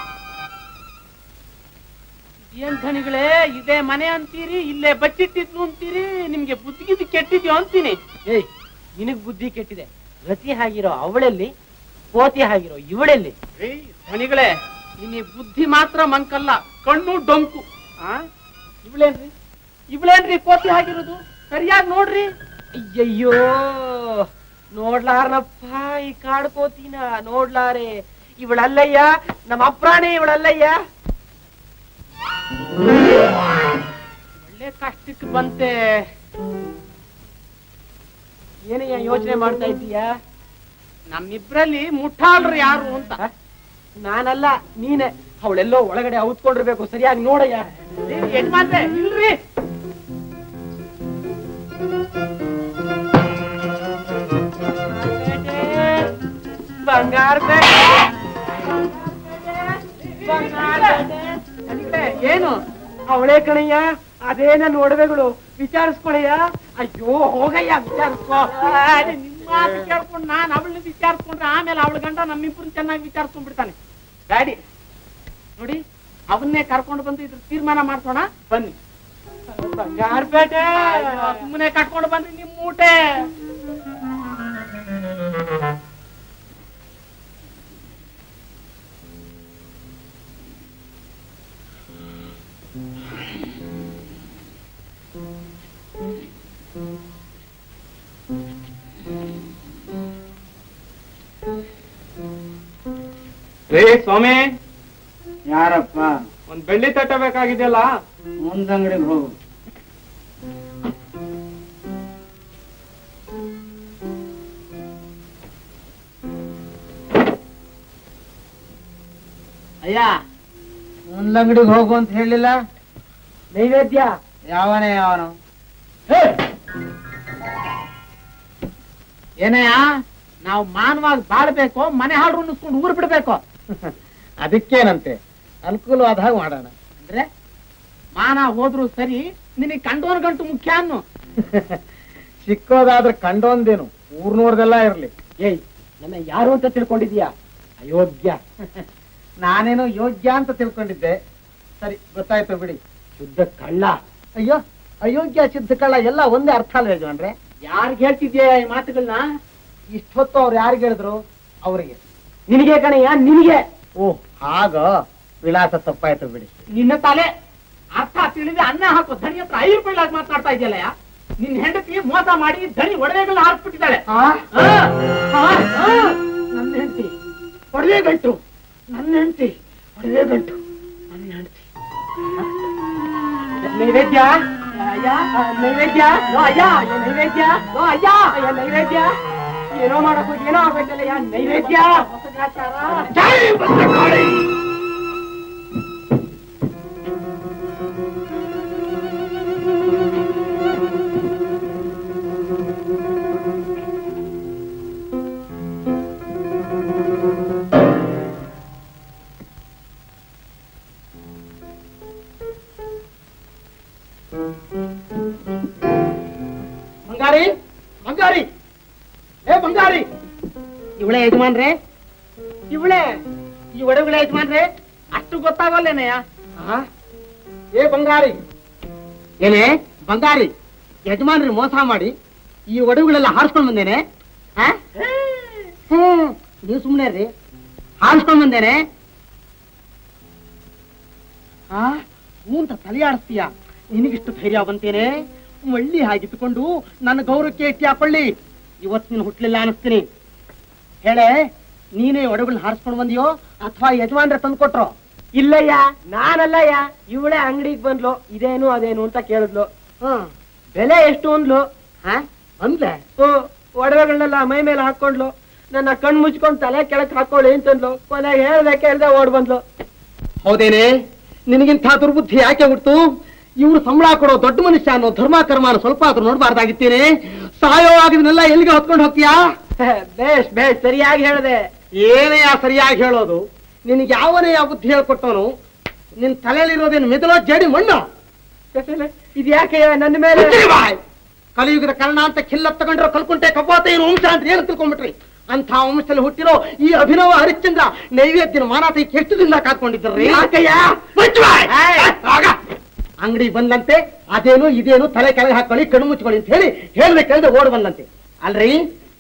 ಏನ್ ಧಣಿಗಳೇ ಇದೇ ಮನೆ ಅಂತೀರಿ ಇಲ್ಲೇ ಬಚ್ಚಿಟ್ಟಿದ್ನು ಅಂತೀರಿ ನಿಮ್ಗೆ ಬುದ್ಧಿಗಿದ್ದು ಕೆಟ್ಟಿದ್ಯೋ ಅಂತೀನಿ ಏಯ್ ನಿನಗ್ ಬುದ್ಧಿ ಕೆಟ್ಟಿದೆ ರತಿ ಆಗಿರೋ ಅವಳಲ್ಲಿ ಕೋತಿ ಆಗಿರೋ ಇವಳಲ್ಲಿ ಏಯ್ ಧಣಿಗಳೇ ನಿನ್ನ ಬುದ್ಧಿ ಮಾತ್ರ ಮಂಕಲ್ಲ ಕಣ್ಣು ಡೊಂಕು ಆ ಇವಳೇನ್ರಿ ಇವಳೇನ್ರಿ ಕೋತಿ ಆಗಿರೋದು ಸರಿಯಾಗಿ ನೋಡ್ರಿ ಅಯ್ಯಯ್ಯೋ ನೋಡ್ಲಾರನಪ್ಪ ಈ ಕಾಡು ಕೋತಿನ ನೋಡ್ಲಾರೆ ಇವಳಲ್ಲಯ್ಯ ನಮ್ಮ ಅಪ್ರಾಣಿ ಇವಳಲ್ಲಯ್ಯ ಒಳ್ಳೆ ಕಷ್ಟಕ್ಕೆ ಬಂತೆ ಏನಯ್ಯ ಯೋಚನೆ ಮಾಡ್ತಾ ಇದ್ದೀಯಾ ನಮ್ಮಿಬ್ರಲ್ಲಿ ಮುಟ್ಟಾಳ್ರು ಯಾರು ಅಂತ ನಾನಲ್ಲ ನೀನೆ ಅವಳೆಲ್ಲೋ ಒಳಗಡೆ ಔತ್ಕೊಂಡಿರ್ಬೇಕು ಸರಿಯಾಗಿ ನೋಡಯ್ಯ ಯಜಮಾನ್ರೆ ಇಲ್ರಿ ಬಂಗಾರ ಏನು ಅವಳೇ ಕಣಯ್ಯ ಅದೇ ನನ್ನ ಒಡವೆಗಳು ವಿಚಾರಿಸ್ಕೊಳಯ್ಯ ಅಯ್ಯೋ ಹೋಗಯ್ಯ ವಿಚಾರಿಸ್ಕೋ ಅದೇ ನಿಮ್ಮ ಮಾತು ಕೇಳ್ಕೊಂಡು ನಾನು ಅವಳನ್ನ ವಿಚಾರಿಸ್ಕೊಂಡ್ರೆ ಆಮೇಲೆ ಅವಳ ಗಂಡ ನಮ್ಮಿಬ್ಬರನ್ನ ಚೆನ್ನಾಗಿ ವಿಚಾರಿಸ್ಕೊಂಡ್ಬಿಡ್ತಾನೆ ಡ್ಯಾಡಿ ನೋಡಿ ಅವನ್ನೇ ಕರ್ಕೊಂಡು ಬಂದು ಇದ್ರ ತೀರ್ಮಾನ ಮಾಡ್ಸೋಣ ಬನ್ನಿ ಬಂಗಾರಪೇಟೆ ಸುಮ್ಮನೆ ಕಟ್ಕೊಂಡು ಬಂದ್ರಿ ನಿಮ್ ಮೂಟೆ ರೇ ಸ್ವಾಮಿ ಯಾರಪ್ಪ ಒಂದ್ ಬೆಳ್ಳಿ ತಟ್ಟ ಬೇಕಾಗಿದೆಯಲ್ಲ ಮುಂದಂಗಡಿಗೆ ಹೋಗು ಅಯ್ಯ ಮುಂದಂಗಡಿಗೆ ಹೋಗು ಅಂತ ಹೇಳಿಲ್ಲ ನೈವೇದ್ಯ ಯಾವನೇ ಯಾವನು ಏನಯ್ಯ ನಾವು ಮಾನವಾಗಿ ಬಾಳ್ಬೇಕು ಮನೆ ಹಾಳು ಉಣಿಸ್ಕೊಂಡು ಊರ್ ಬಿಡ್ಬೇಕು ಅದಕ್ಕೇನಂತೆ ಅನುಕೂಲವಾದ ಹಾಗೆ ಮಾಡೋಣ ಅಂದ್ರೆ ಮಾನ ಹೋದ್ರು ಸರಿ ನಿನಗೆ ಕಂಡೋನ್ ಗಂಟು ಮುಖ್ಯ ಅನ್ನು ಸಿಕ್ಕೋದಾದ್ರೆ ಕಂಡೊಂದೇನು ಊರ್ನೋರ್ದೆಲ್ಲ ಇರ್ಲಿ ಏಯ್ ನನ್ನ ಯಾರು ಅಂತ ತಿಳ್ಕೊಂಡಿದ್ಯಾ ಅಯೋಗ್ಯ ನಾನೇನೋ ಯೋಗ್ಯ ಅಂತ ತಿಳ್ಕೊಂಡಿದ್ದೆ ಸರಿ ಗೊತ್ತಾಯ್ತು ಬಿಡಿ ಶುದ್ಧ ಕಳ್ಳ ಅಯ್ಯೋ ಅಯೋಗ್ಯ ಸಿದ್ಧ ಕಳ್ಳ ಎಲ್ಲ ಒಂದೇ ಅರ್ಥ ಅಲ್ವೇ ಯಜಮಾನ್ರೆ ಯಾರ್ಗ್ ಹೇಳ್ತಿದ್ಯಾ ಈ ಮಾತುಗಳನ್ನ ಇಷ್ಟೊತ್ತು ಅವ್ರು ಯಾರಿಗೆ ಹೇಳಿದ್ರು ಅವರಿಗೆ ನಿನಗೆ ಕಣಯ್ಯ ನಿನಗೆ ಓ ಹಾಗ ವಿಳಾಸ ತಪ್ಪಾಯ್ತು ಬಿಡಿ ನಿನ್ನ ತಲೆ ಅರ್ಥ ತಿಳಿದೆ ಅನ್ನ ಹಾಕೋ ಧನಿ ಹತ್ರ ಐದು ರೂಪಾಯಿ ಮಾತನಾಡ್ತಾ ಇದೆಯಲ್ಲ ನಿನ್ ಹೆಂಡತಿ ಮೋಸ ಮಾಡಿ ಧನಿ ಒಡವೆಗಳನ್ನ ಹಾಕ್ಬಿಟ್ಟಿದ್ದಾಳೆ ಆ, ಆ, ಆ, ನನ್ನ ಹೆಂಡತಿ ಒಡವೆ ಗಂಟು ನನ್ನ ಹೆಂಡತಿ ಒಡವೆ ಗಂಟು ನನ್ನ ಹೆಂಡತಿ ನೈವೇದ್ಯ ಅಯ್ಯ ನೈವೇದ್ಯ ಲೋ ಅಯ್ಯ ಅಯ್ಯ ನೈವೇದ್ಯ ಲೋ ಅಯ್ಯ ಅಯ್ಯ ನೈವೇದ್ಯ ಏನೋ ಮಾಡಕ್ ಹೋಗಿ ಏನೋ ಆಗ್ಬೇಕಲ್ಲ ನೈವೇದ್ಯ ಜೈ ಭದ್ರಕಾಳಿ ಬಂಗಾರಿ ಬಂಗಾರಿ ಏ ಬಂಗಾರಿ ಇವಳೆ ಯಜಮಾನ್ರೆ ಇವಳೆ ಈ ಒಡವೆಗಳ ಯಜಮಾನ್ರೆ ಅಷ್ಟು ಗೊತ್ತಾಗಲ್ಲೇನಯ್ಯ ಆ? ಏ ಬಂಗಾರಿ ಏನೇ ಬಂಗಾರಿ ಯಜಮಾನ್ರಿ ಮೋಸ ಮಾಡಿ ಈ ಒಡವೆಗಳೆಲ್ಲ ಹಾರಿಸ್ಕೊಂಡ್ ಬಂದೇನೆ ಆ? ಹ್ಮ್ ನೀವು ಸುಮ್ಮನೆ ರೀ ಹಾರಿಸ್ಕೊಂಡ್ ಬಂದೇನೆ ಆ ಹ್ಞೂ ಅಂತ ತಲೆ ಆಡಿಸ್ತೀಯ ನಿನಗಿಷ್ಟು ಧೈರ್ಯ ಬಂತೇನೆ ಮಳ್ಳಿ ಹಾಗಿದ್ದುಕೊಂಡು ನನ್ನ ಗೌರವಕ್ಕೆ ಎತ್ತಿ ಹಾಕೊಳ್ಳಿ ಇವತ್ತು ನೀನು ಹುಟ್ಲಿಲ್ಲ ಅನಿಸ್ತೀನಿ ಹೇಳೆ ನೀನೇ ಒಡವೆಗಳನ್ನ ಹಾರಿಸ್ಕೊಂಡು ಬಂದಿಯೋ ಅಥವಾ ಯಜಮಾನ್ರೆ ತಂದ್ಕೊಟ್ರೋ ಇಲ್ಲಯ್ಯ ನಾನಲ್ಲಯ್ಯ ಇವಳೆ ಅಂಗಡಿಗೆ ಬಂದ್ಲು ಇದೇನು ಅದೇನು ಅಂತ ಕೇಳಿದ್ಲು ಹ್ಮ್ ಬೆಲೆ ಎಷ್ಟು ಅಂದ್ಲು ಹಾ ಅಂದ್ಲೆ ಹ್ಮ್ ಒಡವೆಗಳನ್ನೆಲ್ಲ ಮೈ ಮೇಲೆ ಹಾಕೊಂಡ್ಲು ನನ್ನ ಕಣ್ ಮುಚ್ಕೊಂಡ್ ತಲೆ ಕೆಳಕ್ ಹಾಕೊಳ್ಳಿ ಅಂತಂದ್ಲು ಕೊನೆಗೆ ಹೇಳ್ದೆ ಕೇಳ್ದೆ ಓಡ್ ಬಂದ್ಲು ಹೌದೇನೆ ನಿನಗಿಂಥ ದುರ್ಬುದ್ಧಿ ಯಾಕೆ ಹುಟ್ಟು ಇವ್ರು ಸಂಬಳ ಕೊಡೋ ದೊಡ್ಡ ಮನುಷ್ಯ ಅನ್ನೋ ಧರ್ಮ ಕರ್ಮಾನ ಸ್ವಲ್ಪ ಆದ್ರೂ ನೋಡ್ಬಾರ್ದಾಗಿತ್ತೇನೆ ಸಾಯೋವಾಗ ಇದನ್ನೆಲ್ಲ ಎಲ್ಲಿಗೆ ಹೊತ್ಕೊಂಡು ಹೋಗ್ತೀಯಾ ಬೇಷ್ ಬೇಷ್ ಸರಿಯಾಗಿ ಹೇಳ್ದೆ ಏನೇ ಆ ಸರಿಯಾಗಿ ಹೇಳೋದು ನಿನಗೆ ಯಾವನೇ ಆ ಬುದ್ಧಿ ಹೇಳ್ಕೊಟ್ಟವನು ನಿನ್ ತಲೆಯಲ್ಲಿರೋದೇನು ಮೆದುಳೋ ಜಡಿ ಮಣ್ಣು ಇದು ಯಾಕೆ ನನ್ನ ಮೇಲೆ ಮುಚ್ಚಿ ಬಾಯ್. ಕಲಿಯುಗದ ಕರ್ಣ ಅಂತ ಕಿಲ್ಲ ತಗೊಂಡ್ರೋ ಕಲ್ಕುಂಟೆ ಕಪಾತ ಏನು ವಂಶ ಅಂತ ಏನು ತಿಳ್ಕೊಂಡ್ಬಿಟ್ರಿ ಅಂತ ವಂಶದಲ್ಲಿ ಹುಟ್ಟಿರೋ ಈ ಅಭಿನವ ಹರಿಶ್ಚಂದ್ರ ನೈವೇದ್ಯನ ಮಾರಾಟ ಎಷ್ಟು ದಿನ ಕಾತ್ಕೊಂಡಿದ್ರಿ ಅಂಗಡಿ ಬಂದಂತೆ ಅದೇನು ಇದೇನು ತಲೆ ಕೆಳಗೆ ಹಾಕೊಳ್ಳಿ ಕಣ್ಣು ಮುಚ್ಕೊಳ್ಳಿ ಅಂತ ಹೇಳಿ ಹೇಳ್ಬೇಕಂದ್ರೆ ಓಡ್ ಬಂದಂತೆ ಅಲ್ರಿ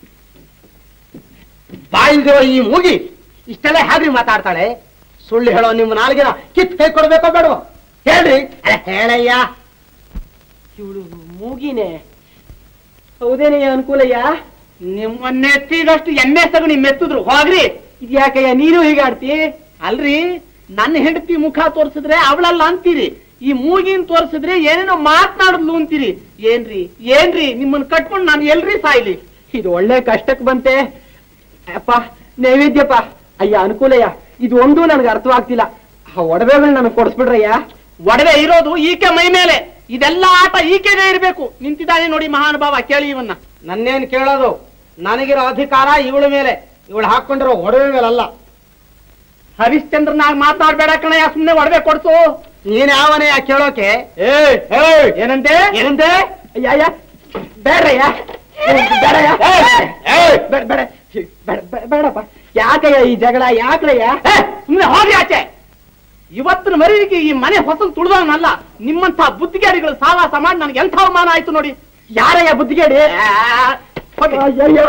ಬಾಯಿಲ್ದಿರೋ ಈ ಮೂಗಿ ಇಷ್ಟೆಲ್ಲ ಹಾಗೆ ಮಾತಾಡ್ತಾಳೆ ಸುಳ್ಳು ಹೇಳೋ ನಿಮ್ಮ ನಾಲ್ಗಿನ ಕಿತ್ ಕೈ ಕೊಡ್ಬೇಕೋ ಬೇಡವೋ ಹೇಳ್ರಿ ಅಲ್ಲ ಹೇಳಯ್ಯ ಇವಳು ಮೂಗಿನೇ ಹೌದೇನಯ್ಯ ಅನುಕೂಲಯ್ಯ ನಿಮ್ಮನ್ನೆತ್ತಿದಷ್ಟು ಎಮ್ಮೆ ಸಗಣಿ ಮೆತ್ತಿದ್ರು ಹೋಗ್ರಿ ಇದ್ಯಾಕಯ್ಯ ನೀನು ಹೀಗೆ ಆಡ್ತಿ ಅಲ್ರಿ ನನ್ನ ಹೆಂಡತಿ ಮುಖ ತೋರ್ಸಿದ್ರೆ ಅವಳಲ್ಲ ಅಂತೀರಿ ಈ ಮೂಗಿನ್ ತೋರ್ಸಿದ್ರೆ ಏನೇನೋ ಮಾತನಾಡಿದ್ಲು ಅಂತೀರಿ ಏನ್ರಿ ಏನ್ರಿ ನಿಮ್ಮನ್ನ ಕಟ್ಕೊಂಡು ನಾನು ಎಲ್ರಿ ಸಾಯ್ಲಿ ಇದು ಒಳ್ಳೆ ಕಷ್ಟಕ್ಕೆ ಬಂತೆ ಅಪ್ಪ ನೈವೇದ್ಯಪ್ಪ ಅಯ್ಯ ಅನುಕೂಲಯ್ಯ ಇದು ಒಂದು ನನಗೆ ಅರ್ಥವಾಗ್ತಿಲ್ಲ ಆ ಒಡವೆಗಳು ನನಗೆ ಕೊಡಿಸ್ಬಿಡ್ರಯ್ಯ ಒಡವೆ ಇರೋದು ಈಕೆ ಮೈ ಮೇಲೆ ಇದೆಲ್ಲ ಆಟ ಈಕೆಗೆ ಇರಬೇಕು ನಿಂತಿದ್ದಾನೆ ನೋಡಿ ಮಹಾನುಭಾವ ಕೇಳಿ ಇವನ್ನ ನನ್ನೇನ್ ಕೇಳೋದು ನನಗಿರೋ ಅಧಿಕಾರ ಇವಳ ಮೇಲೆ ಇವಳು ಹಾಕೊಂಡಿರೋ ಒಡವೆ ಮೇಲಲ್ಲ ಹರಿಶ್ಚಂದ್ರನಾಗ್ ಮಾತನಾಡ್ಬೇಡ ಕಣಯ್ಯ ಸುಮ್ನೆ ಒಡವೆ ಕೊಡ್ಸು ನೀನ್ ಯಾವನೇ ಕೇಳೋಕೆ ಏ ಏನಂತೆ ಏನಂತೆ ಅಯ್ಯ ಬೇಡ್ರಯ್ಯ ಬೇಡಯ್ಯ ಬೇಡ ಬೇಡ ಬೇಡ ಬೇಡ- ಬೇಡಪ್ಪ ಯಾಕಯ್ಯ ಈ ಜಗಳ ಯಾಕ್ರಯ್ಯ ಸುಮ್ನೆ ಹೋಗಿ ಆಚೆ ಇವತ್ತಿನ ಮರಿಗೆ ಈ ಮನೆ ಹೊಸಲು ತುಳಿದವನಲ್ಲ ನಿಮ್ಮಂತ ಬುದ್ಧಿಗಾರಿಗಳು ಸಾವಾಸ ಮಾಡಿ ನನಗೆ ಎಂಥ ಅವಮಾನ ಆಯ್ತು ನೋಡಿ ಯಾರಯ್ಯ ಬುದ್ಧಿಗೇಡಿ ಹೋಗಿ. ಅಯ್ಯಯ್ಯೋ.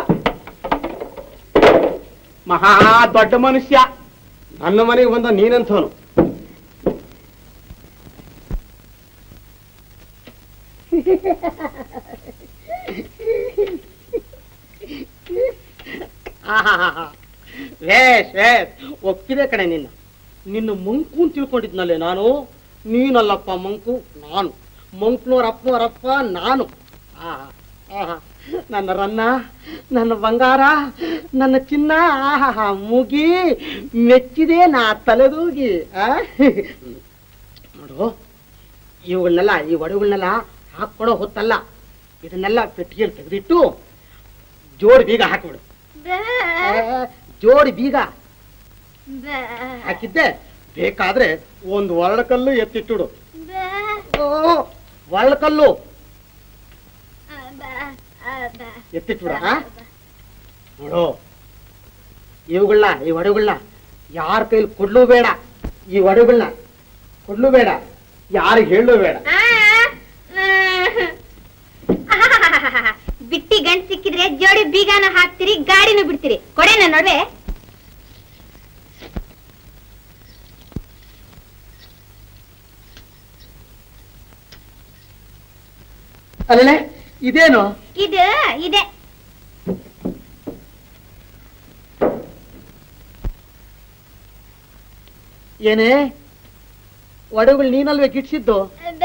ಮಹಾ ದೊಡ್ಡ ಮನುಷ್ಯ ನನ್ನ ಮನೆಗೆ ಬಂದ ನೀನಂಥವನು ಆಹಾಹಾಹಾ. ವೇಷ್ ವೇಷ್ ಒಪ್ಪಿದೆ ಕಣೆ ನಿನ್ನ ನಿನ್ನ ಮಂಕು ಅಂತ ತಿಳ್ಕೊಂಡಿದ್ನಲ್ಲೇ ನಾನು ನೀನಲ್ಲಪ್ಪ ಮಂಕು ನಾನು ಮಂಕ್ನೋರ್ ಅಪ್ಪನೋರಪ್ಪ ನಾನು ಆಹಾ ಆಹಾ ನನ್ನ ರನ್ನ ನನ್ನ ಬಂಗಾರ ನನ್ನ ಚಿನ್ನ ಆಹಾ ಮುಗಿ ಮೆಚ್ಚಿದೆ ನಾ ತಲೆದೂಗಿ ಆ? ನೋಡು ಇವುಗಳನ್ನೆಲ್ಲ ಈ ಒಡವುಗಳನ್ನೆಲ್ಲ ಹಾಕ್ಕೊಡೋ ಹೊತ್ತಲ್ಲ ಇದನ್ನೆಲ್ಲ ಪೆಟ್ಟಿಗೆಯಲ್ಲಿ ತೆಗೆದಿಟ್ಟು ಜೋಡಿ ಬೀಗ ಹಾಕ್ಬಿಡು ಆ, ಜೋಡಿ ಬೀಗ ಹಾಕಿದ್ದೆ ಬೇಕಾದ್ರೆ ಒಂದು ಒರಳಕಲ್ಲು ಎತ್ತಿಟ್ಟಿಡು ಓ ಒರಳಕಲ್ಲು ಎತ್ತಿಟ್ಬಿಡ ನೋಡು ಇವುಗಳನ್ನ ಈ ಒಡವುಗಳನ್ನ ಯಾರ ಕೈಲಿ ಕೊಡ್ಲೂ ಬೇಡ ಈ ಒಡವುಗಳನ್ನ ಕೊಡ್ಲೂ ಬೇಡ ಯಾರಿಗೆ ಹೇಳಲೂ ಬೇಡ ಬಿಟ್ಟಿ ಗಂಟ್ ಸಿಕ್ಕಿದ್ರೆ ಜೋಡಿ ಬೀಗಾನ ಹಾಕ್ತಿರಿ ಗಾಡಿನೂ ಬಿಡ್ತೀರಿ ಕೊಡೇನ ನೋಡ್ವೆ ಅಲ್ಲೇ ಇದೇನು ಇದು ಇದೆ ಏನೇ ಒಡವುಗಳು ನೀನಲ್ವೇ ಗಿಟ್ಸಿದ್ದು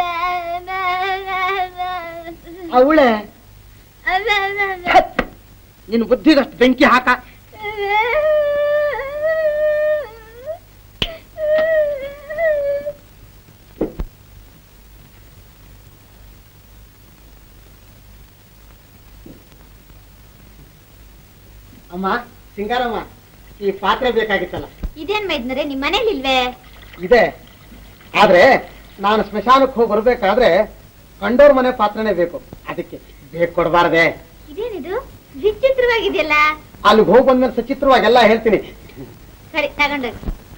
ಅವಳೆ ನಿನ್ನ ಬುದ್ಧಿಗಷ್ಟು ಬೆಂಕಿ ಹಾಕ ಅಮ್ಮ ಸಿಂಗಾರಮ್ಮ ಈ ಪಾತ್ರೆ ಬೇಕಾಗಿತ್ತಲ್ಲ ಇದೇನ್ ಮೈದ್ನರೆ ನಿಮ್ ಮನೇಲಿ ಇಲ್ವೇ ಇದೆ ಆದ್ರೆ ನಾನು ಸ್ಮಶಾನಕ್ಕೆ ಹೋಗಿ ಬರ್ಬೇಕಾದ್ರೆ ಕಂಡೋರ್ ಮನೆ ಪಾತ್ರೆನೇ ಬೇಕು ಅದಕ್ಕೆ ಬೇಕು ಕೊಡಬಾರ್ದೆ ಇದೇನಿದು ವಿಚಿತ್ರವಾಗಿದೆಯಲ್ಲ ಅಲ್ಲಿಗೆ ಹೋಗಿ ಬಂದ್ಮೇಲೆ ಸಚಿತ್ರವಾಗಿ ಎಲ್ಲ ಹೇಳ್ತೀನಿ ಸರಿ ತಗೊಂಡೋಗಿ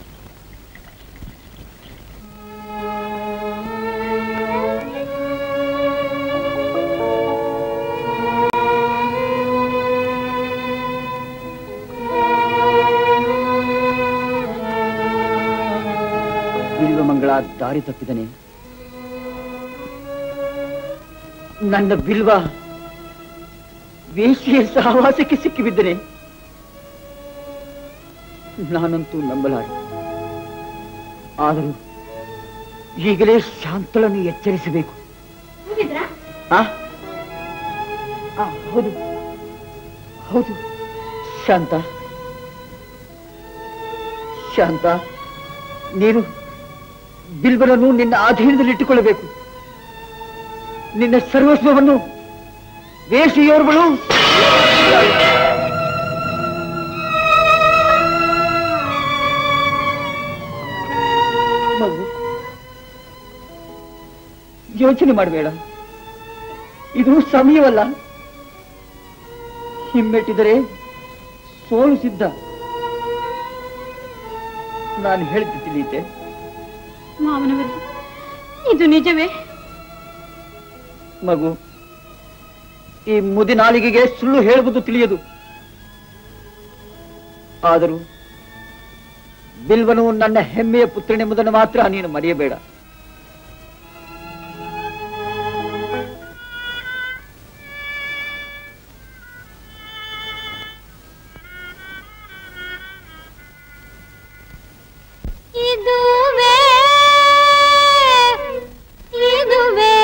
ಬಿಲ್ವಮಂಗಳ ದಾರಿ ತಪ್ಪಿದನೆ ನನ್ನ ಬಿಲ್ವ ವೇಷಿಯ ಸಹವಾಸಕ್ಕೆ ಸಿಕ್ಕಿಬಿದ್ದನೆ ನಾನಂತೂ ನಂಬಲಾರೆ ಆದರೂ ಈಗಲೇ ಶಾಂತಳನ್ನು ಎಚ್ಚರಿಸಬೇಕು ಆ? ಆ, ಹೌದು ಹೌದು ಶಾಂತ ಶಾಂತ ನೀನು ಬಿಲ್ಬನನ್ನು ನಿನ್ನ ಅಧೀನದಲ್ಲಿಟ್ಟುಕೊಳ್ಳಬೇಕು ನಿನ್ನ ಸರ್ವಸ್ವವನ್ನು ವೇಷಿಯೋರ್ಗಳು ಮಗು ಯೋಚನೆ ಮಾಡಬೇಡ ಇದು ಸಮಯವಲ್ಲ ಹಿಮ್ಮೆಟ್ಟಿದರೆ ಸೋಲು ಸಿದ್ಧ ನಾನು ಹೇಳಿದ್ದು ತಿಳಿಯುತ್ತೆ ಮಾವನವರು ಇದು ನಿಜವೇ ಮಗು ಈ ಮುದಿನಾಲಿಗೆಗೆ ಸುಳ್ಳು ಹೇಳುವುದು ತಿಳಿಯದು ಆದರೂ ಬಿಲ್ವನು ನನ್ನ ಹೆಮ್ಮೆಯ ಪುತ್ರನೆಂಬುದನ್ನು ಮಾತ್ರ ನೀನು ಮರೆಯಬೇಡ ಇದುವೇ ಇದುವೇ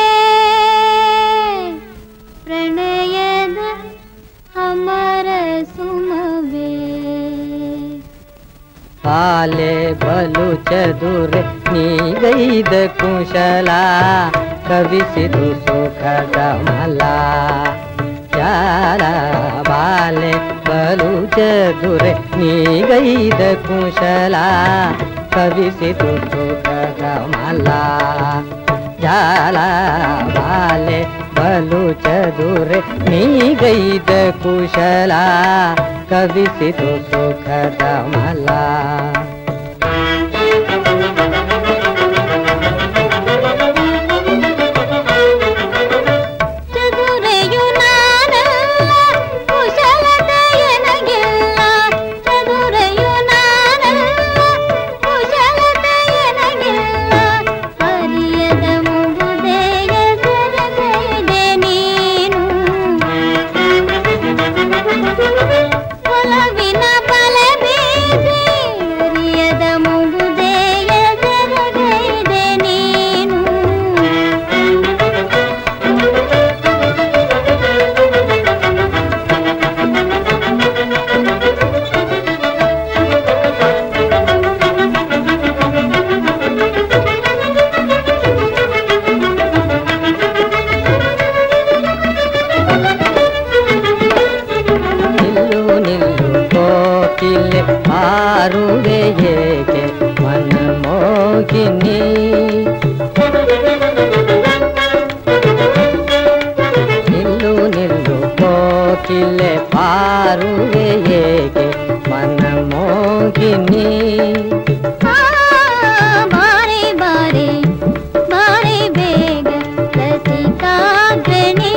ಪ್ರಣಯದ ಅಮರ ಸುಮವೇ ಪಾಲೆ ಬಲು ಚದುರ ನೀಗೈದ ಕುಶಲ ಕವಿಸಿದು ಸುಖದ ಮಲ ಚಾರ ಬಾಲೆ ಬಲು ಚದುರ ನೀಗೈದ ಕುಶಲ ಕವಿಸಿದು ಸುಖದ ಮಲ ಜಾಲ ಬಾಲೆ ಬಲು ಚದುರ ನೀಗೈದ ಕುಶಲ ಕವಿಸಿತು ಸುಖದ ಮಲ ಚದುರೆಯು ನಾನಲ್ಲ ಕುಶಲತೆಯನಗಿಲ್ಲ ಚದುರೆಯು ನಾನಲ್ಲ ಕುಶಲತೆಯನಗಿಲ್ಲ ಹರಿಯದ ಮುಗುದೆಯ ಸೆರಗೈದೆ ನೀನು ಒಲವಿನ ಬಲ ಬೀಸಿ ಹರಿಯದ ಮುಗುದೆಯ ಸೆರಗೈದೆ ನೀನು ನಿಲ್ಲು ನಿಲ್ಲು ಕೋಕಿಲೆ ಹಾರುವೆ ಏಕೆ ಮನ ಮೋಗಿನಿ ನಿಲ್ಲು ನಿಲ್ಲು ಕೋಕಿಲೆ ಪಾರುವೆ ಏಕೆ ಮನ ಮೋಗಿನಿ ಬಾರೆ ಬಾರೆ ಬಾರೆ ಬೇಗ ರಸಿಕಾಗ್ರಣಿ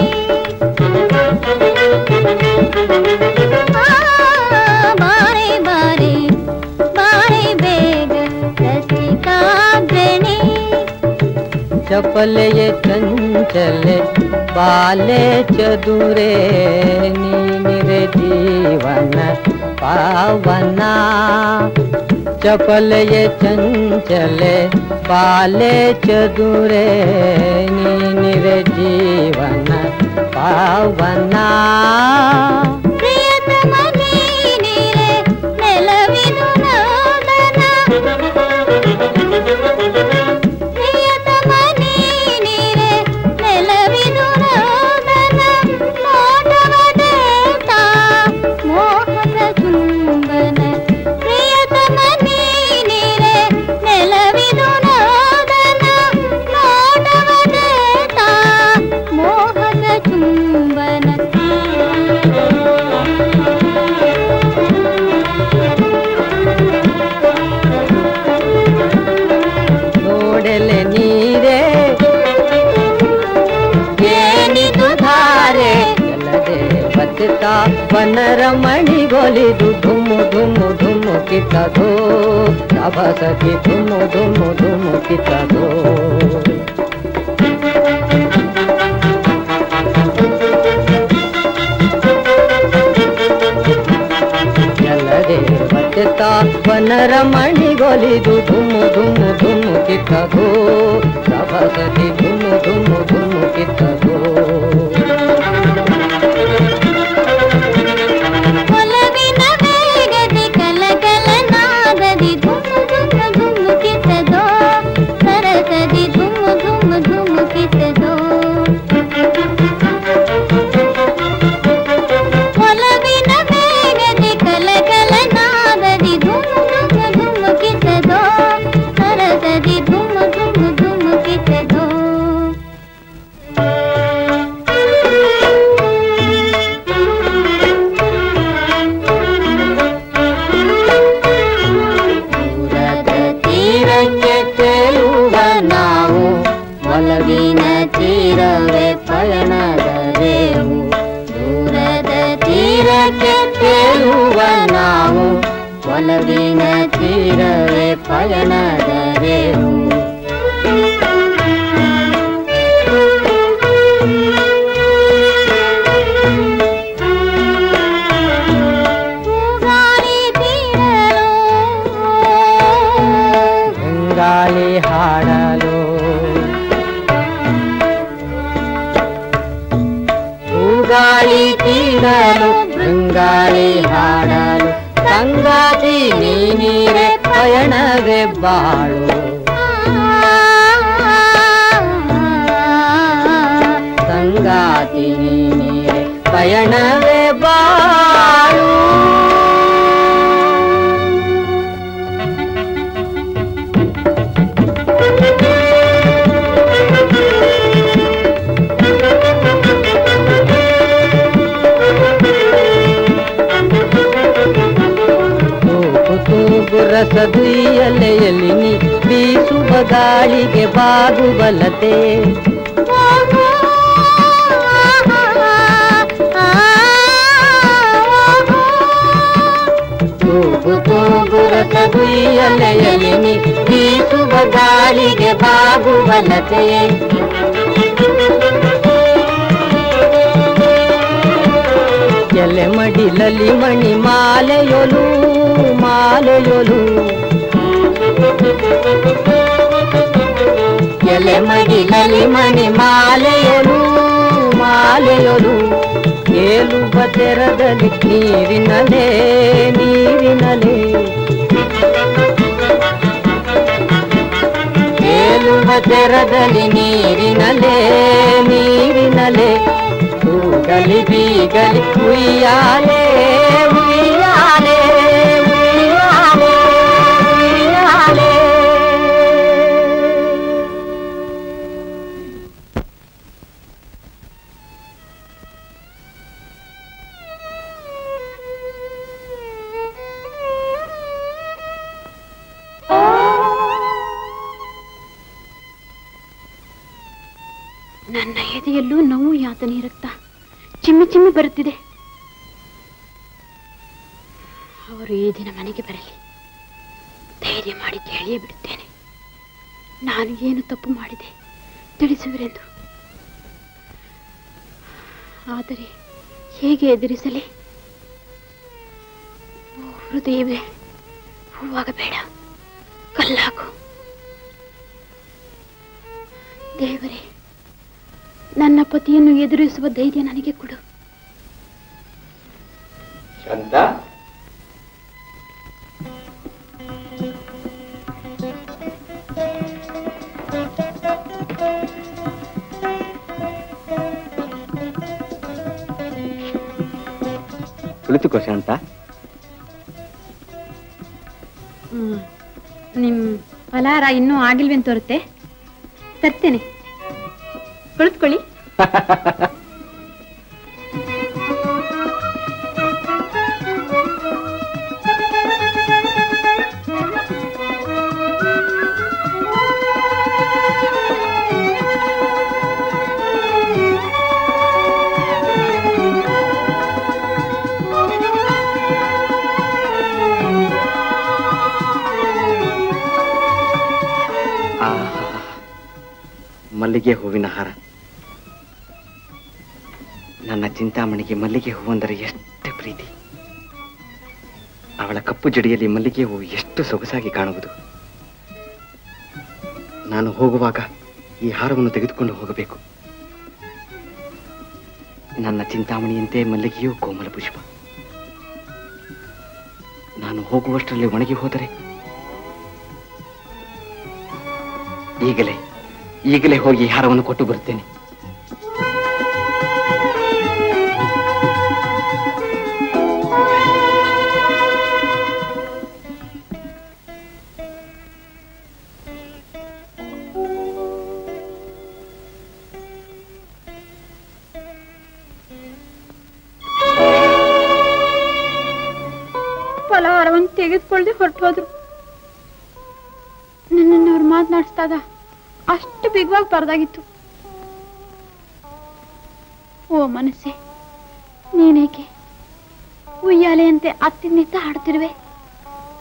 ಬಾರೆ ಬಾರೆ ಬಾರೆ ಬೇಗ ರಸಿಕಾಗ್ರಣಿ ಚಪಲೆಯ ಚಂಚಲೆ ಬಾಲೆ ಚದುರೆ ನೀನಿರೆ ಜೀವನ ಪಾವನ ಚಪಲೆಯ ಚಂಚಲೆ ಬಾಲೆ ಚದುರೆ ನೀನಿರೆ ಜೀವನ ಪಾವನ ಪ್ರಿಯತಮ ನೀನಿರೆ ನೆಲವಿದು ನಾದನ ಪ್ರಿಯತಮ ನೀನಿರೆ ನೆಲವಿದು ನಾದನ ನೋಟವ ದೇವತಾ ಮೋಹದ ಚುಂಬನ ಪ್ರಿಯತಮ ನೀನಿರೆ ನೆಲವಿದು ನಾದನ ನೋಟವ ದೇವತಾ ಮೋಹದ ಚುಂಬನ ನೋಡಲೆ ನೀರೇ ಏನಿದು ಧಾರೆ ಎಲ್ಲದೆ ಬಚ್ಚತಾ ವನರಮಣಿಗೊಲಿದು ಧುಮ್ಮು ಧುಮ್ಮು ಧುಮ್ಮು ಕಿತ್ತದೋ ರಭಸಕಿ ಧುಮ್ಮು ಧುಮ್ಮು ಧುಮ್ಮು ಕಿತ್ತದೋ ಎಲ್ಲದೆ ಬಚ್ಚತಾ ವನರಮಣಿಗೊಲಿದು ಧುಮ್ಮು ಧುಮ್ಮು ಧುಮ್ಮು ಕಿತ್ತದೋ ರಭಸಕಿ ಧುಮ್ಮು ಧುಮ್ಮು ಧುಮ್ಮು ಕಿತ್ತದೋ ಒಲವಿನ ವೇಗದಿ ಕಲಕಲ ನಾದದಿ ಧುಮ್ಮು ಧುಮ್ಮು ಧುಮ್ಮು ಕಿತ್ತದೋ ಸರಸದಿ ಧುಮ್ಮು ಧುಮ್ಮು ಧುಮ್ಮು ಕಿತ್ತದೋ ಒಲವಿನ ವೇಗದಿ ಕಲಕಲ ನಾದದಿ ಧುಮ್ಮು ಧುಮ್ಮು ಧುಮ್ಮು ಕಿತ್ತದೋ ಸರಸದಿ ಧುಮ್ಮು ಧುಮ್ಮು ಧುಮ್ಮು ಕಿತ್ತದೋ ಒಲವಿನ ತೀರವೇ ಪಯಣದರೇನು ಗಂಗಾಳಿ ಹಾಡಲು ಹೂಗಾಳಿ ತೀರಲು ಗಂಗಾಳಿ ಹಾಡಲು ಸಂಗಾತಿ ನೀನೀರೆ ಪಯಣವೇ ಬಾಳು ಸಂಗಾತಿ ನೀನೀರೆ ಪಯಣವೇ ಬಾಳು ತೂಕು ತೂಗು ರಸದುಯ್ಯಲೆಯಲ್ಲಿ ನೀ ಬೀಸುವ ಗಾಳಿಗೆ ಬಾಗುಬಲತೆ ತೂಗು ತೂಗು ರಸದುಯ್ಯಲೆಯಲ್ಲಿ ನೀ ಬೀಸುವ ಗಾಳಿಗೆ ಬಾಗುಬಲತೆ ಎಲೆ ಮಡಿಲಲ್ಲಿ ಮಣಿ ಮಾಲೆಯೊಲು ಮಾಲೆಯೊಲು ಎಲೆ ಮಡಿಲಲ್ಲಿ ಮಣಿ ಮಾಲೆಯೊಲು ಮಾಲೆಯೊಲು ಏಲುವ ತೆರದಲ್ಲಿ ನೀರಿನಲೇ ನೀರಿನಲೇ ಏಲುವ ತೆರದಲ್ಲಿ ನೀರಿನಲೇ ನೀರಿನಲೇ ತೂಗಲಿ ಬೀಗಲಿ ಉಯ್ಯಾಲೆ ಉಯ್ಯಾಲೆ ಉಯ್ಯಾಲೆ ಉಯ್ಯಾಲೆ ನನ್ನ ಎದೆಯಲ್ಲೂ ನೋವು ಯಾತನೆ ರಕ್ತ ಚಿಮ್ಮಿ ಚಿಮ್ಮಿ ಬರುತ್ತಿದೆ ಅವರು ಈ ದಿನ ಮನೆಗೆ ಬರಲಿ ಧೈರ್ಯ ಮಾಡಿ ಕೇಳಿಯೇ ಬಿಡುತ್ತೇನೆ ನಾನು ಏನು ತಪ್ಪು ಮಾಡಿದೆ ತಿಳಿಸುವಿರೆಂದು ಆದರೆ ಹೇಗೆ ಎದುರಿಸಲಿ ಓ ಹೃದಯವೇ ಹೂವಾಗಬೇಡ ಕಲ್ಲಾಗು ದೇವರೇ ನನ್ನ ಪತಿಯನ್ನು ಎದುರಿಸುವ ಧೈರ್ಯ ನನಗೆ ಕೊಡು ಶಾಂತ ಕುಳಿತುಕೋ ಶಾಂತ ನಿಮ್ ಫಲಾರ ಇನ್ನೂ ಆಗಿಲ್ವೇನ್ ತೋರುತ್ತೆ ತರ್ತೇನೆ ಕುಳಿತುಕೊಳ್ಳಿ ಆಹಾ. ಮಲ್ಲಿಗೆ ಹೂವಿನ ಹಾರ ನನ್ನ ಚಿಂತಾಮಣಿಗೆ ಮಲ್ಲಿಗೆ ಹೂವೆಂದರೆ ಎಷ್ಟು ಪ್ರೀತಿ ಅವಳ ಕಪ್ಪು ಜಡಿಯಲ್ಲಿ ಮಲ್ಲಿಗೆ ಹೂವು ಎಷ್ಟು ಸೊಗಸಾಗಿ ಕಾಣುವುದು ನಾನು ಹೋಗುವಾಗ ಈ ಹಾರವನ್ನು ತೆಗೆದುಕೊಂಡು ಹೋಗಬೇಕು ನನ್ನ ಚಿಂತಾಮಣಿಯಂತೆ ಮಲ್ಲಿಗೆಯೂ ಕೋಮಲ ಪುಷ್ಪ ನಾನು ಹೋಗುವಷ್ಟರಲ್ಲಿ ಒಣಗಿ ಹೋದರೆ ಈಗಲೇ ಈಗಲೇ ಹೋಗಿ ಈ ಹಾರವನ್ನು ಕೊಟ್ಟು ಬರುತ್ತೇನೆ ಫಲಹಾರವನ್ನು ತೆಗೆದುಕೊಳ್ಳದೆ ಹೊರಟೋದ್ರು ನನ್ನನ್ನು ಅವ್ರು ಮಾತನಾಡಿಸಿದಾಗ ಅಷ್ಟು ಬಿಗುವಾಗಿ ಬರದಾಗಿತ್ತು ಓ ಮನಸ್ಸೆ ನೀನೇಕೆ ಉಯ್ಯಾಲೆಯಂತೆ ಅತ್ತಿನಿತ್ತ ಹಾಡುತ್ತಿರುವೆ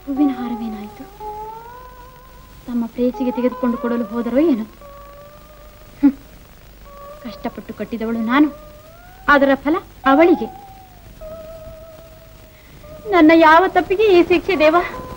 ಹೂವಿನ ಹಾರವೇನಾಯಿತು ತಮ್ಮ ಪ್ರೇಸಿಗೆ ತೆಗೆದುಕೊಂಡು ಕೊಡಲು ಹೋದರೋ ಏನೋ ಹ್ಮ್. ಕಷ್ಟಪಟ್ಟು ಕಟ್ಟಿದವಳು ನಾನು ಅದರ ಫಲ ಅವಳಿಗೆ ನನ್ನ ಯಾವ ತಪ್ಪಿಗೆ ಈ ಶಿಕ್ಷೆ ದೇವ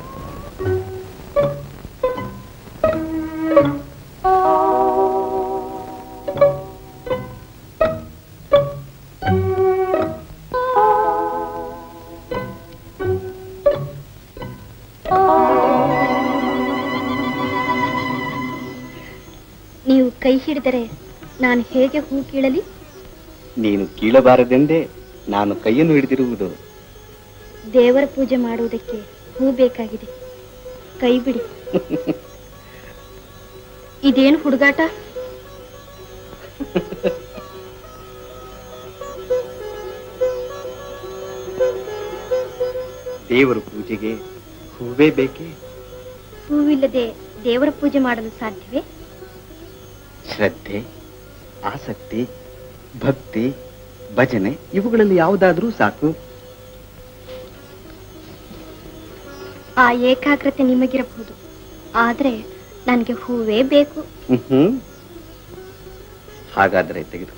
ನೀವು ಕೈ ಹಿಡಿದರೆ ನಾನು ಹೇಗೆ ಹೂ ಕೀಳಲಿ ನೀನು ಕೀಳಬಾರದೆಂದೇ ನಾನು ಕೈಯನ್ನು ಹಿಡಿದಿರುವುದು ದೇವರ ಪೂಜೆ ಮಾಡುವುದಕ್ಕೆ ಹೂ ಬೇಕಾಗಿದೆ ಕೈ ಬಿಡಿ ಇದೇನು ಹುಡುಗಾಟ ದೇವರ ಪೂಜೆಗೆ ಹೂವೇ ಬೇಕೇ ಹೂವಿಲ್ಲದೆ ದೇವರ ಪೂಜೆ ಮಾಡಲು ಸಾಧ್ಯವೇ ಶ್ರದ್ಧೆ ಆಸಕ್ತಿ ಭಕ್ತಿ ಭಜನೆ ಇವುಗಳಲ್ಲಿ ಯಾವುದಾದ್ರೂ ಸಾಕು ಆ ಏಕಾಗ್ರತೆ ನಿಮಗಿರಬಹುದು ಆದ್ರೆ ನನಗೆ ಹೂವೇ ಬೇಕು ಹ್ಮ್ ಹಾಗಾದರೆ ತೆಗೆದು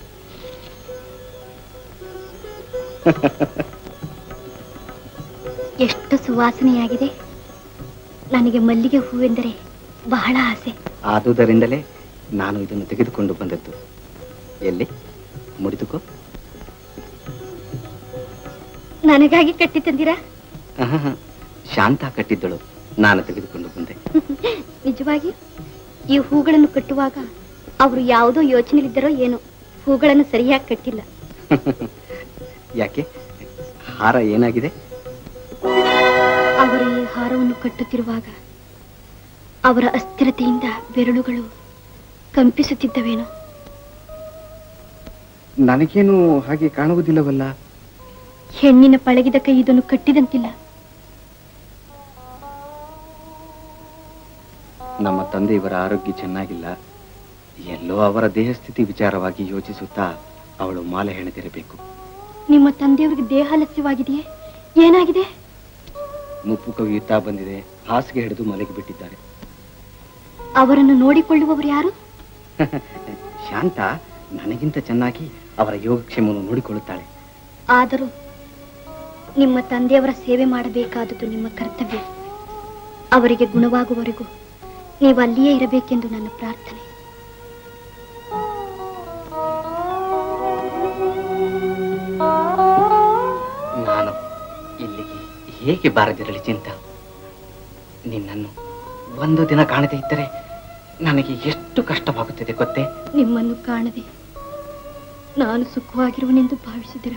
ಎಷ್ಟು ಸುವಾಸನೆಯಾಗಿದೆ ನನಗೆ ಮಲ್ಲಿಗೆ ಹೂವೆಂದರೆ ಬಹಳ ಆಸೆ ಆದುದರಿಂದಲೇ ನಾನು ಇದನ್ನು ತೆಗೆದುಕೊಂಡು ಬಂದದ್ದು ಎಲ್ಲಿ ಮುಡಿದುಕೋ ನನಗಾಗಿ ಕಟ್ಟಿ ತಂದಿರಾ ಆಹಾ, ಶಾಂತ ಕಟ್ಟಿದ್ದಳು ನಾನು ತೆಗೆದುಕೊಂಡು ಬಂದೆ ನಿಜವಾಗಿ ಈ ಹೂಗಳನ್ನು ಕಟ್ಟುವಾಗ ಅವರು ಯಾವುದೋ ಯೋಚನೆಲಿದ್ದರೋ ಏನೋ ಹೂಗಳನ್ನು ಸರಿಯಾಗಿ ಕಟ್ಟಿಲ್ಲ ಯಾಕೆ ಹಾರ ಏನಾಗಿದೆ ಅವರು ಈ ಹಾರವನ್ನು ಕಟ್ಟುತ್ತಿರುವಾಗ ಅವರ ಅಸ್ಥಿರತೆಯಿಂದ ಬೆರಳುಗಳು ಕಂಪಿಸುತ್ತಿದ್ದವೇನೋ ನನಗೇನು ಹಾಗೆ ಕಾಣುವುದಿಲ್ಲವಲ್ಲ ಹೆಣ್ಣಿನ ಪಳಗಿದ ಕೈ ಇದನ್ನು ಕಟ್ಟಿದಂತಿಲ್ಲ ನಮ್ಮ ತಂದೆಯವರ ಆರೋಗ್ಯ ಚೆನ್ನಾಗಿಲ್ಲ ಎಲ್ಲೋ ಅವರ ದೇಹಸ್ಥಿತಿ ವಿಚಾರವಾಗಿ ಯೋಚಿಸುತ್ತಾ ಅವಳು ಮಾಲೆ ಹೆಣೆದಿರಬೇಕು ನಿಮ್ಮ ತಂದೆಯವರಿಗೆ ದೇಹಾಲಸ್ಯವಾಗಿದೆಯೇ ಏನಾಗಿದೆ ಮುಪ್ಪು ಕವಿಯುತ್ತಾ ಬಂದಿದೆ ಹಾಸಿಗೆ ಹಿಡಿದು ಮಲಗಿ ಬಿಟ್ಟಿದ್ದಾರೆ ಅವರನ್ನು ನೋಡಿಕೊಳ್ಳುವವರು ಯಾರು ಶಾಂತ ನನಗಿಂತ ಚೆನ್ನಾಗಿ ಅವರ ಯೋಗಕ್ಷೇಮವನ್ನು ನೋಡಿಕೊಳ್ಳುತ್ತಾಳೆ ಆದರೂ ನಿಮ್ಮ ತಂದೆಯವರ ಸೇವೆ ಮಾಡಬೇಕಾದುದು ನಿಮ್ಮ ಕರ್ತವ್ಯ ಅವರಿಗೆ ಗುಣವಾಗುವವರೆಗೂ ನೀವು ಅಲ್ಲಿಯೇ ಇರಬೇಕೆಂದು ನನ್ನ ಪ್ರಾರ್ಥನೆ ನಾನು ಇಲ್ಲಿಗೆ ಹೇಗೆ ಬಾರದಿರಲಿ ಚಿಂತ ನಿನ್ನನ್ನು ಒಂದು ದಿನ ಕಾಣದೇ ಇದ್ದರೆ ನನಗೆ ಎಷ್ಟು ಕಷ್ಟವಾಗುತ್ತದೆ ಗೊತ್ತೇ ನಿಮ್ಮನ್ನು ಕಾಣದೆ ನಾನು ಸುಖವಾಗಿರುವನೆಂದು ಭಾವಿಸಿದಿರ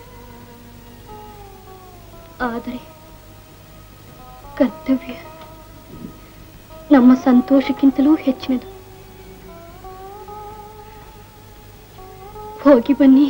ಆದರೆ ಕರ್ತವ್ಯ ನಮ್ಮ ಸಂತೋಷಕ್ಕಿಂತಲೂ ಹೆಚ್ಚಿನದು ಹೋಗಿ ಬನ್ನಿ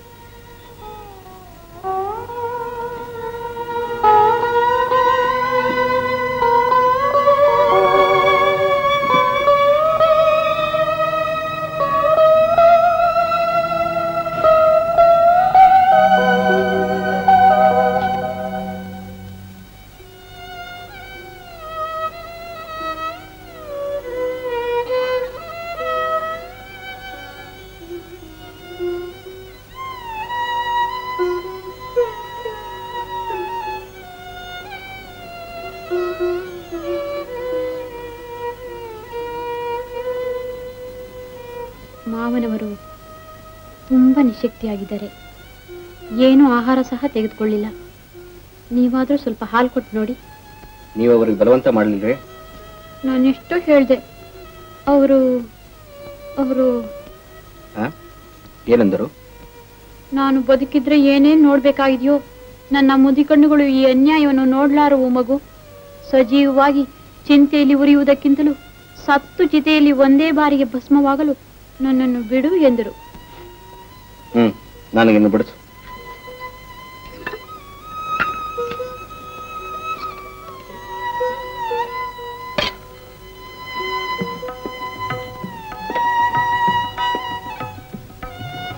ಮಾವನವರು ತುಂಬ ನಿಶಕ್ತಿಯಾಗಿದ್ದಾರೆ ಏನೂ ಆಹಾರ ಸಹ ತೆಗೆದುಕೊಳ್ಳಿಲ್ಲ ನೀವಾದರೂ ಸ್ವಲ್ಪ ಹಾಲು ಕೊಟ್ಟು ನೋಡಿ ನೀವು ಅವರಿಗೆ ಬಲವಂತ ಮಾಡಲಿಲ್ವೇ ನಾನು ಎಷ್ಟೋ ಹೇಳಿದೆ ಅವರು ಅವರು ಏನಂದರು ನಾನು ಬದುಕಿದ್ರೆ ಏನೇನ್ ನೋಡ್ಬೇಕಾಗಿದೆಯೋ ನನ್ನ ಮುದಿ ಕಣ್ಣುಗಳು ಈ ಅನ್ಯಾಯವನ್ನು ನೋಡ್ಲಾರವು ಮಗು ಸಜೀವವಾಗಿ ಚಿಂತೆಯಲ್ಲಿ ಉರಿಯುವುದಕ್ಕಿಂತಲೂ ಸತ್ತು ಚಿತೆಯಲ್ಲಿ ಒಂದೇ ಬಾರಿಗೆ ಭಸ್ಮವಾಗಲು ನನ್ನನ್ನು ಬಿಡು ಎಂದರು ಹ್ಮ್ ನನಗಿನ್ನು ಬಿಡಿಸು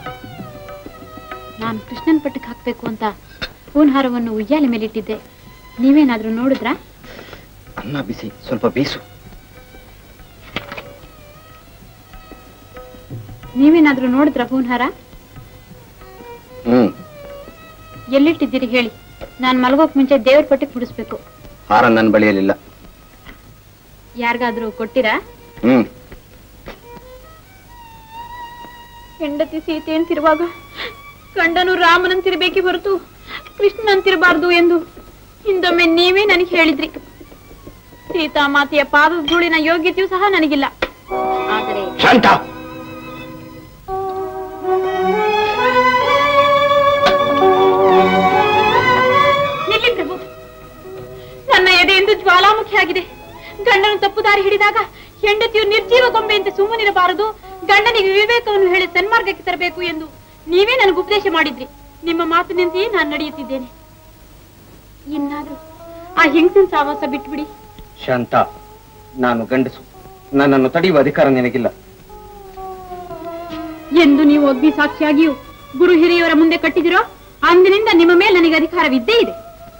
ನಾನು ಕೃಷ್ಣನ್ ಪಟ್ಟಕ್ಕೆ ಹಾಕ್ಬೇಕು ಅಂತ ಹೂನ್ ಹಾರವನ್ನು ಉಯ್ಯಾಲೆ ಮೇಲಿಟ್ಟಿದ್ದೆ ನೀವೇನಾದ್ರೂ ನೋಡಿದ್ರಾ ಅನ್ನ ಬಿಸಿ ಸ್ವಲ್ಪ ಬೇಸು ನೀವೇನಾದ್ರೂ ನೋಡಿದ್ರಾ ಹೂನ್ ಹಾರ ಹ್ಮ್ ಎಲ್ಲಿಟ್ಟಿದ್ದೀರಿ ಹೇಳಿ ನಾನ್ ಮಲಗೋಕ್ ಮುಂಚೆ ದೇವ್ರ ಪಟ್ಟಿಗೆ ಮುಡಿಸ್ಬೇಕು ಹಾರ ನನ್ನ ಬಳಿಯಲ್ಲಿಲ್ಲ ಯಾರಿಗಾದ್ರೂ ಕೊಟ್ಟಿರಾ ಹ್ಮ್ ಹೆಂಡತಿ ಸೀತೆ ಅಂತಿರುವಾಗ ಗಂಡನು ರಾಮನಂತಿರ್ಬೇಕೇ ಹೊರತು ಕೃಷ್ಣನಂತಿರಬಾರ್ದು ಎಂದು ಹಿಂದೊಮ್ಮೆ ನೀವೇ ನನಗೆ ಹೇಳಿದ್ರಿ ಸೀತಾ ಮಾತೆಯ ಪಾದ ಧೂಳಿನ ಯೋಗ್ಯತೆಯೂ ಸಹ ನನಗಿಲ್ಲ ಆದರೆ ಶಾಂತ ನಿಲ್ಲಿ ಪ್ರಭು ನನ್ನ ಎದೆಯೆಂದು ಜ್ವಾಲಾಮುಖಿಯಾಗಿದೆ ಗಂಡನು ತಪ್ಪು ದಾರಿ ಹಿಡಿದಾಗ ಹೆಂಡತಿಯು ನಿರ್ಜೀವ ಗೊಂಬೆಯಂತೆ ಸುಮ್ಮನಿರಬಾರದು ಗಂಡನಿಗೆ ವಿವೇಕವನ್ನು ಹೇಳಿ ಸನ್ಮಾರ್ಗಕ್ಕೆ ತರಬೇಕು ಎಂದು ನೀವೇ ನನಗೆ ಉಪದೇಶ ಮಾಡಿದ್ರಿ ನಿಮ್ಮ ಮಾತಿನಂತೆಯೇ ನಾನು ನಡೆಯುತ್ತಿದ್ದೇನೆ ಇನ್ನಾದ್ರೂ ಆ ಹೆಂಗಸಿನ ಸಾವಾಸ ಬಿಟ್ಬಿಡಿ ಶಾಂತ ನಾನು ಗಂಡಸು ನನ್ನನ್ನು ತಡೆಯುವ ಅಧಿಕಾರ ನಿನಗಿಲ್ಲ ಎಂದು ನೀವು ಅಗ್ನಿ ಸಾಕ್ಷಿಯಾಗಿಯೂ ಗುರು ಹಿರಿಯವರ ಮುಂದೆ ಕಟ್ಟಿದಿರೋ ಅಂದಿನಿಂದ ನಿಮ್ಮ ಮೇಲೆ ನನಗೆ ಅಧಿಕಾರವಿದ್ದೇ ಇದೆ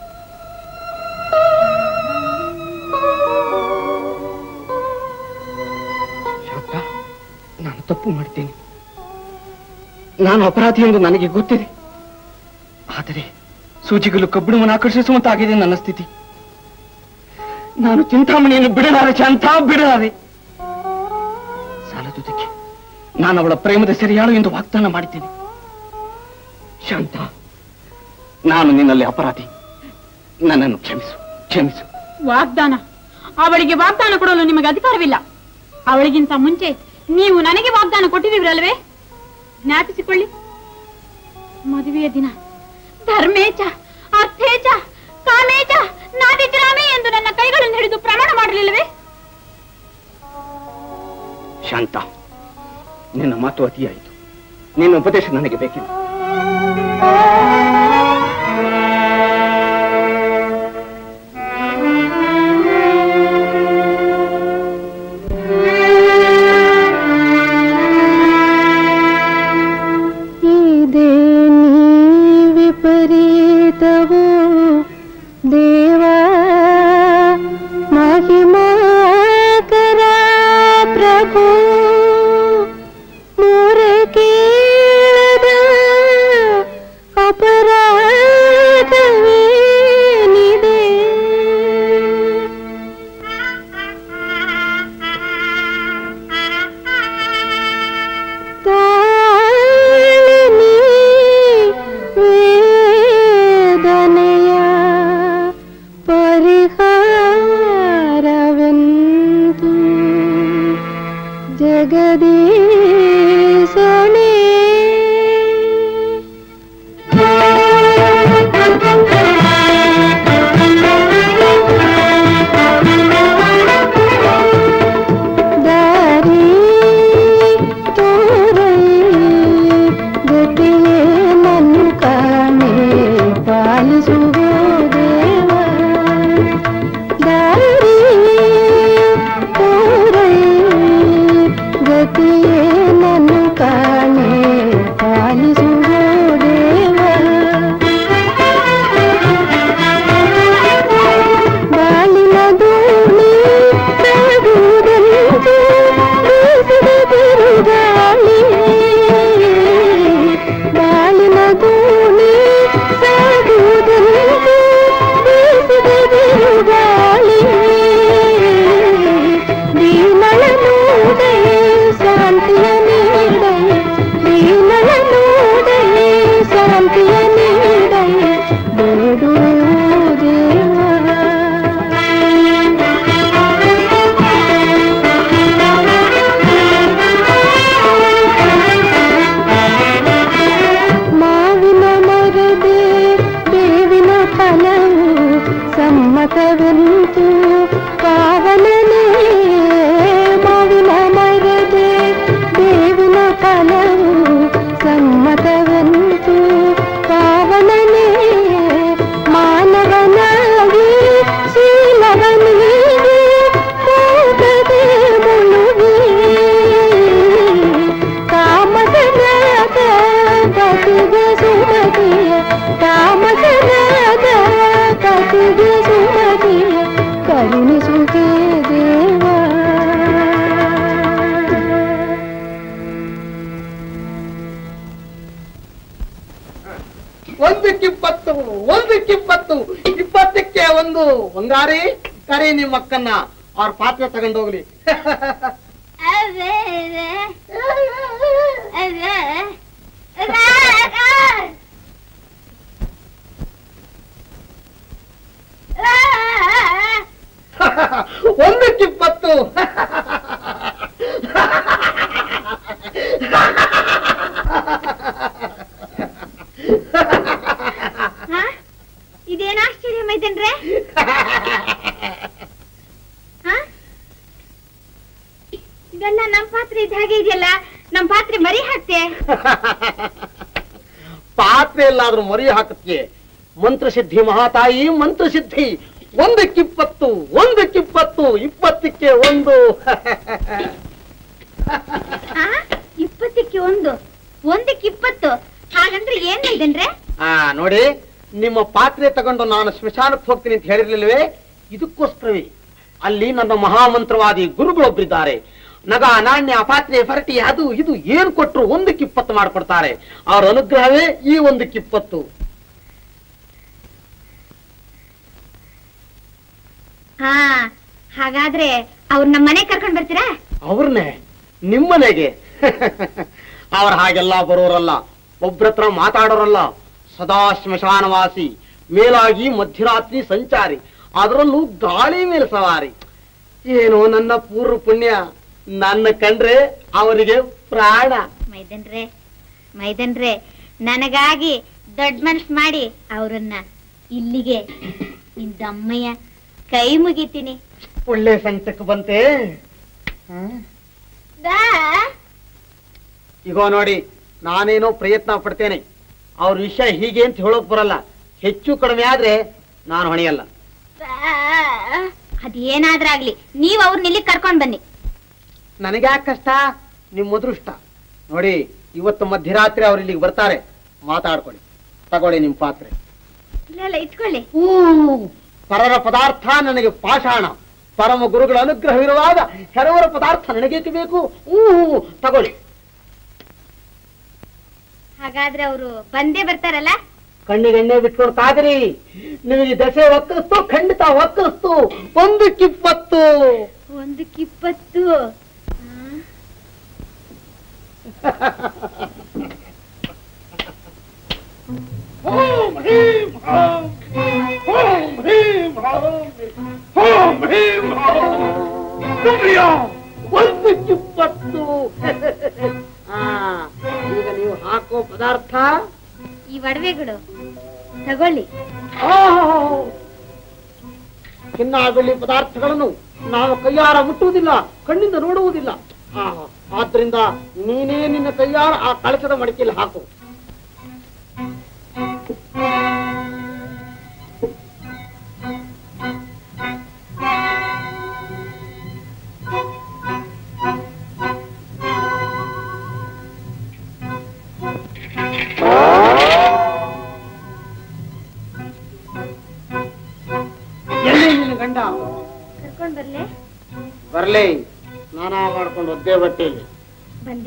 ಶಾಂತ ನಾನು ತಪ್ಪು ಮಾಡ್ತೇನೆ ನಾನು ಅಪರಾಧಿ ಎಂದು ನನಗೆ ಗೊತ್ತಿದೆ ಆದರೆ ಸೂಜಿಗಲು ಕಬ್ಬಿಣವನ್ನು ಆಕರ್ಷಿಸುವಂತಾಗಿದೆ ನನ್ನ ಸ್ಥಿತಿ ನಾನು ಚಿಂತಾಮಣಿಯನ್ನು ಬಿಡಲಾರೆ ಶಾಂತ ಬಿಡಲಾರೆ ಸಾಲದುದಕ್ಕೆ ನಾನು ಅವಳ ಪ್ರೇಮದ ಸೆರೆಯಾಳು ಎಂದು ವಾಗ್ದಾನ ಮಾಡಿದ್ದೇನೆ ಶಾಂತ ನಾನು ನಿನ್ನಲ್ಲಿ ಅಪರಾಧಿ ನನ್ನನ್ನು ಕ್ಷಮಿಸು ಕ್ಷಮಿಸು ವಾಗ್ದಾನ ಅವಳಿಗೆ ವಾಗ್ದಾನ ಕೊಡಲು ನಿಮಗೆ ಅಧಿಕಾರವಿಲ್ಲ ಅವಳಿಗಿಂತ ಮುಂಚೆ ನೀವು ನನಗೆ ವಾಗ್ದಾನ ಕೊಟ್ಟಿದ್ದೀರಲ್ವೇ ಜ್ಞಾಪಿಸಿಕೊಳ್ಳಿ ಮದುವೆಯ ದಿನ ಧರ್ಮೇಚ ಅರ್ಥೇಚ ಕಾಮೇಚ ನಾದಿಚರಾಮೆ ಎಂದು ನನ್ನ ಕೈಗಳನ್ನು ಹಿಡಿದು ಪ್ರಮಾಣ ಮಾಡಲಿಲ್ಲವೇ ಶಾಂತ ನಿನ್ನ ಮಾತು ಅತಿಯಾಯಿತು ನಿನ್ನ ಉಪದೇಶ ನನಗೆ ಬೇಕಿಲ್ಲ ಇದೇ ನೀ ವಿಪರೀತವು ದೇವ ಮಹಿಮಾಕರ ಪ್ರಭು ಮೂರೆ ಕೇಳದ ಅಪರಾಧವೇನಿದೆ ತಾಳಿನಿ ವೇದನೆಯ ಪರಿಹಾರವೆಂದು ಜಗದೀಶನೇ ದಾರಿ ತೋರೈ ಗತಿಯೇ ನನ್ನು ಕಾಣೆ ಪಾಲಿಸುವ ದೇವ ದಾರಿ ತೋರೈ ಗತಿಯೇ ನನ್ನು ಕಾಣೆ ಪಾಲಿಸುವ ದೇವ ಬಾಳಿನ ದೋಣಿ ಸಾಗುವುದೆಂದು ಬೀಸಿದ ಬಿರುಗಾಳಿ ಬಾಳಿನ ದೋಣಿ ಸಾಗುವುದೆಂದು ಒಂದಕ್ಕಿಪ್ಪತ್ತು ಇಪ್ಪತ್ತಕ್ಕೆ ಒಂದು ಬಂಗಾರಿ ಕರಿ ನಿಮ್ಮ ಅಕ್ಕನ್ನ ಅವ್ರ ಪಾತ್ರೆ ತಗೊಂಡೋಗ್ಲಿ ಒಂದಕ್ಕಿಪ್ಪತ್ತು ಹಾ? ಇದೇನ್ ಆಶ್ಚರ್ಯ ಮೈದನ್ರೆ ಹಾ? ಇದೆಲ್ಲ ನಮ್ ಪಾತ್ರೆ ಇದ್ದ ಹಾಗೆ ಇದೆಯಲ್ಲ ನಮ್ ಪಾತ್ರೆ ಮರಿ ಹಾಕ್ತೆ ಪಾತ್ರೆ ಎಲ್ಲಾದ್ರೂ ಮರಿ ಹಾಕಕ್ಕೆ ಮಂತ್ರಸಿದ್ಧಿ ಮಹಾತಾಯಿ ಮಂತ್ರಸಿದ್ಧಿ ಒಂದಕ್ಕಿಪ್ಪತ್ತು ಒಂದಕ್ಕಿಪ್ಪತ್ತು ಇಪ್ಪತ್ತಕ್ಕೆ ಒಂದು ಆ? ಇಪ್ಪತ್ತಕ್ಕೆ ಒಂದು ಒಂದಕ್ಕೆ ಇಪ್ಪತ್ತು ಹಾಗಂದ್ರೆ ಏನ್ ಮೈದನ್ರೆ ಆ ನೋಡಿ ನಿಮ್ಮ ಪಾತ್ರೆ ತಗೊಂಡು ನಾನು ಸ್ಮಶಾನಕ್ಕೆ ಹೋಗ್ತೀನಿ ಅಂತ ಹೇಳಿರ್ಲಿಲ್ವೇ ಇದಕ್ಕೋಸ್ಕರವೇ ಅಲ್ಲಿ ನನ್ನ ಮಹಾಮಂತ್ರವಾದಿ ಗುರುಗಳೊಬ್ಬರಿದ್ದಾರೆ ನಗ ನಾಣ್ಯ ಪಾತ್ರೆ ಫರಟಿ ಅದು ಇದು ಏನ್ ಕೊಟ್ರು ಒಂದಕ್ಕೆ ಇಪ್ಪತ್ತು ಮಾಡ್ಕೊಡ್ತಾರೆ ಅವರ ಅನುಗ್ರಹವೇ ಈ ಒಂದಕ್ಕೆ ಇಪ್ಪತ್ತು ಹಾ ಹಾಗಾದ್ರೆ ಅವ್ರ ನಮ್ಮ ಮನೆ ಕರ್ಕೊಂಡ್ ಬರ್ತೀರಾ ಅವ್ರನ್ನೇ ನಿಮ್ಮನೆಗೆ ಅವ್ರ ಹಾಗೆಲ್ಲ ಬರೋರಲ್ಲ ಒಬ್ರತ್ರ ಮಾತಾಡೋರಲ್ಲ ಸದಾ ಸ್ಮಶಾನವಾಸಿ ಮೇಲಾಗಿ ಮಧ್ಯರಾತ್ರಿ ಸಂಚಾರಿ ಅದರಲ್ಲೂ ಗಾಳಿ ಮೇಲೆ ಸವಾರಿ ಏನೋ ನನ್ನ ಪೂರ್ವ ಪುಣ್ಯ ನನ್ನ ಕಂಡ್ರೆ ಅವರಿಗೆ ಪ್ರಾಣ ಮೈದನ್ರೆ ಮೈದನ್ರೆ ನನಗಾಗಿ ದೊಡ್ಡ ಮನ್ಸ್ ಮಾಡಿ ಅವ್ರನ್ನ ಇಲ್ಲಿಗೆ ನಿಂದಮ್ಮಯ್ಯ ಕೈ ಮುಗಿತೀನಿ ಒಳ್ಳೆ ಸಂಕಟಕ್ಕೆ ಬಂತೆ ಹ್ಮ್? ಈಗ ನೋಡಿ ನಾನೇನೋ ಪ್ರಯತ್ನ ಪಡ್ತೇನೆ ಅವ್ರ ವಿಷಯ ಹೀಗೆ ಅಂತ ಹೇಳೋಕ್ ಬರಲ್ಲ ಹೆಚ್ಚು ಕಡಿಮೆ ಆದ್ರೆ ನಾನು ಹೊಣೆಯಲ್ಲ ಅದೇನಾದ್ರಾಗ್ಲಿ ನೀವ್ ಅವ್ರನ್ನ ಇಲ್ಲಿ ಕರ್ಕೊಂಡ್ ಬನ್ನಿ ನನಗೆ ಯಾಕೆ ಕಷ್ಟ ನಿಮ್ಮ ಅದೃಷ್ಟ ನೋಡಿ ಇವತ್ತು ಮಧ್ಯರಾತ್ರಿ ಅವ್ರು ಇಲ್ಲಿಗೆ ಬರ್ತಾರೆ ಮಾತಾಡ್ಕೊಳ್ಳಿ ತಗೊಳ್ಳಿ ನಿಮ್ ಪಾತ್ರೆ ಇಲ್ಲ ಇಲ್ಲ ಇಟ್ಕೊಳ್ಳಿ ಪರರ ಪದಾರ್ಥ ನನಗೆ ಪಾಷಾಣ ಪರಮ ಗುರುಗಳ ಅನುಗ್ರಹವಿರುವಾಗ ಹೆರವರ ಪದಾರ್ಥ ನನಗೇಕೆ ಬೇಕು ಹೂ ತಗೊಳ್ಳಿ ಹಾಗಾದ್ರೆ ಅವರು ಬಂದೇ ಬರ್ತಾರಲ್ಲ ಕಣ್ಣಿಗೆಣ್ಣೆ ಬಿಟ್ಕೊಂಡು ಕಾದಿರಿ ನಿಮಗೆ ದಶೆ ಒಕ್ಕರಿಸ್ತು ಖಂಡಿತ ಒಕ್ಕರಿಸ್ತು ಒಂದಕ್ಕಿಪ್ಪತ್ತು ಒಂದಕ್ಕಿಪ್ಪತ್ತು ಓಂ ಹೀಂ ಓಂ ಓಂ ಹೀಂ ಓಂ ಓಂ ಹೀಂ ಓಂ ಒಂದಕ್ಕಿಪ್ಪತ್ತು ಆ, ಈಗ ನೀವು ಹಾಕೋ ಪದಾರ್ಥ ಈ ಒಡವೆಗಳು ತಗೊಳ್ಳಿ ಚಿನ್ನ ಬೆಳ್ಳಿ ಪದಾರ್ಥಗಳನ್ನು ನಾವು ಕೈಯಾರ ಮುಟ್ಟುವುದಿಲ್ಲ ಕಣ್ಣಿಂದ ನೋಡುವುದಿಲ್ಲ ಆ, ಆದ್ರಿಂದ ನೀನೇ ನಿನ್ನ ಕೈಯಾರ ಆ ಕಳಸದ ಮಡಿಕೆಯಲ್ಲಿ ಹಾಕು ಎಲ್ಲಿ ನಿನ್ನ ಗಂಡ ಕರ್ಕೊಂಡ್ ಬರ್ಲೆ ಬರ್ಲಿ ಸ್ನಾನ ಮಾಡ್ಕೊಂಡು ಒದ್ದೆ ಬಟ್ಟೆಯಲ್ಲಿ ಬಂದೆ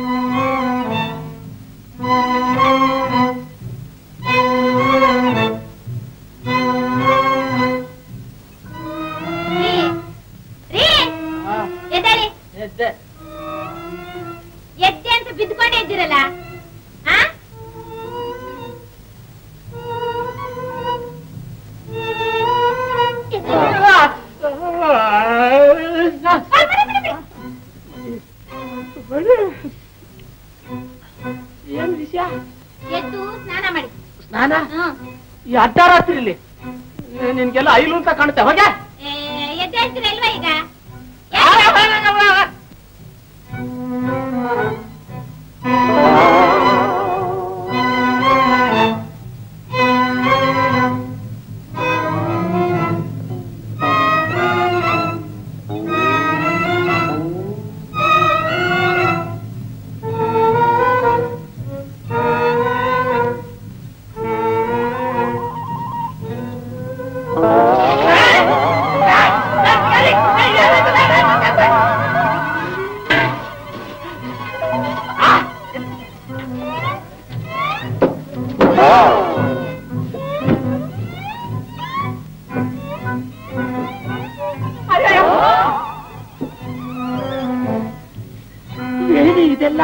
ರೀ, ರೀ, ಎದ್ದೇಳಿ. ಎದ್ದೆ ಅಂತ ಬಿದ್ಕೊಂಡೇ ಇದ್ದೀರಲ್ಲ ಆ? ಏನ್ ವಿಷಯ ಎದ್ದು ಸ್ನಾನ ಮಾಡಿ ಸ್ನಾನ ಹ್ಮ್. ಈ ಅರ್ಧರಾತ್ರಿಲಿ ನಿನ್ಗೆಲ್ಲ ಐಲು ಅಂತ ಕಾಣುತ್ತೆ ಹೋಗೆ ಏ, ಎದ್ದೇಳ್ತೀರಾ ಇಲ್ವಾ ಈಗ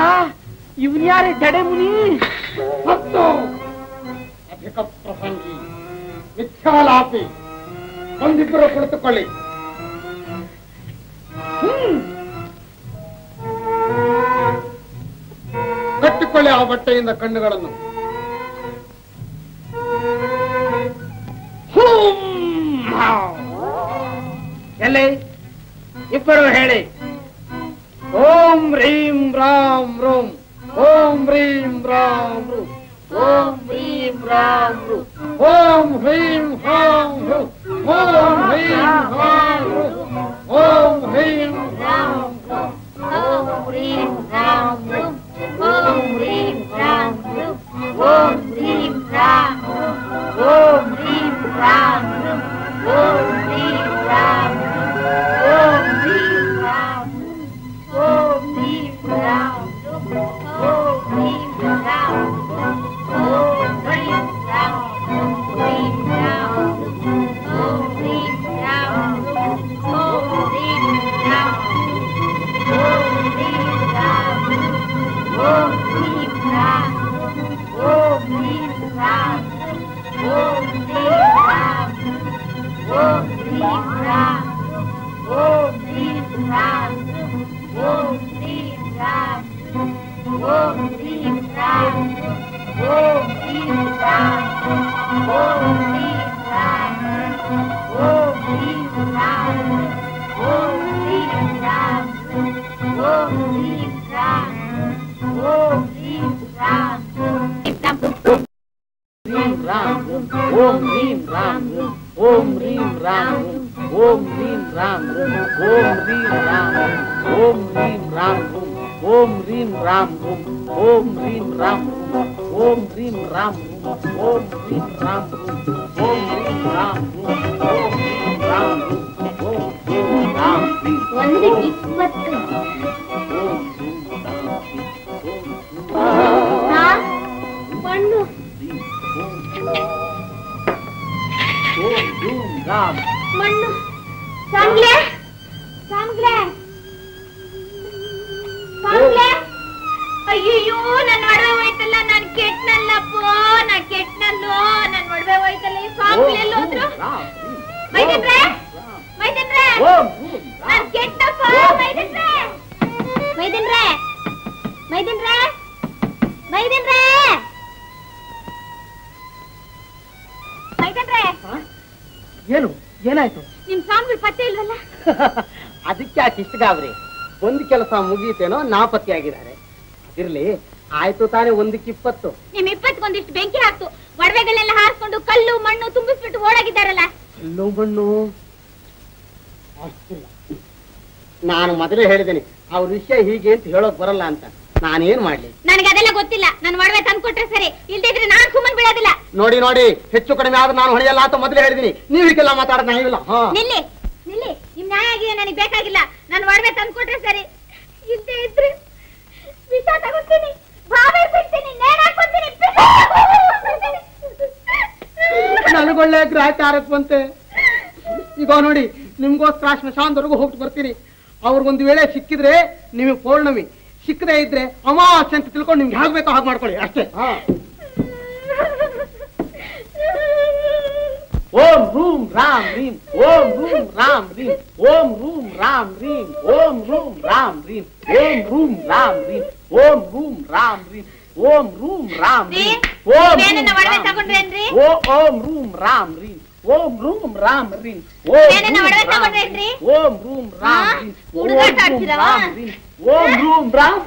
ಇವನ್ ಯಾರೇ ಜಡೆ ಮುನಿ ಮತ್ತು ಅಧಿಕ ಪ್ರಸಂಗಿ ಮಿಥ್ಯಾಲಾಪಿ ಒಂದಿಬ್ಬರು ಕುಳಿತುಕೊಳ್ಳಿ ಹ್ಮ್. ಕಟ್ಟಿಕೊಳ್ಳಿ ಆ ಬಟ್ಟೆಯಿಂದ ಕಣ್ಣುಗಳನ್ನು ಎಲ್ಲಿ ಇಬ್ಬರು ಹೇಳಿ ಓಂ ರೀಂ ರಾಮ್ ರೂಂ ಓಂ ರೀಂ ರಾಮ್ ರೂಂ ಓಂ ರೀಂ ರಾಮ್ ರೂಂ ಓಂ ಹ್ರೀಂ ಹಾಂ ರೂಂ ಓಂ ಹ್ರೀಂ ಹಾಂ ರೂಂ ಓಂ ಹ್ರೀಂ ರಾಮ್ ರೂಂ ಓಂ ಹ್ರೀಂ ರಾಮ್ ರೂಂ ಓಂ ಹ್ರೀಂ ರಾಮ್ ರೂಂ ಓಂ ಹ್ರೀಂ ರಾಮ್ ರೂಂ ಓಂ ಹ್ರೀಂ ರಾಮ್ ರೂಂ ಓಂ ಹ್ರೀಂ ರಾಮ್ ರೂಂ ಓಂ ಹ್ರೀಂ ರಾಮ್ ರೂಂ ಓಂ ಹ್ರೀಂ ರಾಮ್ ರೂಂ ಓಂ ಹ್ರೀಂ ರಾಮ್ ರೂಂ ಓಂ ಹ್ರೀಂ ರಾಮ್ ರೂಂ ಹ್ರೀಂ ರಾಮ್ ರೂಂ ಓಂ ಹ್ರೀಂ ರಾಮ್ ರೂಂ ಓಂ ಹ್ರೀಂ ರಾಮ್ ರೂಂ ಓಂ ಹ್ರೀಂ ರಾಮ್ ಓಂ ಹ್ರೀಂ ರಾಮ್ ಓಂ ಹ್ರೀಂ ರಾಮ್ ಓಂ ಹ್ರೀಂ ರಾಮ್ ಓಂ ಹ್ರೀಂ ರಾಮ್ ಓಂ ಹ್ರೀಂ ರಾಮ್ ಓಂ ಹ್ರೀಂ ರಾಮ್ ಓಂ ಹ್ರೀಂ ರಾಮ್ ಓಂ ಹ್ರೀಂ ರಾಮ್ ಓಂ ಹ್ರೀಂ ರಾಮ್ ಓಂ ಹ್ರೀಂ ರಾಮ್ ಓಂ ಹ್ರೀಂ ರಾಮ್ ಓಂ ಹ್ರೀಂ ರಾಮ್ ಹ್ರೀಂ ರಾಮ್ ಓಂ ಹ್ರೀಂ ರಾಮ್ ಓಂ ಹ್ರೀಂ ರಾಮ್ ಓಂ ಹ್ರೀಂ ರಾಮ್ ಓಂ ಹ್ರೀಂ ರಾಮ್ ಓಂ ಹ್ರೀಂ ರಾಮ್ ಓಂ ಹ್ರೀಂ ರಾಮ್ ಓಂ ಹ್ರೀಂ ರಾಮ್ ಓಂ ಹ್ರೀಂ ರಾಮ್ ಓಂ ಹ್ರೀಂ ರಾಮ್ ಓಂ ಹ್ರೀಂ ರಾಮ್ ಓಂ ಹ್ರೀಂ ರಾಮ್ ಓಂ ಹ್ರೀಂ ರಾಮ್ ಒಂದು ಇಪ್ಪತ್ತು ಹಾ? ಮಣ್ಣು ಓಂ ಹ್ರೀಂ ರಾಮ್ ಮಣ್ಣು ಸಾಂಗ್ಲೆ ಸಾಂಗ್ಲೆ ಸಾಂಗ್ಲೆ ಅಯ್ಯಯ್ಯೋ ನನ್ ಒಡವೆ ಹೋಯ್ತಲ್ಲ ನಾನ್ ಕೆಟ್ನಲ್ಲಪ್ಪೋ ನಾ ಕೆಟ್ನಲ್ಲೋ ನನ್ ಒಡವೆ ಹೋಯ್ತಲ್ಲ ಈ ಸಾಂಗ್ಲೆ ಎಲ್ಲಿ ಹೋದ್ರು ಮೈದನ್ರೆ ಮೈದನ್ರೆ ನಾನ್ ಕೆಟ್ಟಪ್ಪ ಮೈದನ್ರೆ ಮೈದನ್ರೆ ಮೈದನ್ರೆ ಮೈದನ್ರೆ ಮೈದನ್ರೆ ಏನು ಏನಾಯ್ತು ನಿಮ್ ಸಾಂಗ್ಗಳು ಪತ್ತೆ ಇಲ್ವಲ್ಲ ಅದಕ್ಕೆ ಯಾಕೆ ಇಷ್ಟ ಗಾಬ್ರಿ ಒಂದು ಕೆಲಸ ಮುಗೀತೇನೋ ನಾಪತ್ತೆಯಾಗಿದ್ದಾರೆ ಇರ್ಲಿ ಆಯ್ತು ತಾನೇ ಒಂದಕ್ಕೆ ಇಪ್ಪತ್ತು ನಿಮ್ ಇಪ್ಪತ್ಕೊಂದಿಷ್ಟು ಬೆಂಕಿ ಹಾಕ್ತು ಒಡವೆಗಳೆಲ್ಲ ಹಾರಿಸ್ಕೊಂಡು ಕಲ್ಲು ಮಣ್ಣು ತುಂಬಿಸ್ಬಿಟ್ಟು ಓಡಾಗಿದ್ದಾರಲ್ಲ ಕಲ್ಲು ಮಣ್ಣು ಅಷ್ಟಿಲ್ಲ ನಾನು ಮೊದಲೇ ಹೇಳಿದ್ದೇನೆ ಅವ್ರ ವಿಷಯ ಹೀಗೆ ಅಂತ ಹೇಳೋಕ್ ಬರಲ್ಲ ಅಂತ ನಾನೇನ್ ಮಾಡ್ಲಿ ನನಗೆ ಅದೆಲ್ಲ ಗೊತ್ತಿಲ್ಲ ನನ್ ಒಡವೆ ತಂದ್ಕೊಟ್ರೆ ಸರಿ ಇಲ್ದಿದ್ರೆ ನಾನ್ ಸುಮ್ಮನ್ ಬಿಡೋದಿಲ್ಲ ನೋಡಿ ನೋಡಿ ಹೆಚ್ಚು ಕಡಿಮೆ ಆದ್ರೆ ನಾನು ಹೊಳೆಯಲ್ಲ ಅಂತ ಮೊದಲೇ ಹೇಳಿದೀನಿ ನೀವು ಹೀಗೆಲ್ಲ ಮಾತಾಡೋದು ನಾವಿಲ್ಲ ಹಾ ನಿಲ್ಲಿ ನಿಲ್ಲಿ ನಿಮ್ ನ್ಯಾಯ ಆಗಿದೆ ನನಗೆ ಬೇಕಾಗಿಲ್ಲ ನನ್ ಒಡವೆ ತಂದ್ಕೊಟ್ರೆ ಸರಿ ಇಲ್ದೇ ಇದ್ರೆ ವಿಷ ತಗೋತೀನಿ ಬಾವೆ ಬಿಡ್ತೀನಿ ನೇಣ್ ಹಾಕ್ಕೊಂತೀನಿ, ನನಗೊಳ್ಳೆ ಗ್ರಾಚಾರಕ್ ಬಂತೆ ಈಗ ನೋಡಿ ನಿಮ್ಗೋಸ್ಕರ ಸ್ಮಶಾನದವರೆಗೂ ಹೋಗಿ ಬರ್ತೀನಿ ಅವ್ರಿಗೊಂದು ವೇಳೆ ಸಿಕ್ಕಿದ್ರೆ ನಿಮಗೆ ಪೌರ್ಣಮಿ ಸಿಕ್ಕದೇ ಇದ್ರೆ ಅಮಾವಾಸ್ಯೆ ಅಂತ ತಿಳ್ಕೊಂಡು ನಿಮ್ಗೆ ಹೇಗ್ ಬೇಕೋ ಹಾಗೆ ಮಾಡ್ಕೊಳ್ಳಿ ಅಷ್ಟೇ ಹಾ ಓಂ ರೂಂ ರಾಮ್ ರೀಂ ಓಂ ರೂಂ ರಾಮ್ ರೀಂ ಓಂ ರೂಂ ರಾಮ್ ರೀಂ ಓಂ ರೂಂ ರಾಮ್ ರೀಂ ಓಂ ರೂಂ ರಾಮ್ ರೀಂ ಓಂ ರೂಂ ರಾಮ್ ರೀಂ ಓಂ ರೂಂ ರಾಮ್ ರೀಂ ಓಂ ನೀವೇನು ರೂಂ ನನ್ನ ಒಡವೆ ರಾಮ್ ತಗೊಂಡ್ರೇನ್ರಿ? ರೀಂ. ಓ ಓಂ ರೂಂ ರಾಮ್ ರೀಂ ಓಂ ರೂಂ ರಾಮ್ ರೀಂ ಓಂ ನೀವೇನು ನನ್ನ ರೂಂ ಒಡವೆ ರಾಮ್ ತಗೊಂಡ್ರೇನ್ರಿ? ರೀಂ. ಓಂ ರೂಂ ರಾಮ್ ಹಾ? ರೀಂ ಓಂ ಹುಡುಗಾಟ ರೂಂ ಆಡ್ತೀರಾ? ರಾಮ್ ರೀಂ ಓಂ ರೂಂ ರಾಮ್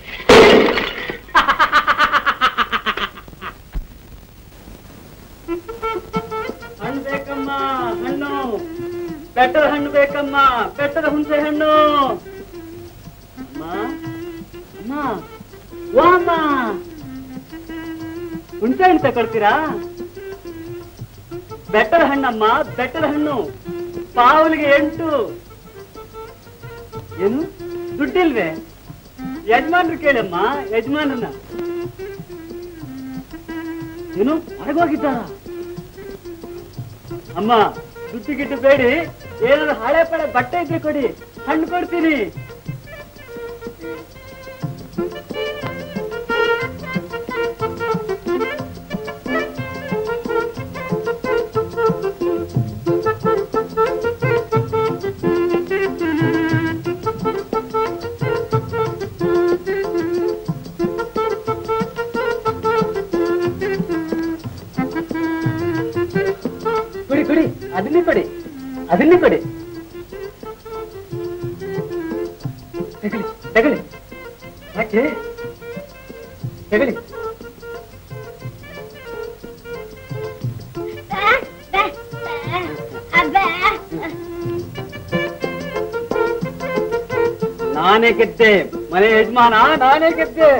ಹಣ್ಣು ಬೇಕಮ್ಮ ಹಣ್ಣು ಬೆಟ್ಟದ ಹಣ್ಣು ಬೇಕಮ್ಮ ಬೆಟ್ಟದ ಹುಣಸೆ ಹಣ್ಣು ಅಮ್ಮ ಅಮ್ಮ ಓ ಅಮ್ಮ ಹುಣಸೆ ಹಣ್ಣು ತಗೊಳ್ತೀರಾ ಬೆಟ್ಟದ ಹಣ್ಣಮ್ಮ ಬೆಟ್ಟದ ಹಣ್ಣು ಪಾವಲಿಗೆ ಎಂಟು ಏನು ದುಡ್ಡಿಲ್ವೇ ಯಜಮಾನ್ರು ಕೇಳಮ್ಮ ಯಜಮಾನರನ್ನ ಏನು ಹೊರಗೋಗಿದ್ದಾರಾ ಅಮ್ಮ ದುಡ್ಡು ಗಿಟ್ಟು ಬೇಡಿ ಏನಾದ್ರು ಹಳೆ ಪಳೆ ಬಟ್ಟೆ ಇದ್ರೆ ಕೊಡಿ ಹಣ್ಣು ಕೊಡ್ತೀನಿ ಕೊಡಿ ಕೊಡಿ ಅದನ್ನೇ ಕೊಡಿ ಅದನ್ನೇ ಕೊಡಿ ತಗಳಿ ತಗಳಿ ಯಾಕೆ ತಗಳಿ ನಾನೇ ಗೆದ್ದೆ ಮನೆ ಯಜಮಾನ ನಾನೇ ಗೆದ್ದೆ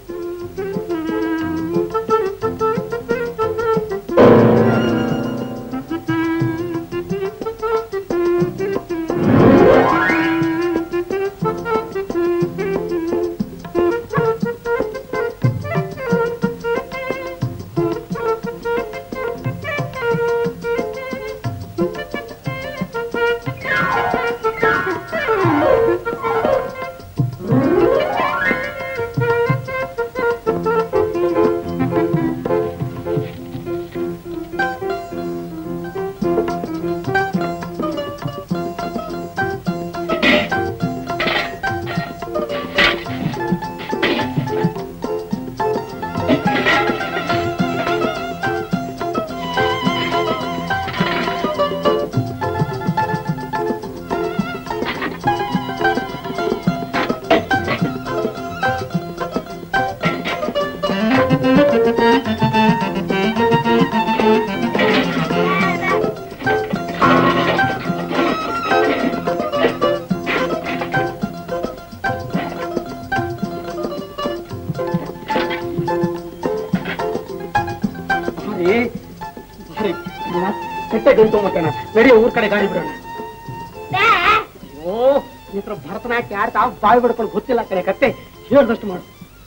ಭಾರಿ ಭಾರಿ ಕಟ್ಟೆ ಗಂಟು ಮಕ್ಕಣ ನಡಿ ಊರ್ ಕಡೆ ಗಾಡಿ ಬಿಡೋಣ ಅಯ್ಯೋ ಈ ಹತ್ರ ಭರತನಾಟ್ಯ ಯಾರು ತಾವು ಬಾಯಿ ಬಿಡ್ಕೊಂಡು ಗೊತ್ತಿಲ್ಲ ಕಡೆ ಕತ್ತೆ ಹೇಳ್ದಷ್ಟು ಮಾಡು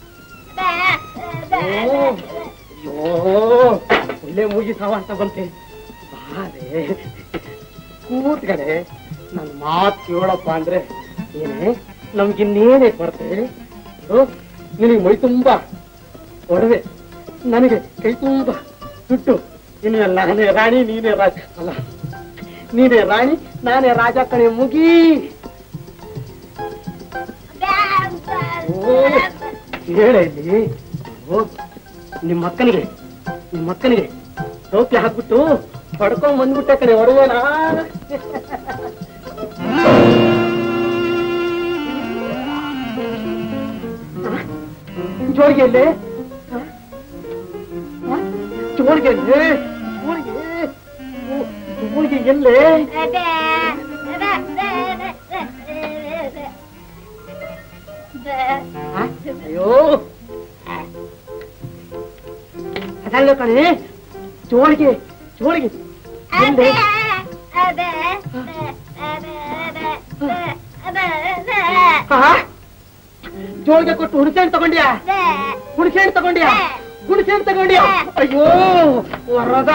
ಅಯ್ಯೋ ಅಯ್ಯೋ ಒಳ್ಳೆ ಮೂಗಿ ಸಾವ ಅಂತ ಬಂತೆ ಬಾರೆ ಕೂತ್ಕಡೆ ನನ್ನ ಮಾತು ಕೇಳಪ್ಪ ಅಂದ್ರೆ ಏನೇ ನಮ್ಗಿನ್ನೇನೇ ಕೊರತೆ ಇದು ನಿನಗೆ ಮೈ ತುಂಬಾ ಒಡವೆ ನನಗೆ ಕೈ ತುಂಬ ದುಡ್ಡು ಇನ್ನು ಎಲ್ಲ ನಾನೇ ರಾಣಿ ನೀನೇ ರಾಜ ಅಲ್ಲ ನೀನೇ ರಾಣಿ ನಾನೇ ರಾಜ ಕಣೆ ಮುಗಿ ಓ, ಹೇಳ ಇಲ್ಲಿ ಓ, ನಿಮ್ಮ ಅಕ್ಕನಿಗೆ ನಿಮ್ಮ ಅಕ್ಕನಿಗೆ ಟೋಪಿ ಹಾಕ್ಬಿಟ್ಟು ಪಡ್ಕೊಂಡ್ ಬಂದ್ಬಿಟ್ಟೆ ಕಡೆ ಹೊರಗೋಣ ಜೋಳಿಗೆ ಎಲ್ಲೇ ಜೋಳಿಗೆ ಎಲ್ಲೇ ಜೋಳಿಗೆ ಓ, ಜೋಳಿಗೆ ಎಲ್ಲೇ ಅಯ್ಯೋ ಅದಲ್ಲ ಕಣೆ ಜೋಳಿಗೆ ಜೋಳಿಗೆ ಎಲ್ಲೇ ಆ? ಜೋಳಿಗೆ ಕೊಟ್ಟು ಹುಣಸೆಹಣ್ಣು ತಗೊಂಡ್ಯಾ ಹುಣಸೆಹಣ್ಣು ತಗೊಂಡ್ಯಾ ಹುಣಸೆಹಣ್ಣು ತಗೊಂಡ್ಯಾ ಅಯ್ಯೋ ವರದ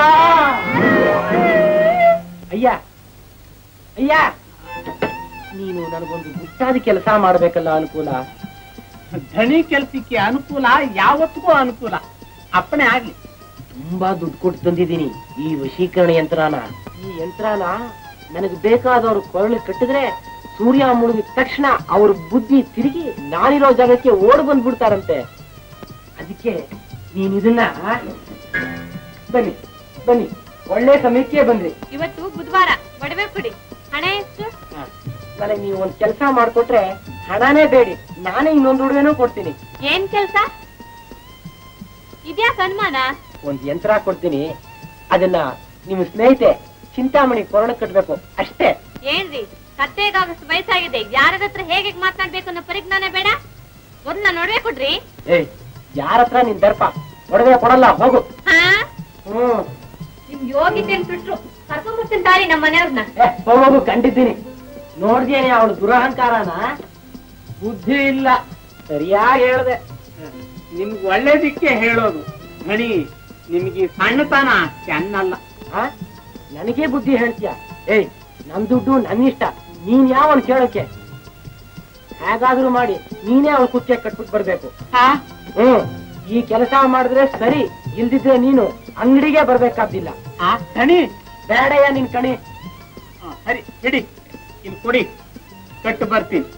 ಅಯ್ಯ ಅಯ್ಯ ನೀನು ನನಗೊಂದು ಮುಟ್ಟಾದ ಕೆಲಸ ಮಾಡ್ಬೇಕಲ್ಲ ಅನುಕೂಲ ಧಣಿ ಕೆಲ್ಸಕ್ಕೆ ಅನುಕೂಲ ಯಾವತ್ತಿಗೂ ಅನುಕೂಲ ಅಪ್ಪಣೆ ಆಗ್ಲಿ ತುಂಬಾ ದುಡ್ಡು ಕೊಟ್ಟು ತಂದಿದ್ದೀನಿ ಈ ವಶೀಕರಣ ಯಂತ್ರನ ಈ ಯಂತ್ರನ ನನಗೆ ಬೇಕಾದವರು ಕೊರಳು ಕಟ್ಟಿದ್ರೆ ಸೂರ್ಯ ಮುಳುಗಿದ ತಕ್ಷಣ ಅವ್ರ ಬುದ್ಧಿ ತಿರುಗಿ ನಾನಿರೋ ಜಾಗಕ್ಕೆ ಓಡ್ ಬಂದ್ಬಿಡ್ತಾರಂತೆ ಅದಕ್ಕೆ ನೀನ್ ಇದನ್ನ ಬನ್ನಿ ಬನ್ನಿ ಒಳ್ಳೆ ಸಮಯಕ್ಕೆ ಬಂದ್ರಿ ಇವತ್ತು ಬುಧವಾರ ಒಡವೆ ಕೊಡಿ ಹಣ ಎಷ್ಟು ನನಗೆ ನೀವು ಒಂದ್ ಕೆಲಸ ಮಾಡ್ಕೊಟ್ರೆ ಹಣನೇ ಬೇಡಿ ನಾನೇ ಇನ್ನೊಂದು ಉಡುವೆನೂ ಕೊಡ್ತೀನಿ ಏನ್ ಕೆಲ್ಸ ಇದ್ಯಾಕ್ ಅನುಮಾನ ಒಂದ್ ಯಂತ್ರ ಕೊಡ್ತೀನಿ ಅದನ್ನ ನಿಮ್ಮ ಸ್ನೇಹಿತೆ ಚಿಂತಾಮಣಿ ಕೊರಳ ಕಟ್ಬೇಕು ಅಷ್ಟೇ ಏನ್ರಿ ಕತ್ತೆಗಾಗಷ್ಟು ವಯಸ್ಸಾಗಿದೆ ಯಾರ ಹತ್ರ ಹೇಗೆ ಮಾತಾಡ್ಬೇಕು ಅನ್ನೋ ಪರಿಜ್ಞಾನ ಬೇಡ ಒಂದ್ ನಾನು ಒಡವೆ ಕೊಡ್ರಿ ಏಯ್ ಯಾರ ಹತ್ರ ನಿನ್ ದರ್ಪ ಒಡವೆ ಕೊಡಲ್ಲ ಹೋಗು ಹಾ ಹ್ಮ್ ನಿಮ್ ಯೋಗಿತೆ ಬಿಟ್ರು ಕರ್ಕೊಂಡ್ಬರ್ತೀನಿ ತಾರಿ ನಮ್ಮ ಮನೆಯವ್ರನ್ನ ಏ, ಹೋಗು ಕಂಡಿದ್ದೀನಿ ನೋಡ್ದೇನೆ ಅವಳು ದುರಹಂಕಾರನ ಬುದ್ಧಿ ಇಲ್ಲ ಸರಿಯಾಗಿ ಹೇಳ್ದೆ ನಿಮ್ಗೆ ಒಳ್ಳೇದಿಕ್ಕೆ ಹೇಳೋದು ಮಣಿ ನಿಮ್ಗೆ ಈ ಸಣ್ಣತನ ಚೆನ್ನಲ್ಲ ಆ? ನನಗೆ ಬುದ್ಧಿ ಹೇಳ್ತೀಯ ಏಯ್ ನನ್ ದುಡ್ಡು ನನ್ನಿಷ್ಟ ನೀನ್ ಯಾವನ್ ಕೇಳಕ್ಕೆ ಹೇಗಾದ್ರೂ ಮಾಡಿ ನೀನೇ ಅವಳ ಕುತ್ತಿಗೆ ಕಟ್ಬಿಟ್ಟು ಬರ್ಬೇಕು ಹ್ಮ್ ಈ ಕೆಲಸ ಮಾಡಿದ್ರೆ ಸರಿ ಇಲ್ದಿದ್ರೆ ನೀನು ಅಂಗಡಿಗೆ ಬರ್ಬೇಕಾದ್ದಿಲ್ಲ ಆ ಕಣಿ ಬೇಡಯ್ಯ ನಿನ್ ಕಣಿ ಆ, ಸರಿ ಹಿಡಿ ಇಲ್ಲಿ ಕೊಡಿ ಕಟ್ಟು ಬರ್ತೀನಿ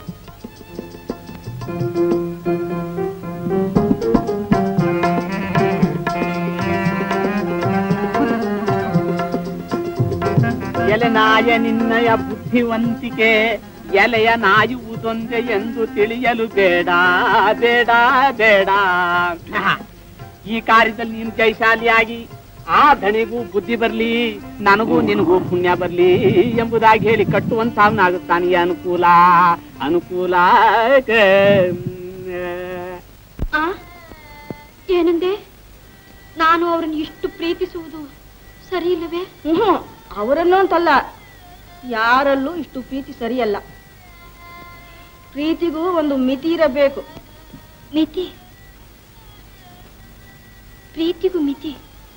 ಎಲೆ ನಾಯ ನಿನ್ನಯ ಬುದ್ಧಿವಂತಿಕೆ ಎಲೆಯ ನಾಯುವುದೊಂದೆ ಎಂದು ತಿಳಿಯಲು ಬೇಡ ಬೇಡ ಬೇಡ ಆಹಾ. ಈ ಕಾರ್ಯದಲ್ಲಿ ನೀನು ಜಯಶಾಲಿಯಾಗಿ ಆ ಧಣಿಗೂ ಬುದ್ಧಿ ಬರ್ಲಿ ನನಗೂ ನಿನಗೂ ಪುಣ್ಯ ಬರ್ಲಿ ಎಂಬುದಾಗಿ ಹೇಳಿ ಕಟ್ಟುವಂತಾವನಾಗುತ್ತಾನೆ ಈ ಅನುಕೂಲ ಅನುಕೂಲ ಆ ಏನಂದೆ ನಾನು ಅವರನ್ನು ಇಷ್ಟು ಪ್ರೀತಿಸುವುದು ಸರಿ ಇಲ್ಲವೇ ಹ್ಮ್ ಅವರನ್ನು ಅಂತಲ್ಲ ಯಾರಲ್ಲೂ ಇಷ್ಟು ಪ್ರೀತಿ ಸರಿಯಲ್ಲ ಪ್ರೀತಿಗೂ ಒಂದು ಮಿತಿ ಇರಬೇಕು ಮಿತಿ ಪ್ರೀತಿಗೂ ಮಿತಿ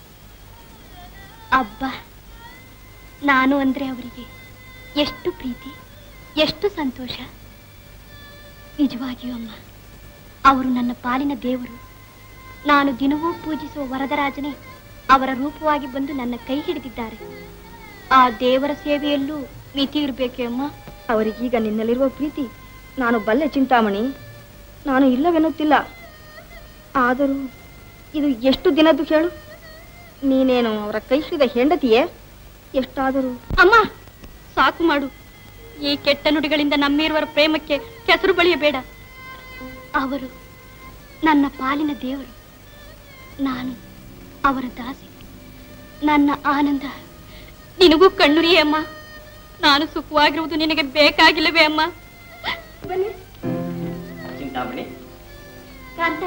ಅಬ್ಬ ನಾನು ಅಂದ್ರೆ ಅವರಿಗೆ ಎಷ್ಟು ಪ್ರೀತಿ ಎಷ್ಟು ಸಂತೋಷ ನಿಜವಾಗಿಯೂ ಅಮ್ಮ ಅವರು ನನ್ನ ಪಾಲಿನ ದೇವರು ನಾನು ದಿನವೂ ಪೂಜಿಸುವ ವರದರಾಜನೇ ಅವರ ರೂಪವಾಗಿ ಬಂದು ನನ್ನ ಕೈ ಹಿಡಿದಿದ್ದಾರೆ ಆ ದೇವರ ಸೇವೆಯಲ್ಲೂ ಮಿತಿ ಇರಬೇಕೆ ಅಮ್ಮ ಅವರಿಗೀಗ ನಿನ್ನಲ್ಲಿರುವ ಪ್ರೀತಿ ನಾನು ಬಲ್ಲೆ ಚಿಂತಾಮಣಿ ನಾನು ಇಲ್ಲವೆನ್ನುತ್ತಿಲ್ಲ ಆದರೂ ಇದು ಎಷ್ಟು ದಿನದ್ದು ಹೇಳು ನೀನೇನು ಅವರ ಕೈ ಹಿಡಿದ ಹೆಂಡತಿಯೇ ಎಷ್ಟಾದರೂ ಅಮ್ಮ ಸಾಕು ಮಾಡು ಈ ಕೆಟ್ಟ ನುಡಿಗಳಿಂದ ನಮ್ಮಿರುವರ ಪ್ರೇಮಕ್ಕೆ ಕೆಸರು ಬಳಿಯಬೇಡ ಅವರು ನನ್ನ ಪಾಲಿನ ದೇವರು ನಾನು ಅವರ ದಾಸಿ ನನ್ನ ಆನಂದ ನಿನಗೂ ಕಣ್ಣುರಿಯೇ ಅಮ್ಮ ನಾನು ಸುಖವಾಗಿರುವುದು ನಿನಗೆ ಬೇಕಾಗಿಲ್ಲವೇ ಅಮ್ಮ ಬನ್ನಿ ಚಿಂತಾಮಣಿ ಕಾಂತ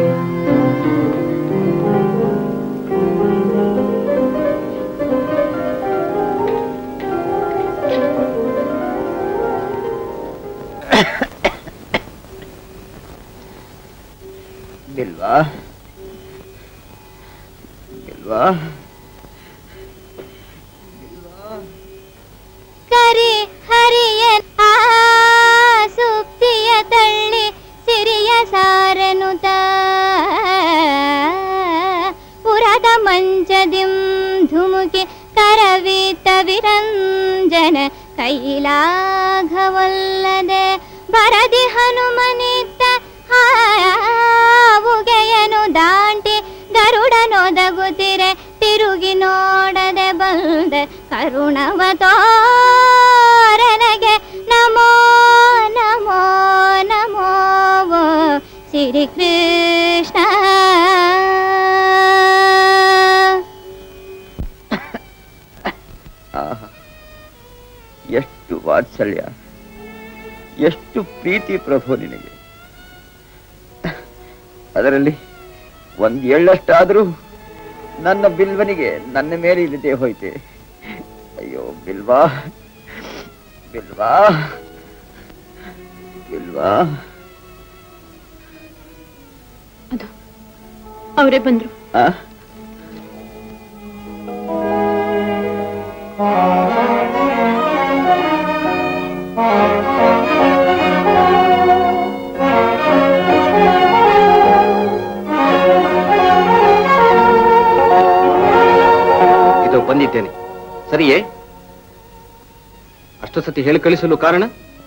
ಬಿಲ್ವಾ ಬಿಲ್ವಾ ಕರಿ ಹರಿಯ ಆ ಸುಪ್ತಿಯ ತಳ್ಳಿ ಸಿರಿಯ ಸಾರನುತ ಪುರದ ಮಂಚದಿಂ ಧುಮುಕಿ ಕರವಿತ ವಿರಂಜನ ಕೈಲಾಘವಲ್ಲದೆ ಬರದಿ ಹನುಮನಿತ್ತ ಹಾವುಗೆಯನು ದಾಂಟಿ ಗರುಡನೊದಗುತ್ತಿರೆ ತಿರುಗಿ ನೋಡದೆ ಬಂದೆ ಕರುಣವ ತೋರನಗೆ ನಮೋ ನಮೋ ನಮೋ ಶ್ರೀ ಕೃಷ್ಣ ಆಹಾ ಎಷ್ಟು ವಾತ್ಸಲ್ಯ ಎಷ್ಟು ಪ್ರೀತಿ ಪ್ರಭು ನಿನಗೆ ಅದರಲ್ಲಿ ಒಂದ್ ಎಳ್ಳಷ್ಟಾದ್ರೂ ನನ್ನ ಬಿಲ್ವನಿಗೆ ನನ್ನ ಮೇಲೆ ಇಲ್ಲದೆ ಹೋಯ್ತೆ ಅಯ್ಯೋ ಬಿಲ್ವಾ ಬಿಲ್ವಾ ಬಿಲ್ವಾ ಅವರೇ ಬಂದ್ರು ಆ ಇದು ಬಂದಿದ್ದೇನೆ ಸರಿಯೇ ಅಷ್ಟು ಸತಿ ಹೇಳಿ ಕಳಿಸಲು ಕಾರಣ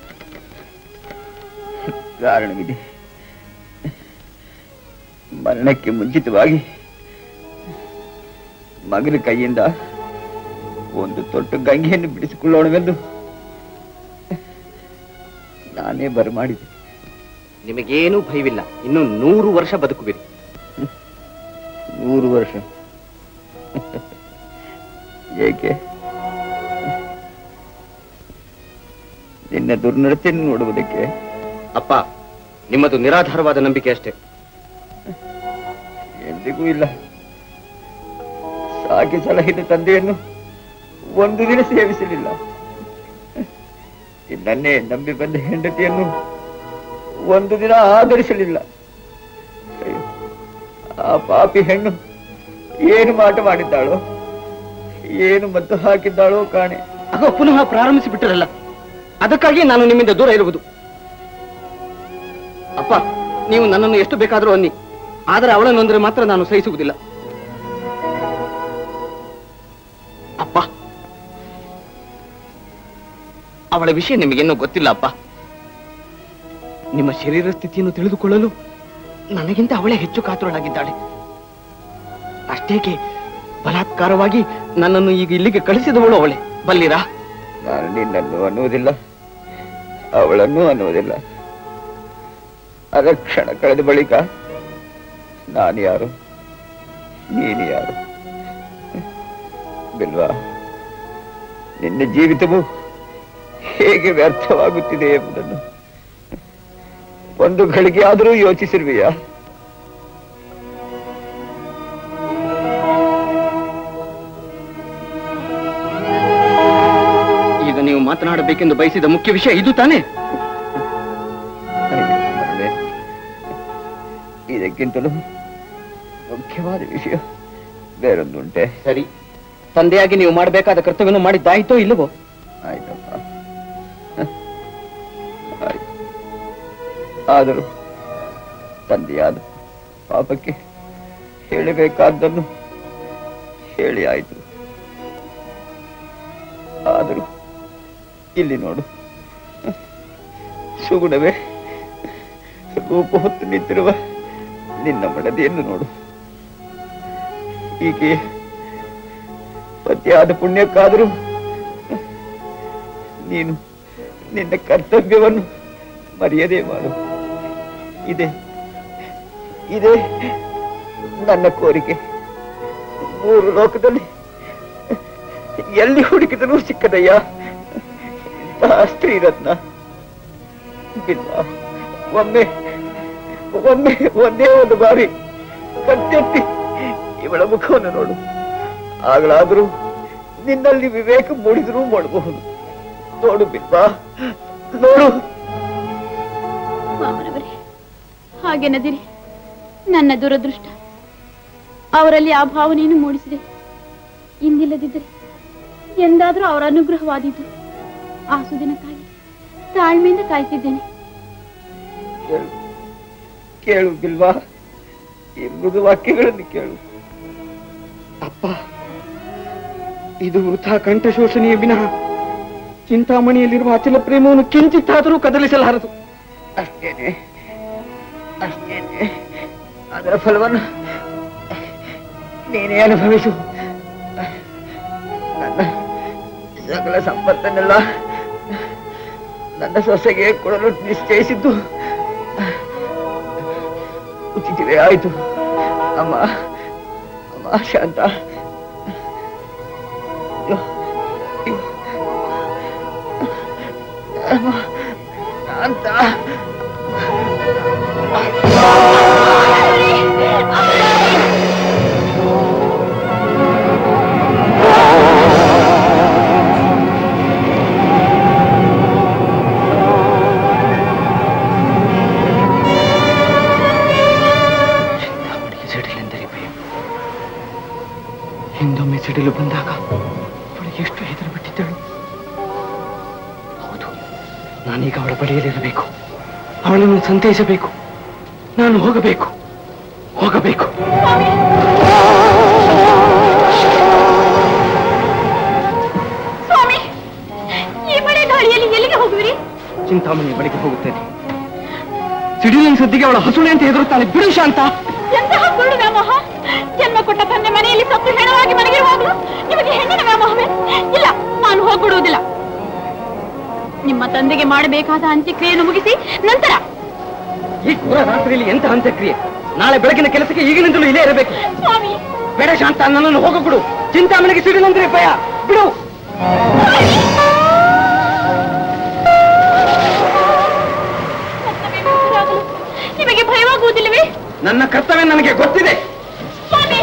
ಕಾರಣವಿದೆ ಮರಣಕ್ಕೆ ಮುಂಚಿತವಾಗಿ ಮಗನ ಕೈಯಿಂದ ಒಂದು ತೊಟ್ಟು ಗಂಗೆಯನ್ನು ಬಿಡಿಸಿಕೊಳ್ಳೋಣವೆಂದು ನಾನೇ ಬರಮಾಡಿದೆ ನಿಮಗೇನೂ ಭಯವಿಲ್ಲ ಇನ್ನು ನೂರು ವರ್ಷ ಬದುಕುವಿರಿ ನೂರು ವರ್ಷ ಏಕೆ ನಿನ್ನ ದುರ್ನಡತೆಯನ್ನು ನೋಡುವುದಕ್ಕೆ ಅಪ್ಪ ನಿಮ್ಮದು ನಿರಾಧಾರವಾದ ನಂಬಿಕೆ ಅಷ್ಟೇ ಎಂದಿಗೂ ಇಲ್ಲ ಸಾಕಿ ಸಲಹಿದ ತಂದೆಯನ್ನು ಒಂದು ದಿನ ಸೇವಿಸಲಿಲ್ಲ ನನ್ನೇ ನಂಬಿ ಬಂದ ಹೆಂಡತಿಯನ್ನು ಒಂದು ದಿನ ಆಧರಿಸಲಿಲ್ಲ ಅಯ್ಯೋ, ಆ ಪಾಪಿ ಹೆಣ್ಣು ಏನು ಮಾಟ ಮಾಡಿದ್ದಾಳೋ ಏನು ಮದ್ದು ಹಾಕಿದ್ದಾಳೋ ಕಾಣೆ ಅಗೋ ಪುನಃ ಪ್ರಾರಂಭಿಸಿ ಬಿಟ್ಟರಲ್ಲ ಅದಕ್ಕಾಗಿ ನಾನು ನಿಮ್ಮಿಂದ ದೂರ ಇರುವುದು ಅಪ್ಪ ನೀವು ನನ್ನನ್ನು ಎಷ್ಟು ಬೇಕಾದರೂ ಅನ್ನಿ ಆದರೆ ಅವಳನ್ನು ಅಂದ್ರೆ ಮಾತ್ರ ನಾನು ಸಹಿಸುವುದಿಲ್ಲ ಅಪ್ಪ ಅವಳ ವಿಷಯ ನಿಮಗೇನೋ ಗೊತ್ತಿಲ್ಲ ಅಪ್ಪ ನಿಮ್ಮ ಶರೀರ ಸ್ಥಿತಿಯನ್ನು ತಿಳಿದುಕೊಳ್ಳಲು ನನಗಿಂತ ಅವಳೇ ಹೆಚ್ಚು ಕಾತುರಳಾಗಿದ್ದಾಳೆ ಅಷ್ಟೇಕೆ ಬಲಾತ್ಕಾರವಾಗಿ ನನ್ನನ್ನು ಈಗ ಇಲ್ಲಿಗೆ ಕಳಿಸಿದವಳು ಅವಳೇ ಬಲ್ಲಿರಾ ನಾನು ನಿನ್ನನ್ನು ಅನ್ನುವುದಿಲ್ಲ ಅವಳನ್ನು ಅನ್ನುವುದಿಲ್ಲ ಅದ ಕ್ಷಣ ಕಳೆದ ಬಳಿಕ ನಾನು ಯಾರು ನೀನು ಯಾರು ಬಿಲ್ವಾ ನಿನ್ನ ಜೀವಿತವು ಹೇಗೆ ವ್ಯರ್ಥವಾಗುತ್ತಿದೆ ಎಂಬುದನ್ನು ಒಂದು ಗಳಿಗೆ ಆದರೂ ಯೋಚಿಸಿರುವೆಯಾ ಈಗ ನೀವು ಮಾತನಾಡಬೇಕೆಂದು ಬಯಸಿದ ಮುಖ್ಯ ವಿಷಯ ಇದು ತಾನೇ ಮರಳೆ ಇದಕ್ಕಿಂತಲೂ ಮುಖ್ಯವಾದ ವಿಷಯ ಬೇರೊಂದುಂಟೆ ಸರಿ ತಂದೆಯಾಗಿ ನೀವು ಮಾಡಬೇಕಾದ ಕರ್ತವ್ಯವನ್ನು ಮಾಡಿದ್ದಾಯಿತೋ ಇಲ್ಲವೋ ಆಯ್ತಪ್ಪ ಆಯ್ತು ಆದರೂ ತಂದೆಯಾದ ಪಾಪಕ್ಕೆ ಹೇಳಬೇಕಾದ್ದನ್ನು ಹೇಳಿ ಆಯ್ತು ಆದರೂ ಇಲ್ಲಿ ನೋಡು ಸುಗುಣವೇ ರೂಪ ಹೊತ್ತು ನಿಂತಿರುವ ನಿನ್ನ ಮಡದಿಯನ್ನು ನೋಡು ಹೀಗೆ ಪತಿಯಾದ ಪುಣ್ಯಕ್ಕಾದರೂ ನೀನು ನಿನ್ನ ಕರ್ತವ್ಯವನ್ನು ಮರೆಯದೇ ಮಾಡು ಇದೆ ಇದೆ ನನ್ನ ಕೋರಿಕೆ ಮೂರು ಲೋಕದಲ್ಲಿ ಎಲ್ಲಿ ಹುಡುಕಿದರೂ ಸಿಕ್ಕದಯ್ಯ ಇಂತಹ ಸ್ತ್ರೀರತ್ನ ಬಿಲ್ಲ ಒಮ್ಮೆ ಒಮ್ಮೆ ಒಂದೇ ಒಂದು ಬಾರಿ ಕತ್ತೆತ್ತಿ ಇವಳ ಮುಖವನ್ನು ನೋಡು ಆಗಲಾದರೂ ನಿನ್ನಲ್ಲಿ ವಿವೇಕ ಮೂಡಿದರೂ ಮಾಡಬಹುದು ನೋಡು ಬಿಲ್ಲ ನೋಡು ಮಾವನವರೇ ಹಾಗೆನದಿರಿ ನನ್ನ ದುರದೃಷ್ಟ ಅವರಲ್ಲಿ ಆ ಭಾವನೆಯನ್ನು ಮೂಡಿಸಿದೆ ಇಂದಿಲ್ಲದಿದ್ದರೆ ಎಂದಾದರೂ ಅವರ ಅನುಗ್ರಹವಾದೀತು ಆ ಸುದಿನಕ್ಕಾಗಿ ತಾಳ್ಮೆಯಿಂದ ಕಾಯ್ತಿದ್ದೇನೆ ಕೇಳು ಕೇಳು ಬಿಲ್ವಾ ಈ ಮೃದು ವಾಕ್ಯಗಳನ್ನು ಕೇಳು ಅಪ್ಪ ಇದು ವೃಥಾ ಕಂಠಶೋಷಣೆಯ ವಿನಃ ಚಿಂತಾಮಣಿಯಲ್ಲಿರುವ ಅಚಲ ಪ್ರೇಮವನ್ನು ಕಿಂಚಿತ್ತಾದರೂ ಕದಲಿಸಲಾರದು ಅಷ್ಟೇನೆ ಅಷ್ಟೇನೆ ಅದರ ಫಲವನ್ನು ನೀನೇ ಅನುಭವಿಸು ನನ್ನ ಸಕಲ ಸಂಪತ್ತನ್ನೆಲ್ಲ ನನ್ನ ಸೊಸೆಗೆ ಕೊಡಲು ನಿಶ್ಚಯಿಸಿದ್ದು ಉಚಿತವೇ ಆಯಿತು ಅಮ್ಮ ಅಮ್ಮ ಶಾಂತ ಅಯ್ಯೋ, ಅಯ್ಯೋ. ಅಮ್ಮ ಶಾಂತ ಸಿಡಿಲೆಂದರೆ ಭಯ ಹಿಂದೊಮ್ಮೆ ಸಿಡಿಲು ಬಂದಾಗ ಅವಳು ಎಷ್ಟು ಹೆದರು ಬಿಟ್ಟಿದ್ದಳು ಹೌದು ನಾನೀಗ ಅವಳ ಬಳಿಯಲ್ಲಿರಬೇಕು ಅವಳನ್ನು ಸಂತೈಸಬೇಕು ನಾನು ಹೋಗಬೇಕು ಹೋಗಬೇಕು ಸ್ವಾಮಿ ಈ ಮಳೆ ಗಾಳಿಯಲ್ಲಿ ಎಲ್ಲಿಗೆ ಹೋಗುವಿರಿ ಚಿಂತಾಮಣಿ ಬಳಿಗೆ ಹೋಗುತ್ತೇನೆ ಸಿಡಿಲಿನ ಸದ್ದಿಗೆ ಅವಳ ಹಸುಳೆ ಅಂತ ಹೆದರುತ್ತಾಳೆ ಬಿಡು ಶಾಂತ ಎಂತಹ ಕುರುಡು ವ್ಯಾಮೋಹ ಜನ್ಮ ಕೊಟ್ಟ ತಂದೆ ಮನೆಯಲ್ಲಿ ಸತ್ತು ಹೆಣವಾಗಿ ಮನೆಗಿರುವಾಗಲೂ ನಿಮಗೆ ಹೆಣ್ಣಿನ ವ್ಯಾಮೋಹವೇ ಇಲ್ಲ ನಾನು ಹೋಗ್ಬಿಡುವುದಿಲ್ಲ ನಿಮ್ಮ ತಂದೆಗೆ ಮಾಡಬೇಕಾದ ಅಂತ್ಯಕ್ರಿಯೆಯನ್ನು ಮುಗಿಸಿ ನಂತರ ಈ ಘೋರ ರಾತ್ರಿಯಲ್ಲಿ ಎಂತ ಅಂತ್ಯಕ್ರಿಯೆ ನಾಳೆ ಬೆಳಗಿನ ಕೆಲಸಕ್ಕೆ ಈಗಿನಿಂದಲೂ ಇಲ್ಲೇ ಇರಬೇಕು ಸ್ವಾಮಿ ಬೇಡ ಶಾಂತ ನನ್ನನ್ನು ಹೋಗಬಿಡು ಚಿಂತಾಮಣಿಗೆ ಸಿಡಿಲಂದ್ರೆ ಭಯ ಬಿಡು ಮತ್ತೊಮ್ಮೆ ನಿಮಗೆ ಭಯವಾಗುವುದಿಲ್ಲವೇ ನನ್ನ ಕರ್ತವ್ಯ ನನಗೆ ಗೊತ್ತಿದೆ ಸ್ವಾಮಿ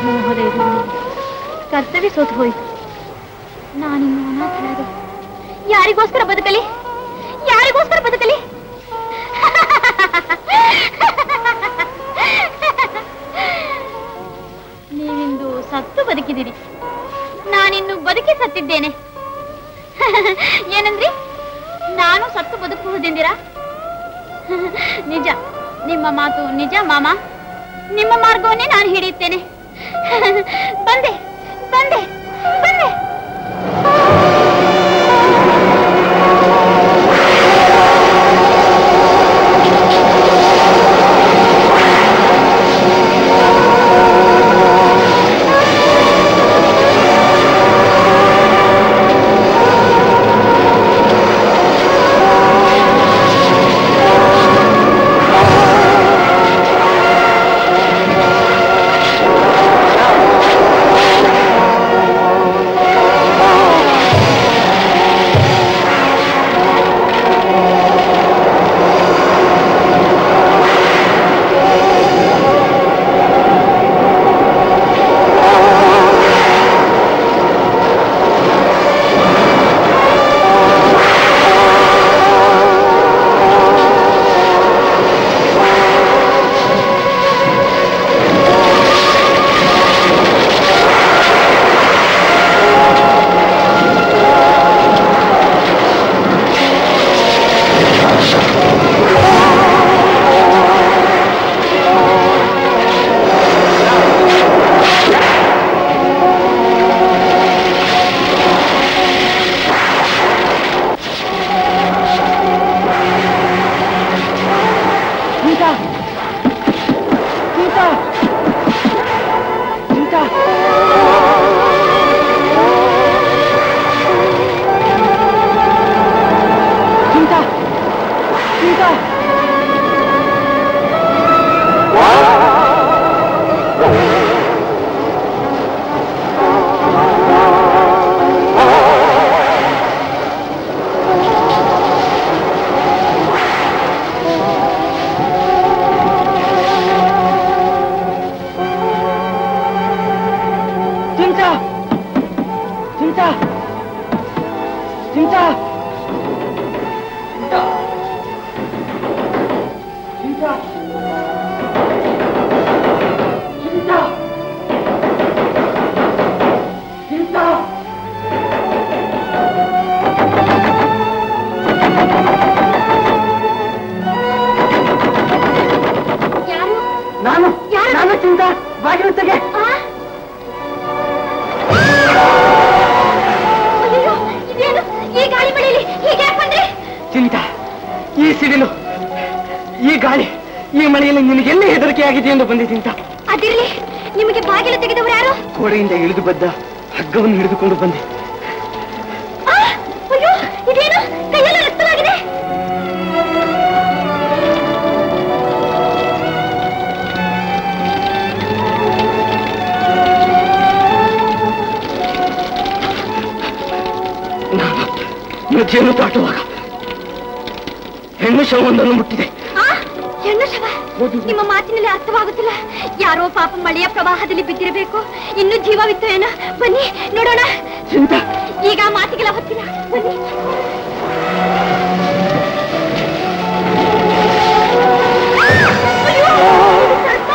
ಮೋಹದ ಎದುರಲ್ಲಿ ಕರ್ತವ್ಯ ಸೋತು ಹೋಯಿತು ನಾನಿನ್ನು ಅನಾಥಳಾದೆ ಯಾರಿಗೋಸ್ಕರ ಬದುಕಲಿ ಯಾರಿಗೋಸ್ಕರ ಬದುಕಲಿ ನೀವಿಂದು ಸತ್ತು ಬದುಕಿದಿರಿ ನಾನಿನ್ನು ಬದುಕಿ ಸತ್ತಿದ್ದೇನೆ ಏನಂದ್ರಿ ನಾನು ಸತ್ತು ಬದುಕಬಹುದೆಂದಿರಾ ನಿಜ ನಿಮ್ಮ ಮಾತು ನಿಜ ಮಾಮ ನಿಮ್ಮ ಮಾರ್ಗವನ್ನೇ ನಾನು ಹಿಡಿಯುತ್ತೇನೆ ಬಂದೆ ಬಂದೆ ಬಂದೆ ಸೀತಾ ಸೀತಾ ಸೀತಾ ಸೀತಾ ಸೀತಾ ಚಿಂತಾ ಚಿಂತಾ ಚಿಂತಾ ಚಿಂತಾ ಚಿಂತಾ ಚಿಂತಾ ಚಿಂತಾ ಯಾರು ನಾನು ನಾನು ಚಿಂತಾ ಬಾಗಿಲು ತೆಗೆ ಅಯ್ಯೋ ಇದೇನು ಈ ಗಾಳಿ ಮಳೆಯಲ್ಲಿ ಹೀಗೆ ಯಾಕ್ ಬಂದ್ರಿ ಚಿಂತಾ ಈ ಸಿಡಿಲು ಈ ಗಾಳಿ ಈ ಮಳೆಯಲ್ಲಿ ನಿನಗೆಲ್ಲಿ ಹೆದರಿಕೆ ಆಗಿದೆ ಎಂದು ಬಂದಿದ್ದಿಂತ ಅದಿರ್ಲಿ ನಿಮಗೆ ಬಾಗಿಲು ತೆಗೆದವರು ಯಾರು ಗೋಡೆಯಿಂದ ಇಳಿದು ಬದ್ದ ಹಗ್ಗವನ್ನು ಹಿಡಿದುಕೊಂಡು ಬಂದೆ ಆ, ಅಯ್ಯೋ ಇದೇನು ಕೈಯೆಲ್ಲ ರಕ್ತವಾಗಿದೆ ನಾನು ನದಿಯನ್ನು ದಾಟುವಾಗ ಹೆಣ್ಣು ಶವವೊಂದನ್ನು ಮುಟ್ಟಿದೆ ಆ, ಹೆಣ್ಣು ಶವ ನಿಮ್ಮ ಮಾತಿನಲ್ಲಿ ಅರ್ಥವಾಗುತ್ತಿಲ್ಲ ಯಾರೋ ಪಾಪ ಮಳೆಯ ಪ್ರವಾಹದಲ್ಲಿ ಬಿದ್ದಿರಬೇಕು ಇನ್ನು ಜೀವವಿತ್ತು ಏನೋ ಬನ್ನಿ ನೋಡೋಣ ಚಿಂತಾ ಈಗ ಆ ಮಾತಿಗೆಲ್ಲ ಹೊತ್ತಿಲ್ಲ ಬನ್ನಿ ಅಯ್ಯೋ, ಇದು ಸರ್ಪ.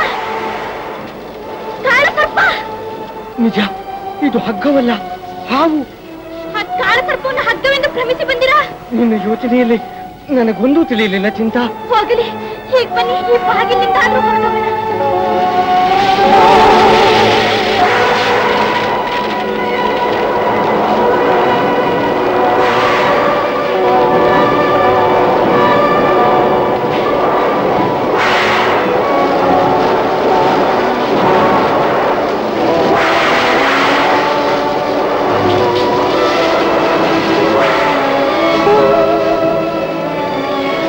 ಕಾಳಸರ್ಪ ನಿಜ ಇದು ಹಗ್ಗವಲ್ಲ ಹಾವು ಆ ಕಾಳಸರ್ಪವನ್ನು ಹಗ್ಗವೆಂದು ಭ್ರಮಿಸಿ ಬಂದಿರಾ ನಿನ್ನ ಯೋಚನೆಯಲ್ಲಿ ನನಗೊಂದೂ ತಿಳಿಯಲಿಲ್ಲ ಚಿಂತಾ ಹೋಗಲಿ ಹೀಗ್ ಬನ್ನಿ ಈ ಬಾಗಿಲಿಂದ ಆದ್ರೂ ಹೊರಟೋಗೋಣ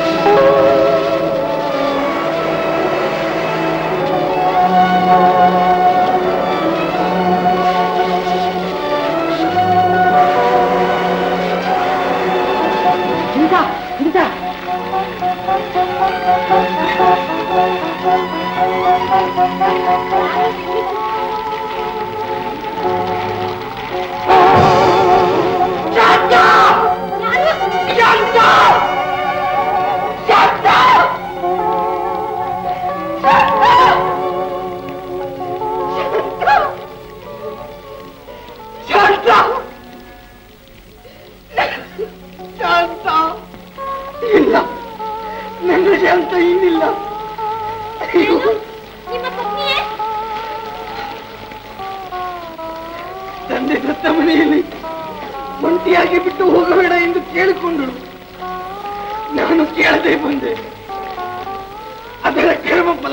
ಆ ತಂದೆ ಸತ್ತ ಮನೆಯಲ್ಲಿ ಒಂಟಿಯಾಗಿ ಬಿಟ್ಟು ಹೋಗಬೇಡ ಎಂದು ಕೇಳಿಕೊಂಡಳು ನಾನು ಕೇಳದೆ ಬಂದೆ ಅದರ ಕರ್ಮ ಫಲ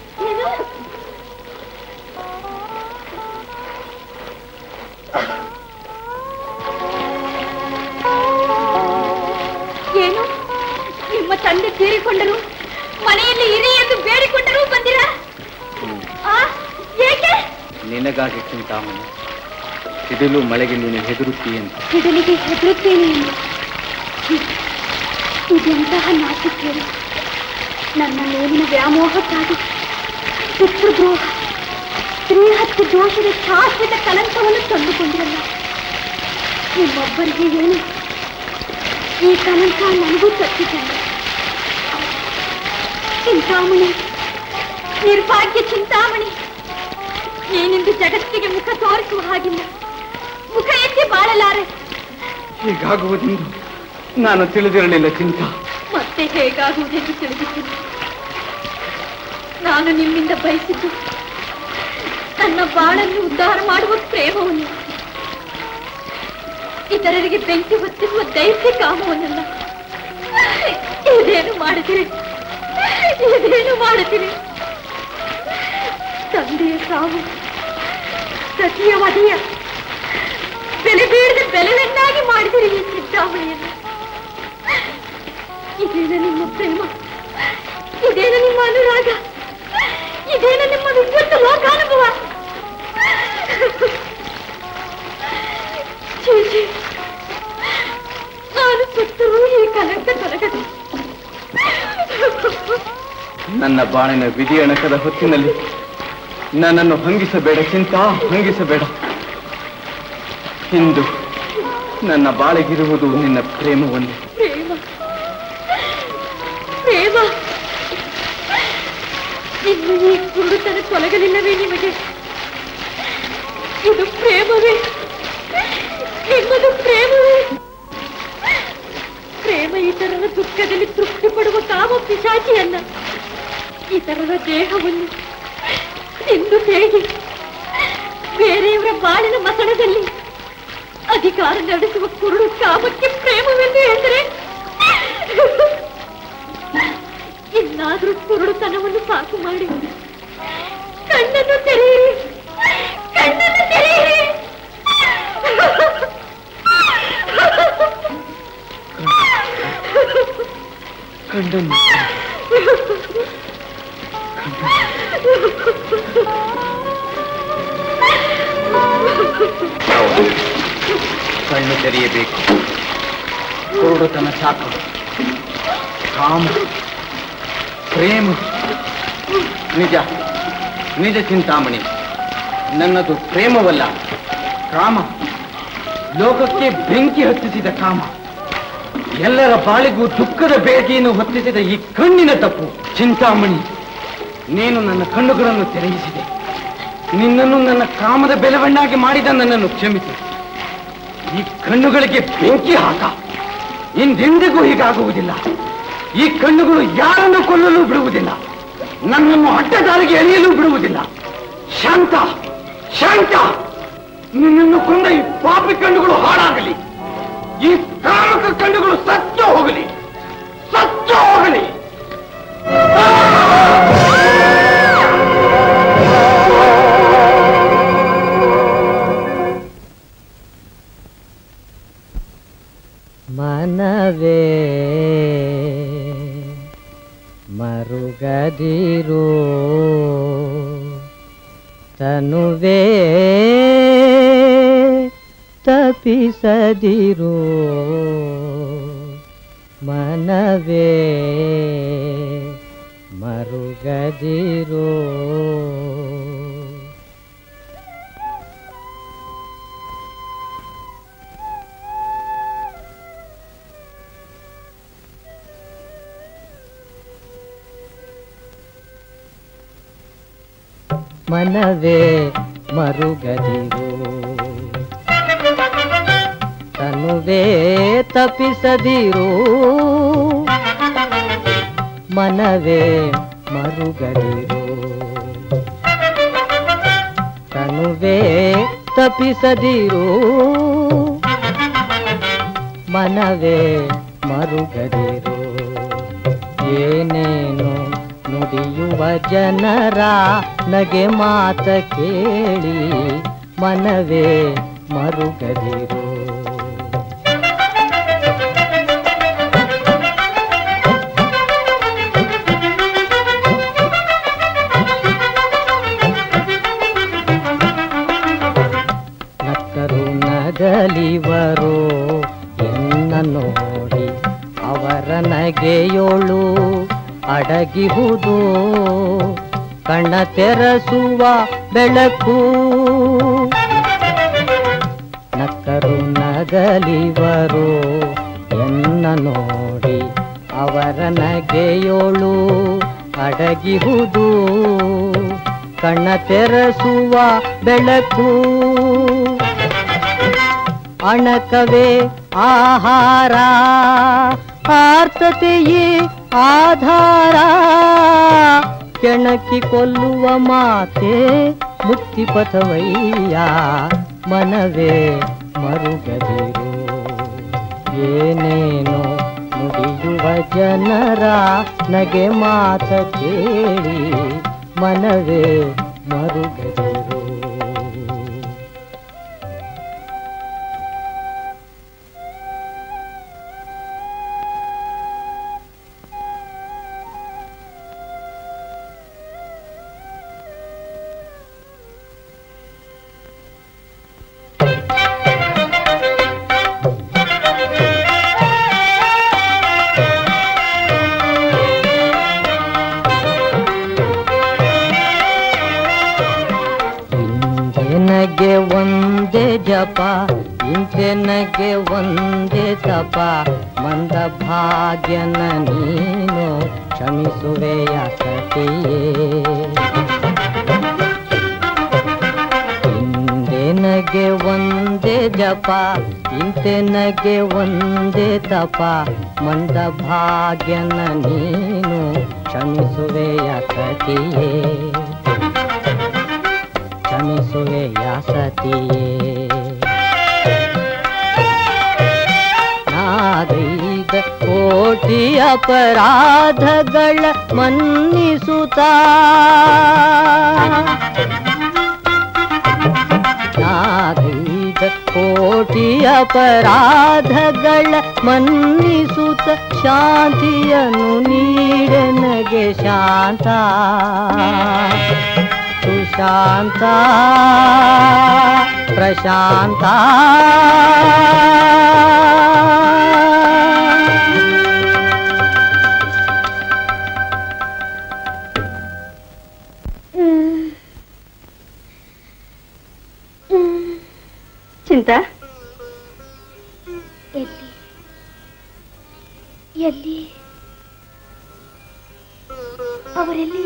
ಏನು ನಿಮ್ಮ ತಂದೆ ತೀರಿಕೊಂಡರು ಮನೆಯಲ್ಲಿ ಇರಿ ಎಂದು ಬೇಡಿಕೊಂಡರೂ ಬಂದಿರಾ ಆ, ಏಕೆ ನಿನಗಾಗಿ ಚಿಂತಾಮಣಿ ಸಿಡಿಲು ಮಳೆಗೆ ನೀನು ಹೆದರುತ್ತೀಯಂತ ಸಿಡಲಿಗೆ ಹೆದರುತ್ತೇನೆ ಎಂದು ಹ್ಮ್. ಇದೆಂತಹ ನಾಚಿಕೆಯರು ನನ್ನ ಮೇಲಿನ ವ್ಯಾಮೋಹಕ್ಕಾಗಿ ಪಿತೃದ್ರೋಹ ಸ್ತ್ರೀಹತ್ಯೆ ದೋಷದ ಶಾಶ್ವತ ಕಲಂಕವನ್ನು ತಂದುಕೊಂಡಿರಲ್ಲ ನಿಮ್ಮೊಬ್ಬರಿಗೆ ಏನು ಈ ಕಲಂಕ ನನಗೂ ತಪ್ಪಿಸಲ್ಲ ಚಿಂತಾಮಣಿ ನಿರ್ಭಾಗ್ಯ ಚಿಂತಾಮಣಿ ನೀನಿಂದು ಜಗತ್ತಿಗೆ ಮುಖ ತೋರಿಸುವ ಹಾಗಿಲ್ಲ ಮುಖ ಎತ್ತಿ ಬಾಳಲಾರೆ ಹೀಗಾಗುವುದೆಂದು ನಾನು ತಿಳಿದಿರಲಿಲ್ಲ ಚಿಂತ ಮತ್ತೆ ಹೇಗಾಗುವುದೆಂದು ತಿಳಿದಿದ್ದೀನಿ ನಾನು ನಿಮ್ಮಿಂದ ಬಯಸಿದ್ದು ನನ್ನ ಬಾಳನ್ನು ಉದ್ಧಾರ ಮಾಡುವ ಪ್ರೇಮವನ್ನು ಇತರರಿಗೆ ಬೆಂಕಿ ಹೊತ್ತಿಸುವ ದೈತ್ಯ ಕಾಮವನ್ನಲ್ಲ ಇದೇನು ಮಾಡಿದಿರಿ ಇದೇನು ಮಾಡುತ್ತೀರಿ ತಂದೆಯ ಸಾವು ಸತಿಯ ವಧೆಯ ಬೆಲೆ ಬೀಳದ ಬೆಲೆವನ್ನಾಗಿ ಮಾಡಿದಿರಿ ಈ ಚಿಂತಾಮಣಿಯನ್ನು ಇದೇನ ನಿಮ್ಮ ಪ್ರೇಮ ಇದೇನ ನಿಮ್ಮ ಅನುರಾಗ ಇದೇನ ನಿಮ್ಮ ವಿಪತ್ತು ಲೋಕಾನುಭವ ಛೀ, ಛೀ. ನಾನು ಸುತ್ತರೂ ಈ ಕಲಂಕ ತೊಲಗದು ನನ್ನ ಬಾಳಿನ ವಿಧಿಯಣಕದ ಹೊತ್ತಿನಲ್ಲಿ ನನ್ನನ್ನು ಹಂಗಿಸಬೇಡ ಚಿಂತ ಹಂಗಿಸಬೇಡ ಇಂದು ನನ್ನ ಬಾಳಿಗಿರುವುದು ನಿನ್ನ ಪ್ರೇಮವನ್ನೇ ಪ್ರೇಮ ಪ್ರೇಮ ಇನ್ನು ಈ ಕುರುಡುತನ ತೊಲಗಲಿಲ್ಲವೇ ನಿಮಗೆ ಇದು ಪ್ರೇಮವೇ ನಿಮ್ಮದು ಪ್ರೇಮವೇ ಪ್ರೇಮ ಇತರರ ದುಃಖದಲ್ಲಿ ತೃಪ್ತಿ ಪಡುವ ಕಾಮ ಪಿಶಾಚಿಯಲ್ಲ ಇತರರ ದೇಹವನ್ನು ತಿಂದು ಹೇಗೆ ಬೇರೆಯವರ ಬಾಳಿನ ಮಸಣದಲ್ಲಿ ಅಧಿಕಾರ ನಡೆಸುವ ಕುರುಡು ಕಾಮಕ್ಕೆ ಪ್ರೇಮವೆಂದು ಎಂದರೆ ಇನ್ನಾದ್ರೂ ಕುರುಡುತನವನ್ನು ಸಾಕು ಮಾಡಿ ಕಣ್ಣನ್ನು ತೆರೆಯಿರಿ ಕಣ್ಣನ್ನು ತೆರೆಯಿರಿ ಕಂಡನು ಕಣ್ಣು ತೆರೆಯಬೇಕು ಕುರುಡುತನ ಸಾಕು ಕಾಮ ಪ್ರೇಮ ನಿಜ ನಿಜ ಚಿಂತಾಮಣಿ ನನ್ನದು ಪ್ರೇಮವಲ್ಲ ಕಾಮ ಲೋಕಕ್ಕೆ ಬೆಂಕಿ ಹತ್ತಿಸಿದ ಕಾಮ ಎಲ್ಲರ ಬಾಳಿಗೂ ದುಃಖದ ಬೇಗೆಯನ್ನು ಹೊತ್ತಿಸಿದ ಈ ಕಣ್ಣಿನ ತಪ್ಪು ಚಿಂತಾಮಣಿ ನೀನು ನನ್ನ ಕಣ್ಣುಗಳನ್ನು ತೆರೆಯಿಸಿದೆ ನಿನ್ನನ್ನು ನನ್ನ ಕಾಮದ ಬೆಲವನ್ನಾಗಿ ಮಾಡಿದ ನನ್ನನ್ನು ಕ್ಷಮಿಸು ಈ ಕಣ್ಣುಗಳಿಗೆ ಬೆಂಕಿ ಹಾಕ ಇಂದೆಂದಿಗೂ ಹೀಗಾಗುವುದಿಲ್ಲ ಈ ಕಣ್ಣುಗಳು ಯಾರನ್ನು ಕೊಲ್ಲಲು ಬಿಡುವುದಿಲ್ಲ ನನ್ನನ್ನು ಅಡ್ಡದಾರಿಗೆ ಎಳೆಯಲು ಬಿಡುವುದಿಲ್ಲ ಶಾಂತ ಶಾಂತ ನಿನ್ನನ್ನು ಕೊಂದ ಈ ಪಾಪಿ ಕಣ್ಣುಗಳು ಹಾಳಾಗಲಿ ಈ ಕಾಮಕ ಕಣ್ಣುಗಳು ಸತ್ತು ಹೋಗಲಿ ಸತ್ತು ಹೋಗಲಿ ಮನವೇ ಮರುಗದಿರೋ ತನುವೇ ತಪಿಸದಿರೋ ಮನವೇ ಮರುಗದಿರೋ ಮನವೇ ಮರುಗದಿರು ತನುವೇ ತಪಿಸದಿರು ಮನವೇ ಮರುಗದಿರು ತನುವೇ ತಪಿಸದಿರು ಮನವೇ ಮರುಗದಿರು ಏನೇನು ನುಡಿಯುವ ಜನರ ನಗೆ ಮಾತ ಕೇಳಿ ಮನವೇ ಮರುಗದಿರು ನಕ್ಕರು ನಗಲಿವರು ಎನ್ನ ನೋಡಿ ಅವರ ನಗೆಯೋಳು ಅಡಗಿಹುದು ಕಣ್ಣ ತೆರಸುವ ಬೆಳಕು ನಕ್ಕರು ನಗಲಿವರು ಎನ್ನ ನೋಡಿ ಅವರ ನಗೆಯೋಳು ಅಡಗಿಹುದು ಕಣ್ಣ ತೆರಸುವ ಬೆಳಕು ಅಣಕವೇ ಆಹಾರ ಆರ್ತತೆಯೇ ಆಧಾರ ಕೆಣಕಿ ಕೊಲ್ಲುವ ಮಾತೆ ಮುಕ್ತಿ ಪಥವಯ್ಯ ಮನವೇ ಮರುಗದಿರು ಏನೇನೋ ನುಡಿಯುವ ಜನರ ನಗೆ ಮಾತ ಕೇಳಿ ಮನವೇ ಮರುಗದಿರು ಇಂದೆನಗೆ ಒಂದೇ ಜಪ ಇಂತೆನಗೆ ಒಂದೇ ತಪ ಮಂದ ಭಾಗ್ಯನ ನೀನು ಕ್ಷಮಿಸುವೆಯ ಸತಿಯೇ ಇಂದೆನಗೆ ಒಂದೇ ಜಪ ಇಂತೆನಗೆ ಒಂದೇ ತಪ ಮಂದ ಭಾಗ್ಯನ ನೀನು ಕ್ಷಮಿಸುವೆಯ ಸತಿಯೇ ಕ್ಷಮಿಸುವೆ ಯಾಸತಿಯೇ ನಾಗೈದ ಕೋಟಿ ಅಪರಾಧಗಳ ಮನ್ನಿಸುತ್ತ ನಾಗೈದ ಕೋಟಿ ಅಪರಾಧಗಳ ಮನ್ನಿಸುತ್ತ ಶಾಂತಿಯನ್ನು ನೀಡನಗೆ ಶಾಂತ ಸುಶಾಂತ ಪ್ರಶಾಂತ ಚಿಂತ ಎಲ್ಲಿ ಎಲ್ಲಿ ಅವರೆಲ್ಲಿ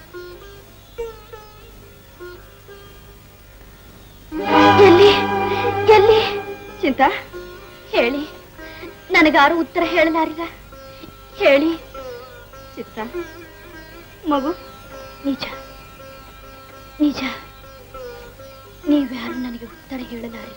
ಎಲ್ಲಿ ಎಲ್ಲಿ ಚಿಂತ ಹೇಳಿ ನನಗಾರು ಉತ್ತರ ಹೇಳಲಾರಿಲ್ಲ ಹೇಳಿ ಚಿತ್ತ ಮಗು ನಿಜ ನಿಜ ನೀವ್ಯಾರು ನನಗೆ ಉತ್ತರ ಹೇಳಲಾರಿ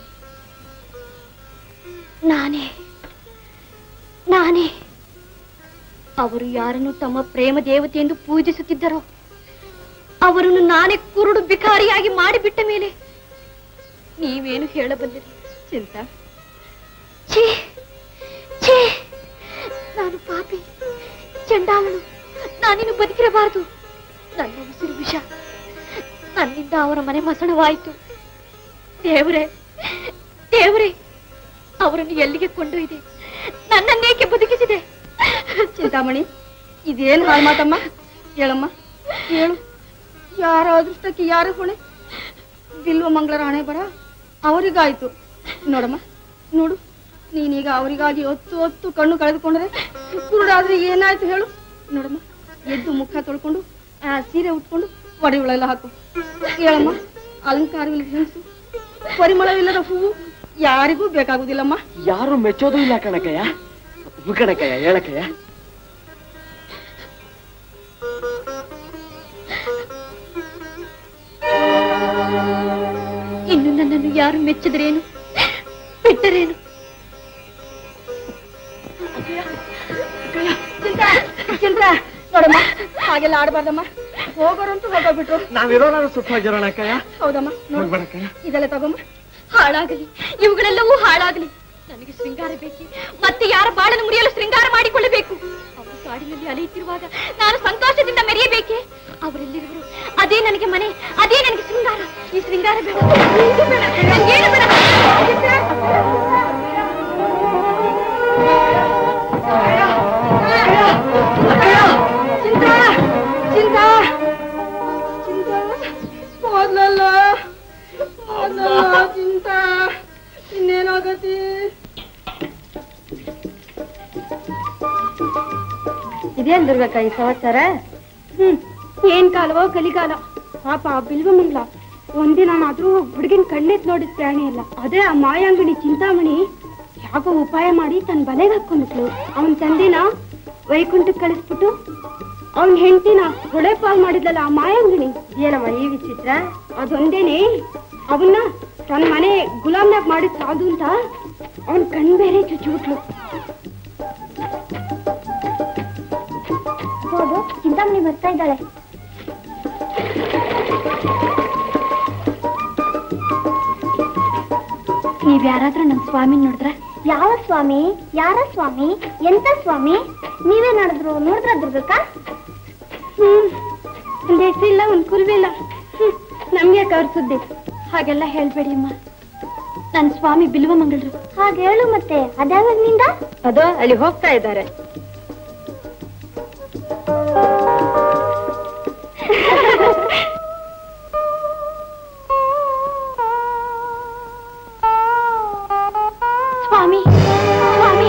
ನಾನೇ ನಾನೇ ಅವರು ಯಾರನ್ನು ತಮ್ಮ ಪ್ರೇಮ ದೇವತೆ ಎಂದು ಪೂಜಿಸುತ್ತಿದ್ದರೋ ಅವರನ್ನು ನಾನೇ ಕುರುಡು ಬಿಕಾರಿಯಾಗಿ ಮಾಡಿಬಿಟ್ಟ ಮೇಲೆ ನೀವೇನು ಹೇಳಬಲ್ಲಿರಿ ಚಿಂತ ಛೀ ಛೀ ನಾನು ಪಾಪಿ ಚಂಡಾಲನು ನಾನಿನ್ನು ಬದುಕಿರಬಾರದು ನನ್ನ ಉಸಿರು ವಿಷ ನನ್ನಿಂದ ಅವರ ಮನೆ ಮಸಣವಾಯಿತು ದೇವರೇ ದೇವರೇ ಅವರನ್ನು ಎಲ್ಲಿಗೆ ಕೊಂಡೊಯ್ದೆ ನನ್ನನ್ನೇಕೆ ಬದುಕಿಸಿದೆ ಚಿಂತಾಮಣಿ ಇದೇನು ಹಾಳು ಮಾತಮ್ಮ ಹೇಳಮ್ಮ ಹೇಳು ಯಾರ ಅದೃಷ್ಟಕ್ಕೆ ಯಾರ ಹೊಣೆ ಬಿಲ್ವ ಮಂಗಳರ ಹಣೆ ಬರ ಅವರಿಗಾಯ್ತು ನೋಡಮ್ಮ ನೋಡು ನೀನೀಗ ಅವರಿಗಾಗಿ ಹೊತ್ತು ಹೊತ್ತು ಕಣ್ಣು ಕಳೆದುಕೊಂಡ್ರೆ ಕುರುಡಾದ್ರೆ ಏನಾಯ್ತು ಹೇಳು ನೋಡಮ್ಮ ಎದ್ದು ಮುಖ ತೊಳ್ಕೊಂಡು ಆ ಸೀರೆ ಉಟ್ಕೊಂಡು ಒಡೆಯುಳೆಲ್ಲ ಹಾಕು ಹೇಳಮ್ಮ ಅಲಂಕಾರವಿಲ್ಲದ ಹೆಂಗಸು ಪರಿಮಳವಿಲ್ಲದ ಹೂವು ಯಾರಿಗೂ ಬೇಕಾಗುದಿಲ್ಲಮ್ಮ ಯಾರು ಮೆಚ್ಚೋದು ಇಲ್ಲ ಕಣಕಯ್ಯ ಕಣಕಯ್ಯ ಹೇಳಕಯ್ಯ ಇನ್ನು ನನ್ನನ್ನು ಯಾರು ಮೆಚ್ಚಿದ್ರೇನು ಬಿಟ್ಟರೇನು ಚಿಂತ್ರ ನೋಡಮ್ಮ ಹಾಗೆಲ್ಲ ಆಡ್ಬಾರ್ದಮ್ಮ ಹೋಗೋರಂತೂ ಹೋಗೋಗ್ಬಿಟ್ರು ನಾವಿರೋಣ ಸುಖವಾಗಿರೋಣ ಅಕ್ಕಯ್ಯ ಹೌದಮ್ಮ ನೋಡು ಹೋಗ್ಬೇಡ ಅಕ್ಕಯ್ಯ ಇದೆಲ್ಲ ತಗೊಂಬ ಹಾಳಾಗಲಿ ಇವುಗಳೆಲ್ಲವೂ ಹಾಳಾಗಲಿ ನನಗೆ ಶೃಂಗಾರ ಬೇಕಿ ಮತ್ತೆ ಯಾರ ಬಾಳನ್ನು ಮುರಿಯಲು ಶೃಂಗಾರ ಮಾಡಿಕೊಳ್ಳಬೇಕು ಅವರು ಕಾಡಿನಲ್ಲಿ ಅಲೆಯುತ್ತಿರುವಾಗ ನಾನು ಸಂತೋಷದಿಂದ ಮೆರೆಯಬೇಕೆ ಅವರೆಲ್ಲಿರುವರು ಅದೇ ನನಗೆ ಮನೆ ಅದೇ ನನಗೆ ಶೃಂಗಾರ ಈ ಶೃಂಗಾರ ಬೇಡ ಇದು ಬೇಡ ನನಗೇನು ಬೇಡ ಚಿಂತಾ ಚಿಂತಾ ಚಿಂತಾ ಹೋದ್ಲಲ್ಲ ಹೋದ್ಲಲ್ಲ ಚಿಂತಾ ಇನ್ನೇನಾಗತಿ ಇದೇನ್ ದುರ್ಗಕ್ಕ ಈ ಸಮಾಚಾರ ಹ್ಮ್ ಏನ್ ಕಾಲವೋ ಕಲಿಗಾಲ ಪಾಪ ಬಿಲ್ವಮಂಗ್ಲ ಒಂದಿನಾದ್ರೂ ಹುಡುಗಿನ ಕಣ್ಣೆತ್ ನೋಡಿದ್ ಪ್ರಾಣಿ ಅಲ್ಲ ಅದೇ ಆ ಮಾಯಾಂಗಣಿ ಚಿಂತಾಮಣಿ ಯಾಕೋ ಉಪಾಯ ಮಾಡಿ ತನ್ನ ಬಲೆಗೆ ಹಾಕೊಂಡ್ಬಿಟ್ಲು ಅವನ್ ತಂದೆನ ವೈಕುಂಠಕ್ಕೆ ಕಳಿಸ್ಬಿಟ್ಟು ಅವನ್ ಹೆಂಡತಿನ ಹೊಳೆ ಪಾಲ್ ಮಾಡಿದ್ಲಲ್ಲ ಆ ಮಾಯಾಂಗಣಿ ಏನಮ್ಮ ಈ ವಿಚಿತ್ರ ಅದೊಂದೇನೆ ಅವನ್ನ ತನ್ನ ಮನೆ ಗುಲಾಮ್ನಾಗ್ ಮಾಡಿ ಸಾಧು ಅಂತ ಅವನ್ ಕಣ್ ಬೇರೆ ಚುಚ್ಚಿಬಿಟ್ಲು ಹೌದು ಚಿಂತಾಮಣಿ ಬರ್ತಾ ಇದ್ದಾಳೆ ನೀವ್ ಯಾರಾದ್ರೂ ನಮ್ ಸ್ವಾಮಿ ನೋಡಿದ್ರ ಯಾವ ಸ್ವಾಮಿ ಯಾರ ಸ್ವಾಮಿ ಎಂತ ಸ್ವಾಮಿ ನೀವೇ ನೋಡಿದ್ರು ನೋಡಿದ್ರ ದುರ್ಗಕ್ಕ ಹ್ಮ್ ಒಂದ್ ಹೆಸರಿಲ್ಲ ಒಂದ್ ಕುಲ್ವಿಲ್ಲ ಹ್ಮ್ ನಮ್ಗೆ ಅವ್ರ ಸುದ್ದಿ ಹಾಗೆಲ್ಲ ಹೇಳ್ಬೇಡಿ ಅಮ್ಮ ನನ್ ಸ್ವಾಮಿ ಬಿಲ್ವ ಮಂಗಳರು ಹಾಗೆ ಹೇಳು ಮತ್ತೆ ಅದ್ಯಾವಾಗಿನಿಂದ ಅದು ಅಲ್ಲಿ ಹೋಗ್ತಾ ಇದ್ದಾರೆ ಸ್ವಾಮಿ ಸ್ವಾಮಿ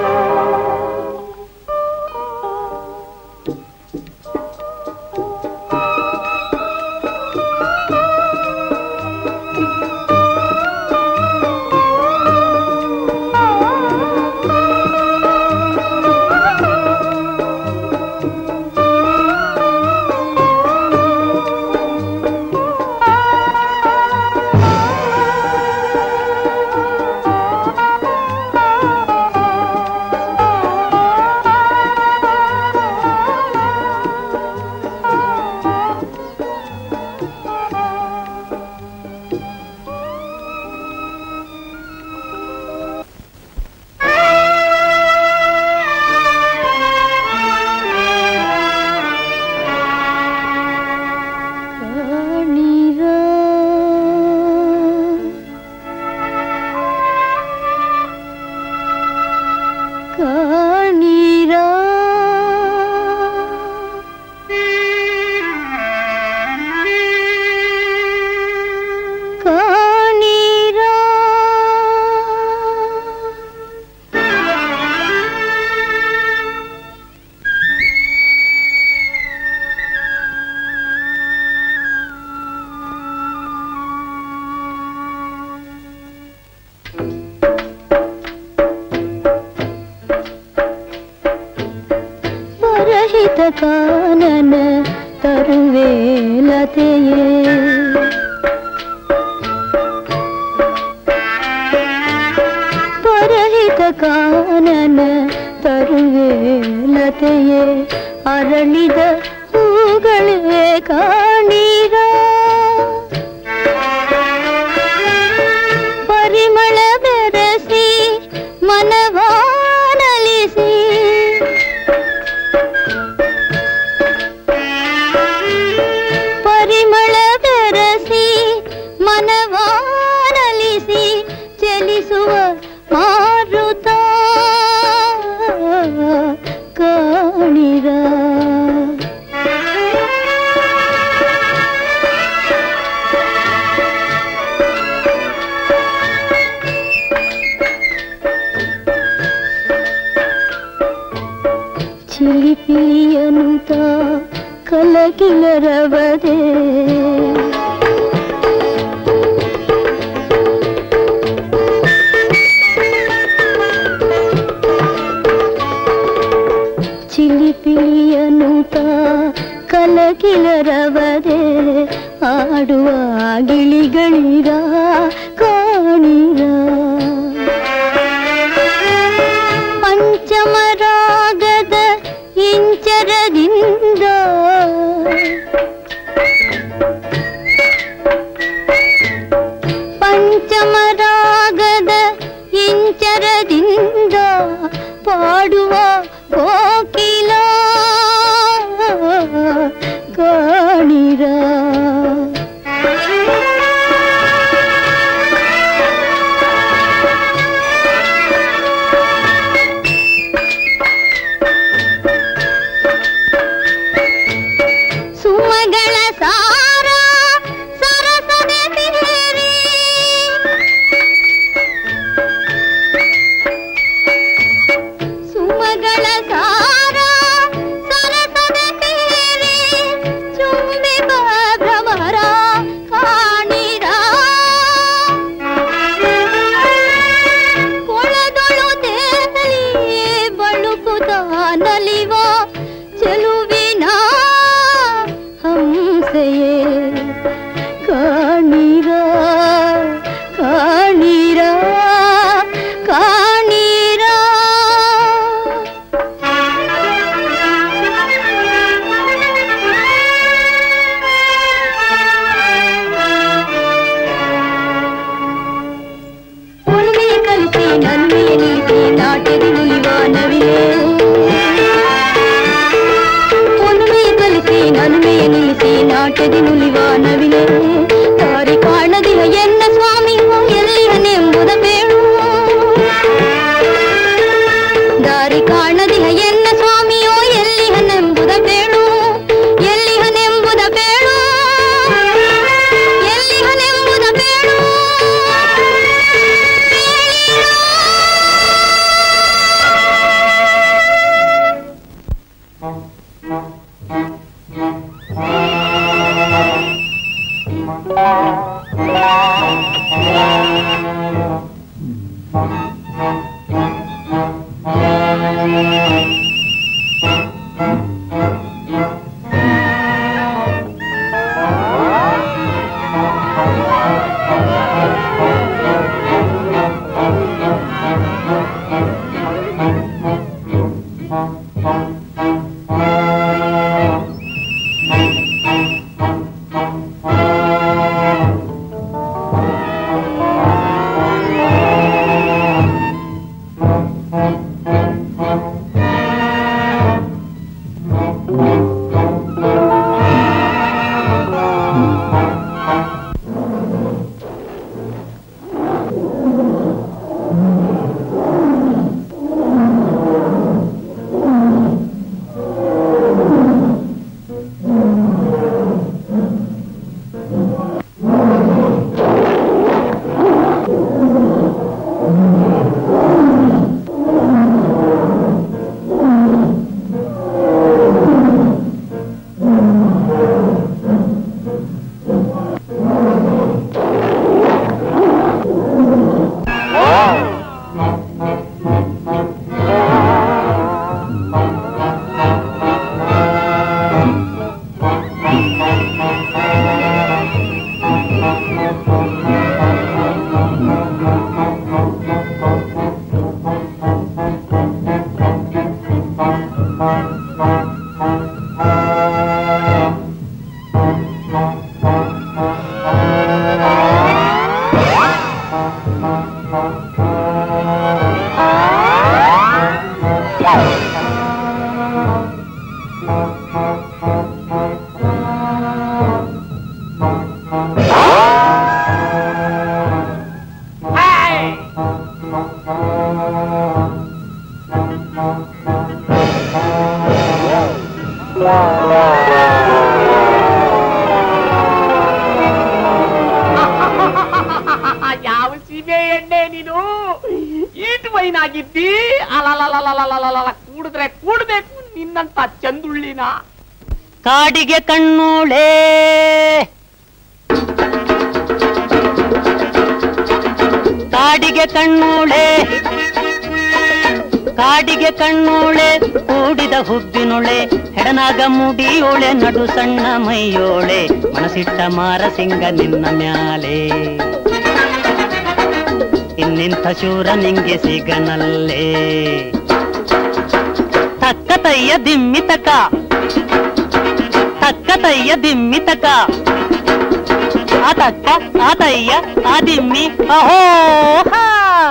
ಕಾಣೀರಾ ಕಾಣೀರಾ ಪರಹಿತ ಕಾನನ ತರುವೆ ಲತೆಯೇ ಪರಹಿತ ಕಾನನ ತರುವೆ ಲತೆಯೇ ಅರಳಿದ ಹೂಗಳೇ ಕಾಣೀರ ಪರಿಮಳ ಬೆರೆಸಿ ಮನವಾನಲಿಸಿ ಪರಿಮಳ ಬೆರೆಸಿ ಮನವಾನಲಿಸಿ ಚಲಿಸುವ ಮಾರುತ ಕಾಣಿರ ಚಿಲಿಪಿಲಿಯನುತ ಕಲಕಿಲರವದೆ ಚಿಲಿಪಿಲಿಯನುತ ಕಲಕಿಲರವದೆ ಆಡುವ ಗಿಳಿಗಳಿಂದಲೇ ಕಾಣಿರ ಕಾಣಿರ ಪಂಚಮರಾಗದ ಇಂಚರದಿಂದ ಪಂಚಮರಾಗದ ಇಂಚರದಿಂದ ಪಾಡುವ ಕೋಕಿಲ ಕಾಣಿರ ಸುಮಗಳ ಸಾರ ಸರಸದ ಬೇರೆ ಸುಮಗಳ ಸಾರ ಸರಸದ ಬೇರೆ ಚುಂಬಿಕ ಭ್ರಮರ ಕಾಣಿರ ಕೊಳದೊಳು ತೇಲಿ ಬಳುಕುತ ನಲಿವ ಚೆಲುವಿನ ಹಂಸೆಯೇ ಕಾಣಿರ ಕಾಣಿರ ಕಾಣಿರ ಉಳುಮೆಯ ಕಲಿಸಿ ನನ್ಮೆಯ ನೀತಿ ನಾಟ್ಯದಿ ನುಲಿವ ನವಿಲೆ ಉಳುಮೆಯ ಕಲಿಸಿ ನನ್ಮೆಯ ನಿಲ್ಲಿಸಿ ನಾಟ್ಯದಿ ನುಲಿವ ನವಿಲೆ ದಾರಿ ಕಾಣದಿಹ ಎನ್ನ ಸ್ವಾಮಿಯು ಎಲ್ಲಿಹನೆಂಬುದ ಬೇಳು ದಾರಿ ಕಾಣದಿಹ ಎನ್ನ ಸ್ವಾಮಿಯೋ ಎಲ್ಲಿಹನೆಂಬುದ ಬೇಳು ಎಲ್ಲಿಹನೆಂಬುದ ಬೇಳು ಎಲ್ಲಿಹನೆಂಬುದ ಬೇಳು ಯಾವ ಸೀಮೆ ಎಣ್ಣೆ ನೀನು ಈಟ್ ವೈನ್ ಆಗಿದ್ದಿ ಅಲಲಲಲಲಲಲಲ ಕೂಡಿದ್ರೆ ಕೂಡ್ಬೇಕು ನಿನ್ನಂತ ಚಂದುಳ್ಳಿನ ಕಾಡಿಗೆ ಕಣ್ಣೋಳೆ ಕಾಡಿಗೆ ಕಣ್ಣೋಳೆ ಕಾಡಿಗೆ ಕಣ್ಣೋಳೆ ಕೂಡಿದ ಹುಬ್ಬಿನೊಳೆ ಹೆಡನಾಗ ಮುಡಿಯೋಳೆ ನಡು ಸಣ್ಣ ಮೈಯೋಳೆ ಮನಸಿಟ್ಟ ಮಾರಸಿಂಗ ನಿನ್ನ ಮ್ಯಾಲೆ ಇನ್ನಿಂಥ ಶೂರ ನಿಂಗೆ ಸಿಗನಲ್ಲೇ ತಕ್ಕತಯ್ಯ ದಿಮ್ಮಿತಕ ತಕ್ಕತಯ್ಯ ದಿಮ್ಮಿತಕ ಆ ತಕ್ಕ ಆ ತಯ್ಯ ಆ ದಿಮ್ಮಿ ಅಹೋ ಹಾ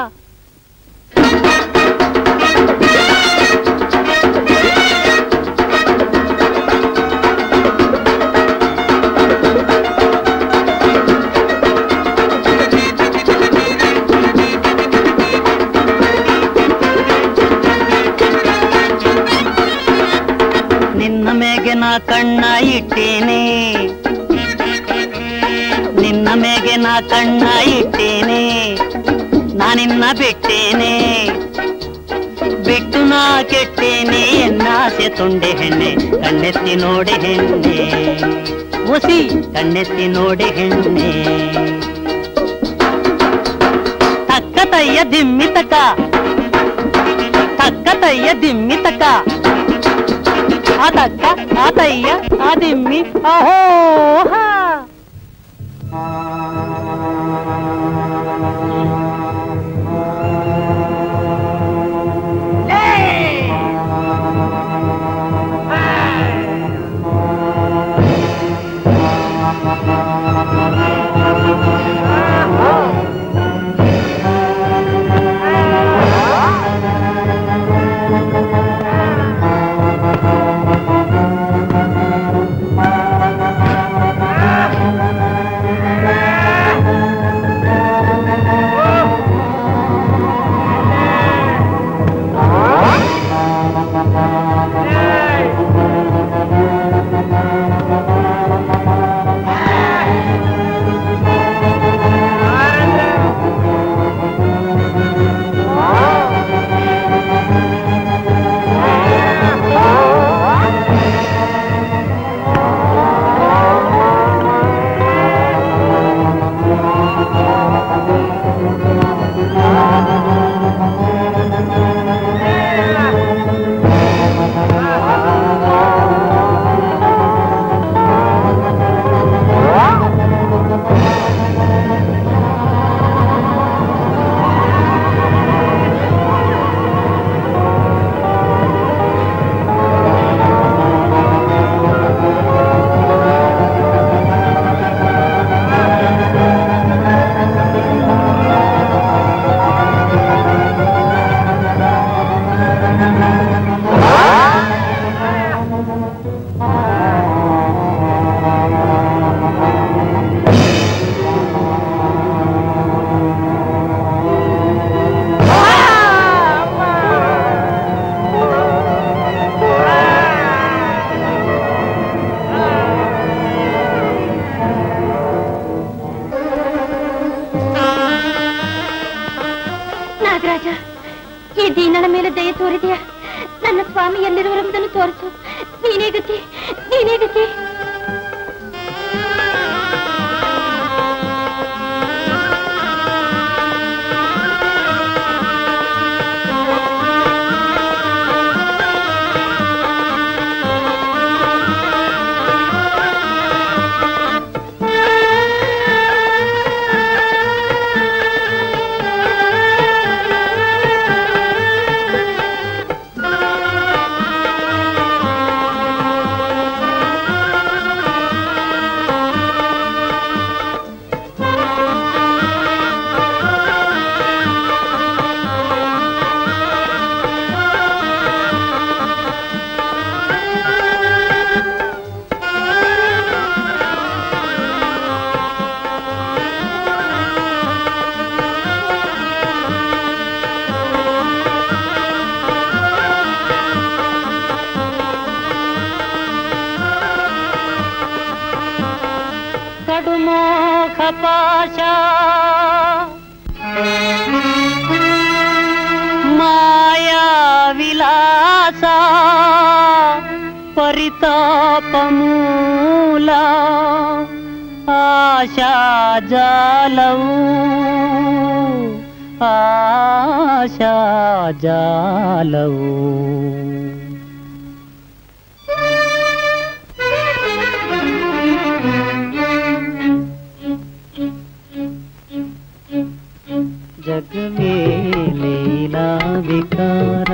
ನಿನ್ನ ಮೇಗೆ ನಾ ಕಣ್ಣ ಇಟ್ಟೇನೆ ನಿನ್ನ ಮೇಗೆ ನಾ ಕಣ್ಣ ಇಟ್ಟೇನೆ ನಾನಿನ್ನ ಬಿಟ್ಟೇನೆ ಬಿಟ್ಟು ನಾ ಕೆಟ್ಟೇನೆ ಎನ್ನಾಸೆ ತುಂಡೆ ಹೆಣ್ಣೆ ಕಣ್ಣೆತ್ತಿ ನೋಡಿ ಹೆಣ್ಣೆ ಒಸಿ ಕಣ್ಣೆತ್ತಿ ನೋಡಿ ಹೆಣ್ಣೆ ತಕ್ಕತಯ್ಯ ದಿಮ್ಮಿತಕ ತಕ್ಕತಯ್ಯ ದಿಮ್ಮಿತಕ ಆತಕ್ಕ ಆತಯ್ಯ ಆದಿಮ್ಮಿ ಅಹೋ ಹಾ ನಾಗರಾಜ ಈ ದೀನನ ಮೇಲೆ ದಯ ತೋರಿದೆಯಾ ನನ್ನ ಸ್ವಾಮಿ ಎಲ್ಲಿರುವರೆಂಬುದನ್ನು ತೋರಿಸು ನೀನೇ ಗತಿ ನೀನೇ ಗತಿ ಕಡುಮೋಖ ಪಾಶ ಮಾಯಾ ವಿಲಾಸ ಪರಿತಾಪ ಮೂಲ ಆಶಾ ಜಾಲವು ಆಶಾ ಜಾಲವು ಜಗವೇ ಲೀಲಾ ವಿಕಾರ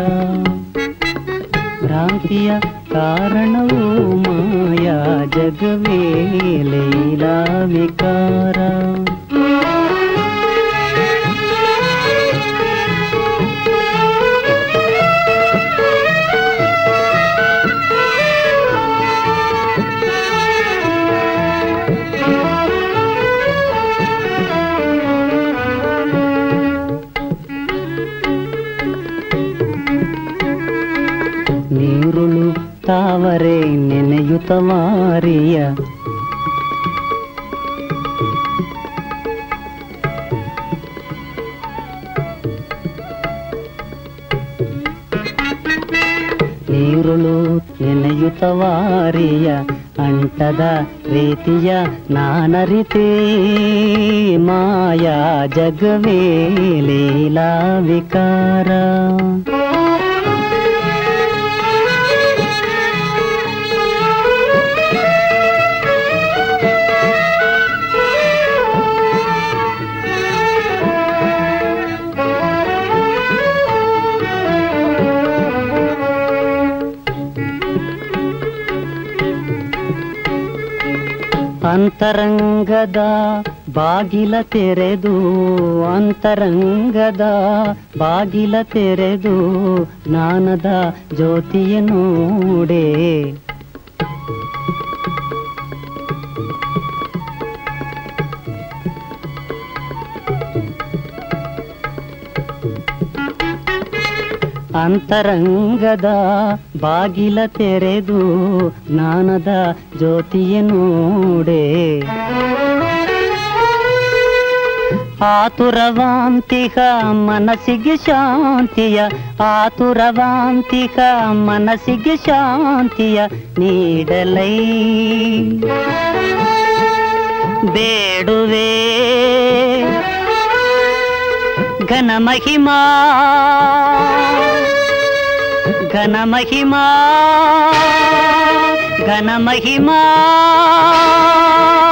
ಭ್ರಾಂತಿಯ ಕಾರಣವೂ ಮಾಯಾ ಜಗವೇ ಲೀಲಾ ವಿಕಾರ ನೀರುಳು ತಾವರೆ ನೆನೆಯುತ್ತ ಮಾರಿಯ ನೀರುಳು ನೆನೆಯುತ್ತ ವಾರಿಯ ಅಂಟದ ರೀತಿಯ ನಾನರಿತೇ ಮಾಯಾ ಜಗವೇ ಲೀಲಾ ವಿಕಾರ ಅಂತರಂಗದ ಬಾಗಿಲ ತೆರೆದು ಅಂತರಂಗದ ಬಾಗಿಲ ತೆರೆದು ಜ್ಞಾನದ ಜ್ಯೋತಿಯ ನೋಡೆ ಅಂತರಂಗದ ಬಾಗಿಲ ತೆರೆದು ಜ್ಞಾನದ ಜ್ಯೋತಿಯ ನೋಡೆ ಆತುರವಾಂತಿಕ ಮನಸ್ಸಿಗೆ ಶಾಂತಿಯ ಆತುರವಾಂತಿಕ ಮನಸ್ಸಿಗೆ ಶಾಂತಿಯ ನೀಡಲೈ ಬೇಡುವೆ ಘನ ಮಹಿಮಾ ಘನ ಮಹಿಮಾ ಘನ ಮಹಿಮಾ